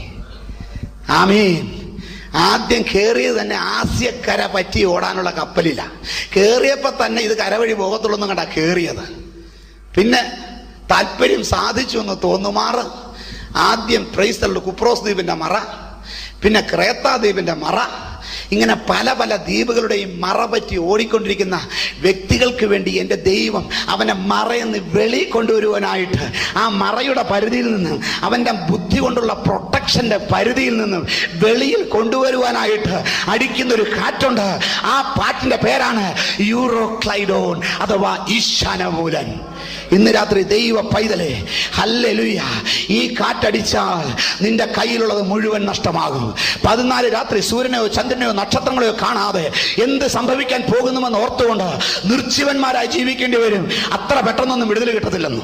Speaker 1: ആമീൻ ആദ്യം കയറിയത് തന്നെ ആസ്യക്കര പറ്റി ഓടാനുള്ള കപ്പലില്ല കയറിയപ്പോ തന്നെ ഇത് കരവഴി പോകത്തുള്ളൂ എന്നും കണ്ടാ കയറിയത് പിന്നെ താല്പര്യം സാധിച്ചു എന്ന് തോന്നുമാറ് ആദ്യം പ്രൈസ്തള്ള കുപ്രോസ് ദ്വീപിന്റെ മറ പിന്നെ ക്രേത്താ ദ്വീപിന്റെ മറ ഇങ്ങനെ പല പല ദ്വീപുകളുടെയും മറ പറ്റി ഓടിക്കൊണ്ടിരിക്കുന്ന വ്യക്തികൾക്ക് വേണ്ടി എൻ്റെ ദൈവം അവനെ മറയെന്ന് വെളി കൊണ്ടുവരുവാനായിട്ട് ആ മറയുടെ പരിധിയിൽ നിന്ന് അവൻ്റെ ബുദ്ധി കൊണ്ടുള്ള പ്രൊട്ടക്ഷന്റെ പരിധിയിൽ നിന്ന് വെളിയിൽ കൊണ്ടുവരുവാനായിട്ട് അടിക്കുന്ന ഒരു കാറ്റുണ്ട് ആ പാറ്റിന്റെ പേരാണ് യൂറോക്ലൈഡോൺ അഥവാ ഈശാനമൂലൻ ഇന്ന് രാത്രി ദൈവ പൈതലേ ഹല്ലേലൂയ ഈ കാറ്റടിച്ചാൽ നിന്റെ കയ്യിലുള്ളത് മുഴുവൻ നഷ്ടമാകും പതിനാല് രാത്രി സൂര്യനെയോ ചന്ദ്രനെയോ നക്ഷത്രങ്ങളെയോ കാണാതെ എന്ത് സംഭവിക്കാൻ പോകുന്നുവെന്ന് ഓർത്തുകൊണ്ട് നിർജീവന്മാരായി ജീവിക്കേണ്ടി വരും അത്ര പെട്ടെന്നൊന്നും വിടുതൽ കിട്ടത്തില്ലെന്നു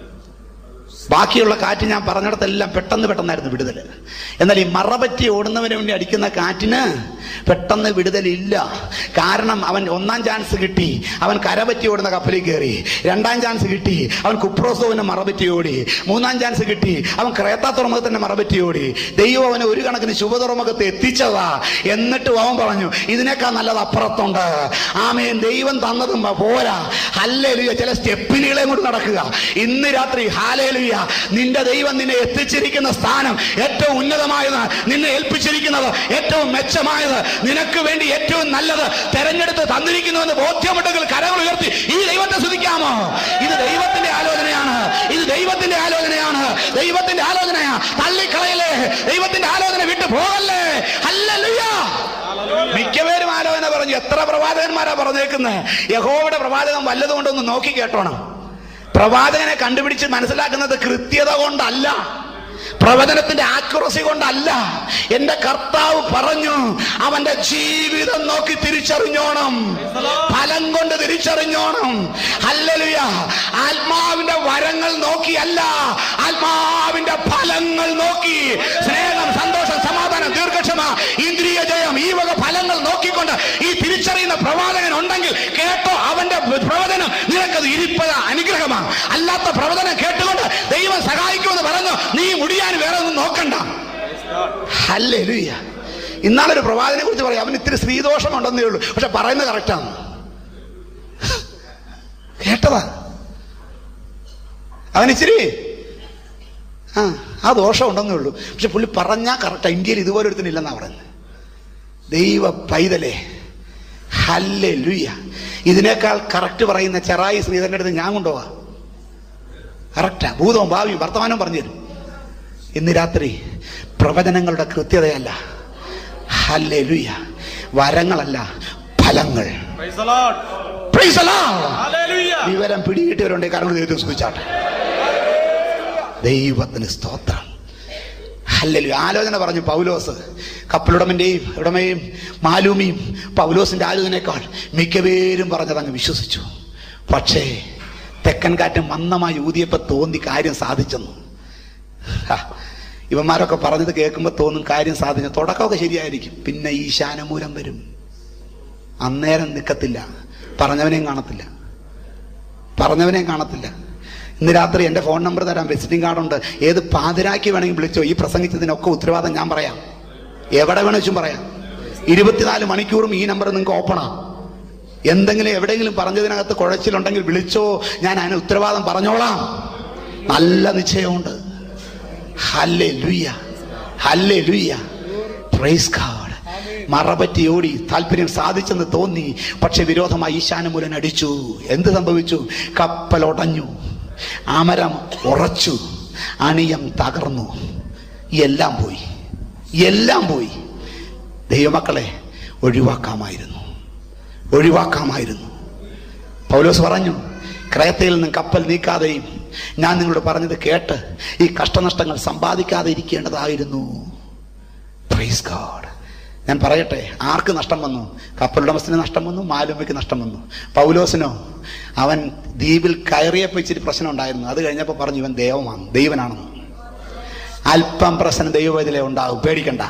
Speaker 1: ബാക്കിയുള്ള കാറ്റ് ഞാൻ പറഞ്ഞിടത്തെല്ലാം പെട്ടെന്ന് പെട്ടെന്നായിരുന്നു വിടുതൽ എന്നാൽ ഈ മറപറ്റി ഓടുന്നവന് വേണ്ടി അടിക്കുന്ന കാറ്റിന് പെട്ടെന്ന് വിടുതലില്ല കാരണം അവൻ ഒന്നാം ചാൻസ് കിട്ടി അവൻ കരപറ്റി ഓടുന്ന കപ്പലിൽ കയറി രണ്ടാം ചാൻസ് കിട്ടി അവൻ കുപ്രോസോവിനെ മറപറ്റി ഓടി മൂന്നാം ചാൻസ് കിട്ടി അവൻ ക്രേത്ത തുറമുഖത്തിന്റെ മറപറ്റി ഓടി ദൈവം അവനെ ഒരു കണക്കിന് ശുഭ തുറമുഖത്ത് എത്തിച്ചതാ എന്നിട്ടും അവൻ പറഞ്ഞു ഇതിനേക്കാൾ നല്ലത് അപ്പുറത്തുണ്ട് ആമേൻ ദൈവം തന്നതും പോരാ ഹല്ലേലൂയ ചില സ്റ്റെപ്പിനുകളെ കൊണ്ട് നടക്കുക ഇന്ന് രാത്രി ഹാലേലുയ നിന്റെ ദൈവം നിന്നെ എത്തിച്ചിരിക്കുന്ന സ്ഥാനം ഏറ്റവും ഉന്നതമായത് നിന്നെ ഏൽപ്പിച്ചിരിക്കുന്നത് ഏറ്റവും മെച്ചമായത് നിനക്ക് വേണ്ടി ഏറ്റവും നല്ലത് തെരഞ്ഞെടുത്ത് തന്നിരിക്കുന്നുവെന്ന് ബോധ്യമുണ്ടെങ്കിൽ കരങ്ങൾ ഉയർത്തി ഈ ദൈവത്തെ സ്തുതിക്കാമോ ഇത് ദൈവത്തിന്റെ ആലോചനയാണ് ഇത് ദൈവത്തിന്റെ ആലോചനയാണ് ദൈവത്തിന്റെ ആലോചനയാ തള്ളിക്കളയല്ലേ ദൈവത്തിന്റെ ആലോചന വിട്ടു പോകല്ലേ ഹല്ലേലൂയ മിക്കപേരും ആലോചന പറഞ്ഞു എത്ര പ്രവാചകന്മാരാ പറഞ്ഞേക്കുന്നത് യഹോവയുടെ പ്രവാചകൻ വല്ലതുകൊണ്ടൊന്ന് നോക്കി കേട്ടോണം പ്രവാചകനെ കണ്ടുപിടിച്ച് മനസ്സിലാക്കുന്നത് കൃത്യത കൊണ്ടല്ല പ്രവചനത്തിന്റെ ആക്യുറസി കൊണ്ടല്ല എന്റെ കർത്താവ് പറഞ്ഞു അവന്റെ ജീവിതം നോക്കി തിരിച്ചറിഞ്ഞോണം ഫലം കൊണ്ട് തിരിച്ചറിഞ്ഞോണം ഹല്ലേലൂയ ആത്മാവിന്റെ വരങ്ങൾ നോക്കിയല്ല ആത്മാവിന്റെ ഫലങ്ങൾ നോക്കി സ്നേഹം സന്തോഷം സമാധാനം ദീർഘക്ഷമ ഇന്ദ്രിയ ജയം ഈ വക ഫലങ്ങൾ നോക്കിക്കൊണ്ട് ഈ തിരിച്ചറിയുന്ന പ്രവാചകൻ ഉണ്ടെങ്കിൽ കേട്ടോ അവന്റെ പ്രവചനം നിനക്കത് ഇരിപ്പത അനുഗ്രഹമാണ് അല്ലാത്ത പ്രവചനം കേട്ടുകൊണ്ട് ദൈവം സഹായിക്കുമെന്ന് പറഞ്ഞു നീ മുടിയാൻ വേറെ ഒന്നും നോക്കണ്ട ഹല്ലേലൂയ ഇന്നാളൊരു പ്രവാചനെ കുറിച്ച് പറയാം അവന് ഇത്തിരി സ്ത്രീദോഷം ഉണ്ടെന്നേ ഉള്ളൂ പക്ഷെ പറയുന്നത് കറക്റ്റാണ് കേട്ടതാ അവനിച്ചിരി ആ ആ ദോഷം ഉണ്ടെന്നേ ഉള്ളൂ പക്ഷെ പുള്ളി പറഞ്ഞാൽ കറക്റ്റാ ഇന്ത്യയിൽ ഇതുപോലെ ഒരുത്തനില്ലെന്നാ പറയുന്നത് ദൈവ പൈതലേ ഹല്ലേ ലുയ്യ ഇതിനേക്കാൾ കറക്റ്റ് പറയുന്ന ചെറായി ശ്രീധരൻ്റെ അടുത്ത് ഞാൻ കൊണ്ടുപോവാ കറക്റ്റാ ഭൂതവും ഭാവിയും വർത്തമാനവും പറഞ്ഞു തരും ഇന്ന് രാത്രി പ്രവചനങ്ങളുടെ കൃത്യതയല്ല ഹല്ലേ ലുയ്യ വരങ്ങളല്ല ഫലങ്ങൾ
Speaker 2: Praise the Lord.
Speaker 1: Praise the Lord.
Speaker 2: Hallelujah.
Speaker 1: വിവരം പിടികിട്ടിയവരുണ്ടെങ്കിൽ കാരണം ദൈവത്തെ സൂചിച്ചാട്ടെ ദൈവത്തിന് സ്തോത്രം ഹല്ലേലൂയ ആലോചന പറഞ്ഞു പൗലോസ് കപ്പലുടമന്റെയും ഉടമയും മാലൂമിയും പൗലോസിന്റെ ആലോചനയേക്കാൾ മിക്കപേരും പറഞ്ഞത് അങ്ങ് വിശ്വസിച്ചു പക്ഷേ തെക്കൻ കാറ്റ് മന്ദമായി ഊതിയപ്പോ തോന്നി കാര്യം സാധിച്ചെന്നു ഹാ, ഇവന്മാരൊക്കെ പറഞ്ഞത് കേൾക്കുമ്പോൾ തോന്നും കാര്യം സാധിച്ചു തുടക്കമൊക്കെ ശരിയായിരിക്കും പിന്നെ ഈ ശാനമൂലം വരും അന്നേരം നിൽക്കത്തില്ല പറഞ്ഞവനെയും കാണത്തില്ല പറഞ്ഞവനെയും കാണത്തില്ല ഇന്ന് രാത്രി എൻ്റെ ഫോൺ നമ്പർ തരാം വിസിറ്റിംഗ് കാർഡുണ്ട് ഏത് പാതിരാക്കി വേണമെങ്കിൽ വിളിച്ചോ ഈ പ്രസംഗിച്ചതിനൊക്കെ ഉത്തരവാദം ഞാൻ പറയാം എവിടെ വേണമെച്ചും പറയാം ഇരുപത്തിനാല് മണിക്കൂറും ഈ നമ്പർ നിങ്ങൾക്ക് ഓപ്പണാ എന്തെങ്കിലും എവിടെയെങ്കിലും പറഞ്ഞതിനകത്ത് കുഴച്ചിലുണ്ടെങ്കിൽ വിളിച്ചോ ഞാൻ അതിന് ഉത്തരവാദം പറഞ്ഞോളാം നല്ല നിശ്ചയമുണ്ട് ഹല്ലേ ലുയ്യ ഹല്ലേ ലുയ്യ പ്രൈസ് ഗാഡ് മറപറ്റി ഓടി താല്പര്യം സാധിച്ചെന്ന് തോന്നി പക്ഷെ വിരോധമായി ഈശാനമൂലൻ അടിച്ചു എന്ത് സംഭവിച്ചു കപ്പൽ ഉടഞ്ഞു അമരം ഉറച്ചു അണിയം തകർന്നു എല്ലാം പോയി എല്ലാം പോയി ദൈവമക്കളെ ഒഴിവാക്കാമായിരുന്നു ഒഴിവാക്കാമായിരുന്നു പൗലോസ് പറഞ്ഞു ക്രയത്തയിൽ നിന്ന് കപ്പൽ നീക്കാതെയും ഞാൻ നിങ്ങളോട് പറഞ്ഞത് കേട്ട് ഈ കഷ്ടനഷ്ടങ്ങൾ സമ്പാദിക്കാതെ ഇരിക്കേണ്ടതായിരുന്നു പ്രൈസ് ഗാഡ് ഞാൻ പറയട്ടെ ആർക്ക് നഷ്ടം വന്നു കപ്പലുടമസ്ഥന് നഷ്ടം വന്നു മാലുമ്മയ്ക്ക് നഷ്ടം വന്നു പൗലോസിനോ അവൻ ദ്വീപിൽ കയറിയപ്പോൾ ഇച്ചിരി പ്രശ്നം ഉണ്ടായിരുന്നു അത് കഴിഞ്ഞപ്പോൾ പറഞ്ഞു ഇവൻ ദൈവമാണ് ദൈവനാണെന്ന് അല്പം പ്രശ്നം ദൈവവേദിലെ ഉണ്ടാകും പേടിക്കണ്ട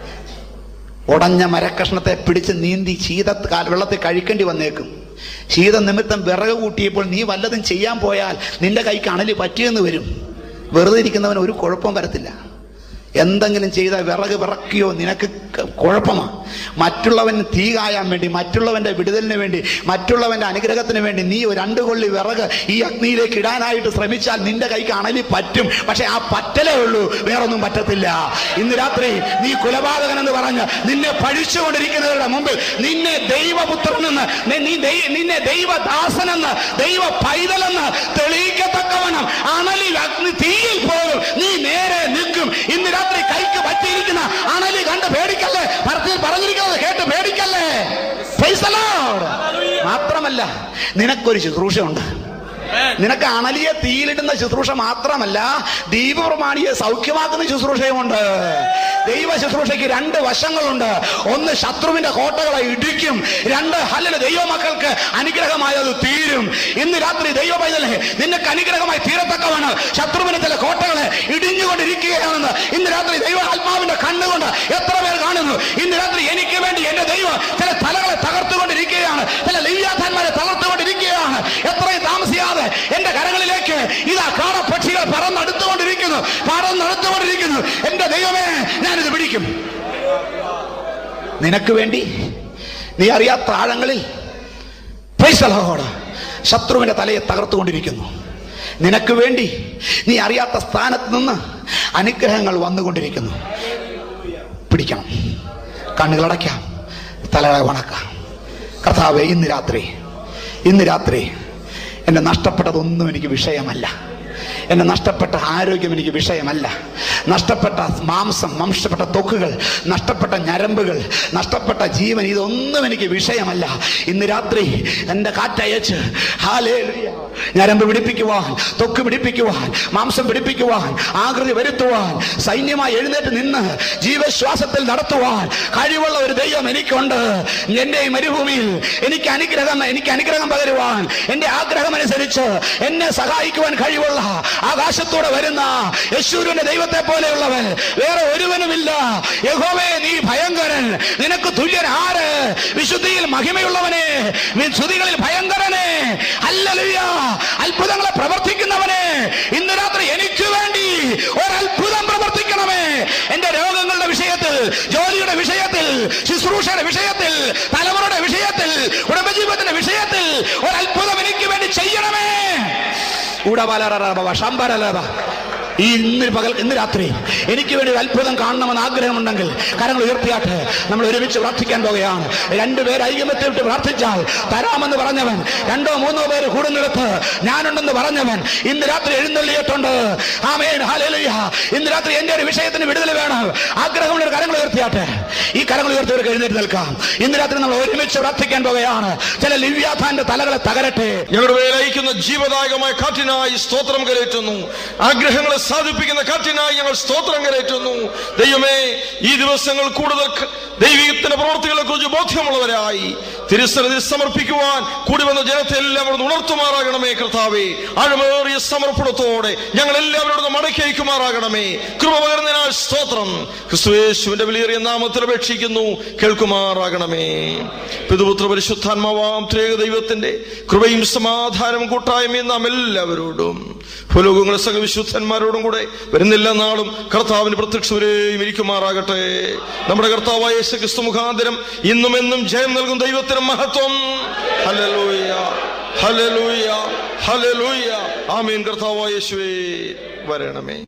Speaker 1: ഉടഞ്ഞ മരക്കഷ്ണത്തെ പിടിച്ച് നീന്തി ശീത കാൽ- വെള്ളത്തിൽ കഴിക്കേണ്ടി വന്നേക്കും ശീത നിമിത്തം വിറക് കൂട്ടിയപ്പോൾ നീ വല്ലതും ചെയ്യാൻ പോയാൽ നിന്റെ കൈക്ക് അണലി പറ്റിയെന്ന് വരും വെറുതെ ഇരിക്കുന്നവന് ഒരു കുഴപ്പം വരത്തില്ല എന്തെങ്കിലും ചെയ്ത വിറക് വിറക്കിയോ നിനക്ക് ക- കുഴപ്പമാ മറ്റുള്ളവന് തീ കായാൻ വേണ്ടി മറ്റുള്ളവന്റെ വിടുതലിന് വേണ്ടി മറ്റുള്ളവന്റെ അനുഗ്രഹത്തിന് വേണ്ടി നീ ഒരു രണ്ട് കൊള്ളി വിറക് ഈ അഗ്നിയിലേക്ക് ഇടാനായിട്ട് ശ്രമിച്ചാൽ നിന്റെ കൈക്ക് അണലി പറ്റും പക്ഷെ ആ പറ്റലേ ഉള്ളൂ വേറൊന്നും പറ്റത്തില്ല ഇന്ന് രാത്രി നീ കൊലപാതകൻ എന്ന് പറഞ്ഞ് നിന്നെ പഴിച്ചുകൊണ്ടിരിക്കുന്നവരുടെ മുമ്പിൽ നിന്നെ ദൈവപുത്രനെന്ന് നി- നീ ദൈ- നിന്നെ ദൈവദാസനെന്ന് ദൈവ പൈതലെന്ന് തെളിയിക്കത്തക്കവണ്ണം അണലിൽ അഗ്നി തീയിൽ പോലും നീ നേരെ നിൽക്കും ഇന്ന് രാത്രി കൈക്ക് പറ്റിയിരിക്കുന്ന അണലി കണ്ട് പേടിക്കല്ലേ ഭർത്തിൽ പറഞ്ഞിരിക്കുന്നത് കേട്ട് പേടിക്കല്ലേ Praise the Lord. മാത്രമല്ല നിനക്കൊരു ശുശ്രൂഷയുണ്ട് നിനക്ക് അണലിയെ തീയിലിടുന്ന ശുശ്രൂഷ മാത്രമല്ല ദീപപ്രമാണിയെ സൗഖ്യമാക്കുന്ന ശുശ്രൂഷയുമുണ്ട് ദൈവ ശുശ്രൂഷയ്ക്ക് രണ്ട് വശങ്ങളുണ്ട് ഒന്ന് ശത്രുവിന്റെ കോട്ടകളെ ഇടിക്കും രണ്ട് ഹല്ലെ ദൈവമക്കൾക്ക് അനുഗ്രഹമായി അത് തീരും ഇന്ന് രാത്രി ദൈവ പൈതലേ നിനക്ക് അനുഗ്രഹമായി തീരത്തക്കവണ് ശത്രുവിന്റെ ചില കോട്ടകളെ ഇടിഞ്ഞുകൊണ്ടിരിക്കുകയാണെന്ന് ഇന്ന് രാത്രി ദൈവ ആത്മാവിന്റെ കണ്ണുകൊണ്ട് എത്ര പേർ കാണുന്നു ഇന്ന് രാത്രി എനിക്ക് വേണ്ടി എന്റെ ദൈവം ചില തലകളെ തകർത്തുകൊണ്ടിരിക്കുകയാണ് ചില ലവ്യാധാന്മാരെ തകർത്തുകൊണ്ടിരിക്കുകയാണ് എത്രയും താമസിയാതെ എന്റെ കരങ്ങളിലേക്ക് ഇതാ കാടപ്പക്ഷികൾ പറന്നെടുത്തുകൊണ്ടിരിക്കുന്നു പറന്നെടുത്തുകൊണ്ടിരിക്കുന്നു എന്റെ ദൈവമേ ഞാനിത് പിടിക്കും നിനക്ക് വേണ്ടി നീ അറിയാത്ത ആഴങ്ങളിൽ Praise the Lord. ശത്രുവിന്റെ തലയെ തകർത്തുകൊണ്ടിരിക്കുന്നു നിനക്ക് വേണ്ടി നീ അറിയാത്ത സ്ഥാനത്ത് നിന്ന് അനുഗ്രഹങ്ങൾ വന്നുകൊണ്ടിരിക്കുന്നു പിടിക്കണം കണ്ണുകളടയ്ക്കാം തലകളെ വണക്കാം കർത്താവെ ഇന്ന് രാത്രി ഇന്ന് രാത്രി എന്നെ നഷ്ടപ്പെട്ടതൊന്നും എനിക്ക് വിഷയമല്ല എന്നെ നഷ്ടപ്പെട്ട ആരോഗ്യം എനിക്ക് വിഷയമല്ല നഷ്ടപ്പെട്ട മാംസം നഷ്ടപ്പെട്ട തൊക്കുകൾ നഷ്ടപ്പെട്ട ഞരമ്പുകൾ നഷ്ടപ്പെട്ട ജീവൻ ഇതൊന്നും എനിക്ക് വിഷയമല്ല ഇന്ന് രാത്രി എൻ്റെ കാറ്റയച്ച് ഹാലേലുയ ഞരമ്പ് പിടിപ്പിക്കുവാൻ തൊക്ക് പിടിപ്പിക്കുവാൻ മാംസം പിടിപ്പിക്കുവാൻ ആകൃതി വരുത്തുവാൻ സൈന്യമായി എഴുന്നേറ്റ് നിന്ന് ജീവശ്വാസത്തിൽ നടത്തുവാൻ കഴിവുള്ള ഒരു ദൈവം എനിക്കുണ്ട് എന്റെ ഈ മരുഭൂമിയിൽ എനിക്ക് അനുഗ്രഹം എനിക്ക് അനുഗ്രഹം പകരുവാൻ എന്റെ ആഗ്രഹം അനുസരിച്ച് എന്നെ സഹായിക്കുവാൻ കഴിവുള്ള ആകാശത്തോടെ വരുന്ന യശൂരിന്റെ ദൈവത്തെ പോലെയുള്ളവൻ വേറെ ഒരുവനുമില്ല യഹോവേ നീ ഭയങ്കരൻ നിനക്ക് തുല്യൻ ആര് വിശുദ്ധിയിൽ മഹിമയുള്ളവനെ സ്തുതികളിൽ ഭയങ്കരനെ അല്ലലുയ അത്ഭുതങ്ങളെ പ്രവർത്തിക്കുന്നവനെ ഇന്ന് രാത്രി എനിക്ക് വേണ്ടി ഒരത്ഭുതം പ്രവർത്തിക്കണമേ എന്റെ രോഗങ്ങളുടെ വിഷയത്തിൽ ജോലിയുടെ വിഷയത്തിൽ ശുശ്രൂഷയുടെ വിഷയത്തിൽ തലമുറയുടെ വിഷയത്തിൽ കുടുംബജീവിതത്തിന്റെ വിഷയത്തിൽ ഒരത്ഭുതം എനിക്ക് വേണ്ടി ചെയ്യണമേ ഊടബാലറബ ശമ്പരലബ ഈ ഇന്ന് പകൽ ഇന്ന് രാത്രി എനിക്ക് വേണ്ടി ഒരു അത്ഭുതം കാണണമെന്ന് ആഗ്രഹമുണ്ടെങ്കിൽ കരങ്ങൾ ഉയർത്തിയാട്ടെ നമ്മൾ ഒരുമിച്ച് പ്രാർത്ഥിക്കാൻ പോകുകയാണ് രണ്ടുപേർ ഐകമത്തിൽ വിട്ട് പ്രാർത്ഥിച്ചാൽ തരാമെന്ന് പറഞ്ഞവൻ രണ്ടോ മൂന്നോ പേര് കൂടുന്നിടത്ത് ഞാനുണ്ടെന്ന് പറഞ്ഞവൻ ഇന്ന് രാത്രി എഴുന്നള്ളിയിട്ടുണ്ട് ആമേൻ ഹല്ലേലൂയ ഇന്ന് രാത്രി എന്റെ ഒരു വിഷയത്തിന് വിടുതൽ വേണം ആഗ്രഹമുള്ള ഒരു കരങ്ങൾ ഉയർത്തിയാട്ടെ ഈ കരങ്ങൾ ഉയർത്തിയവർക്ക് എഴുന്നേറ്റ് നിൽക്കാം ഇന്ന് രാത്രി നമ്മൾ ഒരുമിച്ച് പ്രാർത്ഥിക്കാൻ പോകുകയാണ് ചില ലിവ്യാഥാന്റെ തലകളെ തകരട്ടെ
Speaker 3: ഞങ്ങളുടെ മേൽ അയക്കുന്ന ജീവദായകമായ കാറ്റിനായി സ്തോത്രം കരയറ്റുന്നു ആഗ്രഹങ്ങളെ സാധിപ്പിക്കുന്ന കാറ്റിനായി ഞങ്ങൾ സ്തോത്രം കരയറ്റുന്നു ദൈവമേ ഈ ദിവസങ്ങൾ കൂടുതൽ ക- ദൈവത്തിന്റെ പ്രവർത്തികളെ കുറിച്ച് ബോധ്യമുള്ളവരായി തിരുസന്നിധി സമർപ്പിക്കുവാൻ കൂടി വന്ന ജനത്തെ എല്ലാവരും ഉണർത്തുമാറാകണമേ കർത്താവേ ആഴമേറിയ സമർപ്പണത്തോടെ ഞങ്ങൾ എല്ലാവരോടും മടക്കി അയക്കുമാറാകണമേ കൃപ പകർന്നതിനാൽ സ്തോത്രം ക്രിസ്തുയേശുവിന്റെ വിലയേറിയ നാമത്തിൽ അപേക്ഷിക്കുന്നു കേൾക്കുമാറാകണമേ പിതുപുത്ര പരിശുദ്ധാത്മാവാം ത്രേക ദൈവത്തിന്റെ കൃപയും സമാധാനവും കൂട്ടായ്മയും നാം എല്ലാവരോടും ഭൂലോകങ്ങളെ സകവിശുദ്ധന്മാരോടും കൂടെ വരുന്നില്ല നാളും കർത്താവിന് പ്രത്യക്ഷവരെയും ഇരിക്കുമാറാകട്ടെ നമ്മുടെ കർത്താവായ യേശു ക്രിസ്തു മുഖാന്തരം ഇന്നും എന്നും ജയം നൽകും ദൈവത്തിന് മഹത്വം ഹല്ലേലൂയ ഹല്ലേലൂയ ഹല്ലേലൂയ ആമീൻ കർത്താവായ യേശുവേ വരണമേ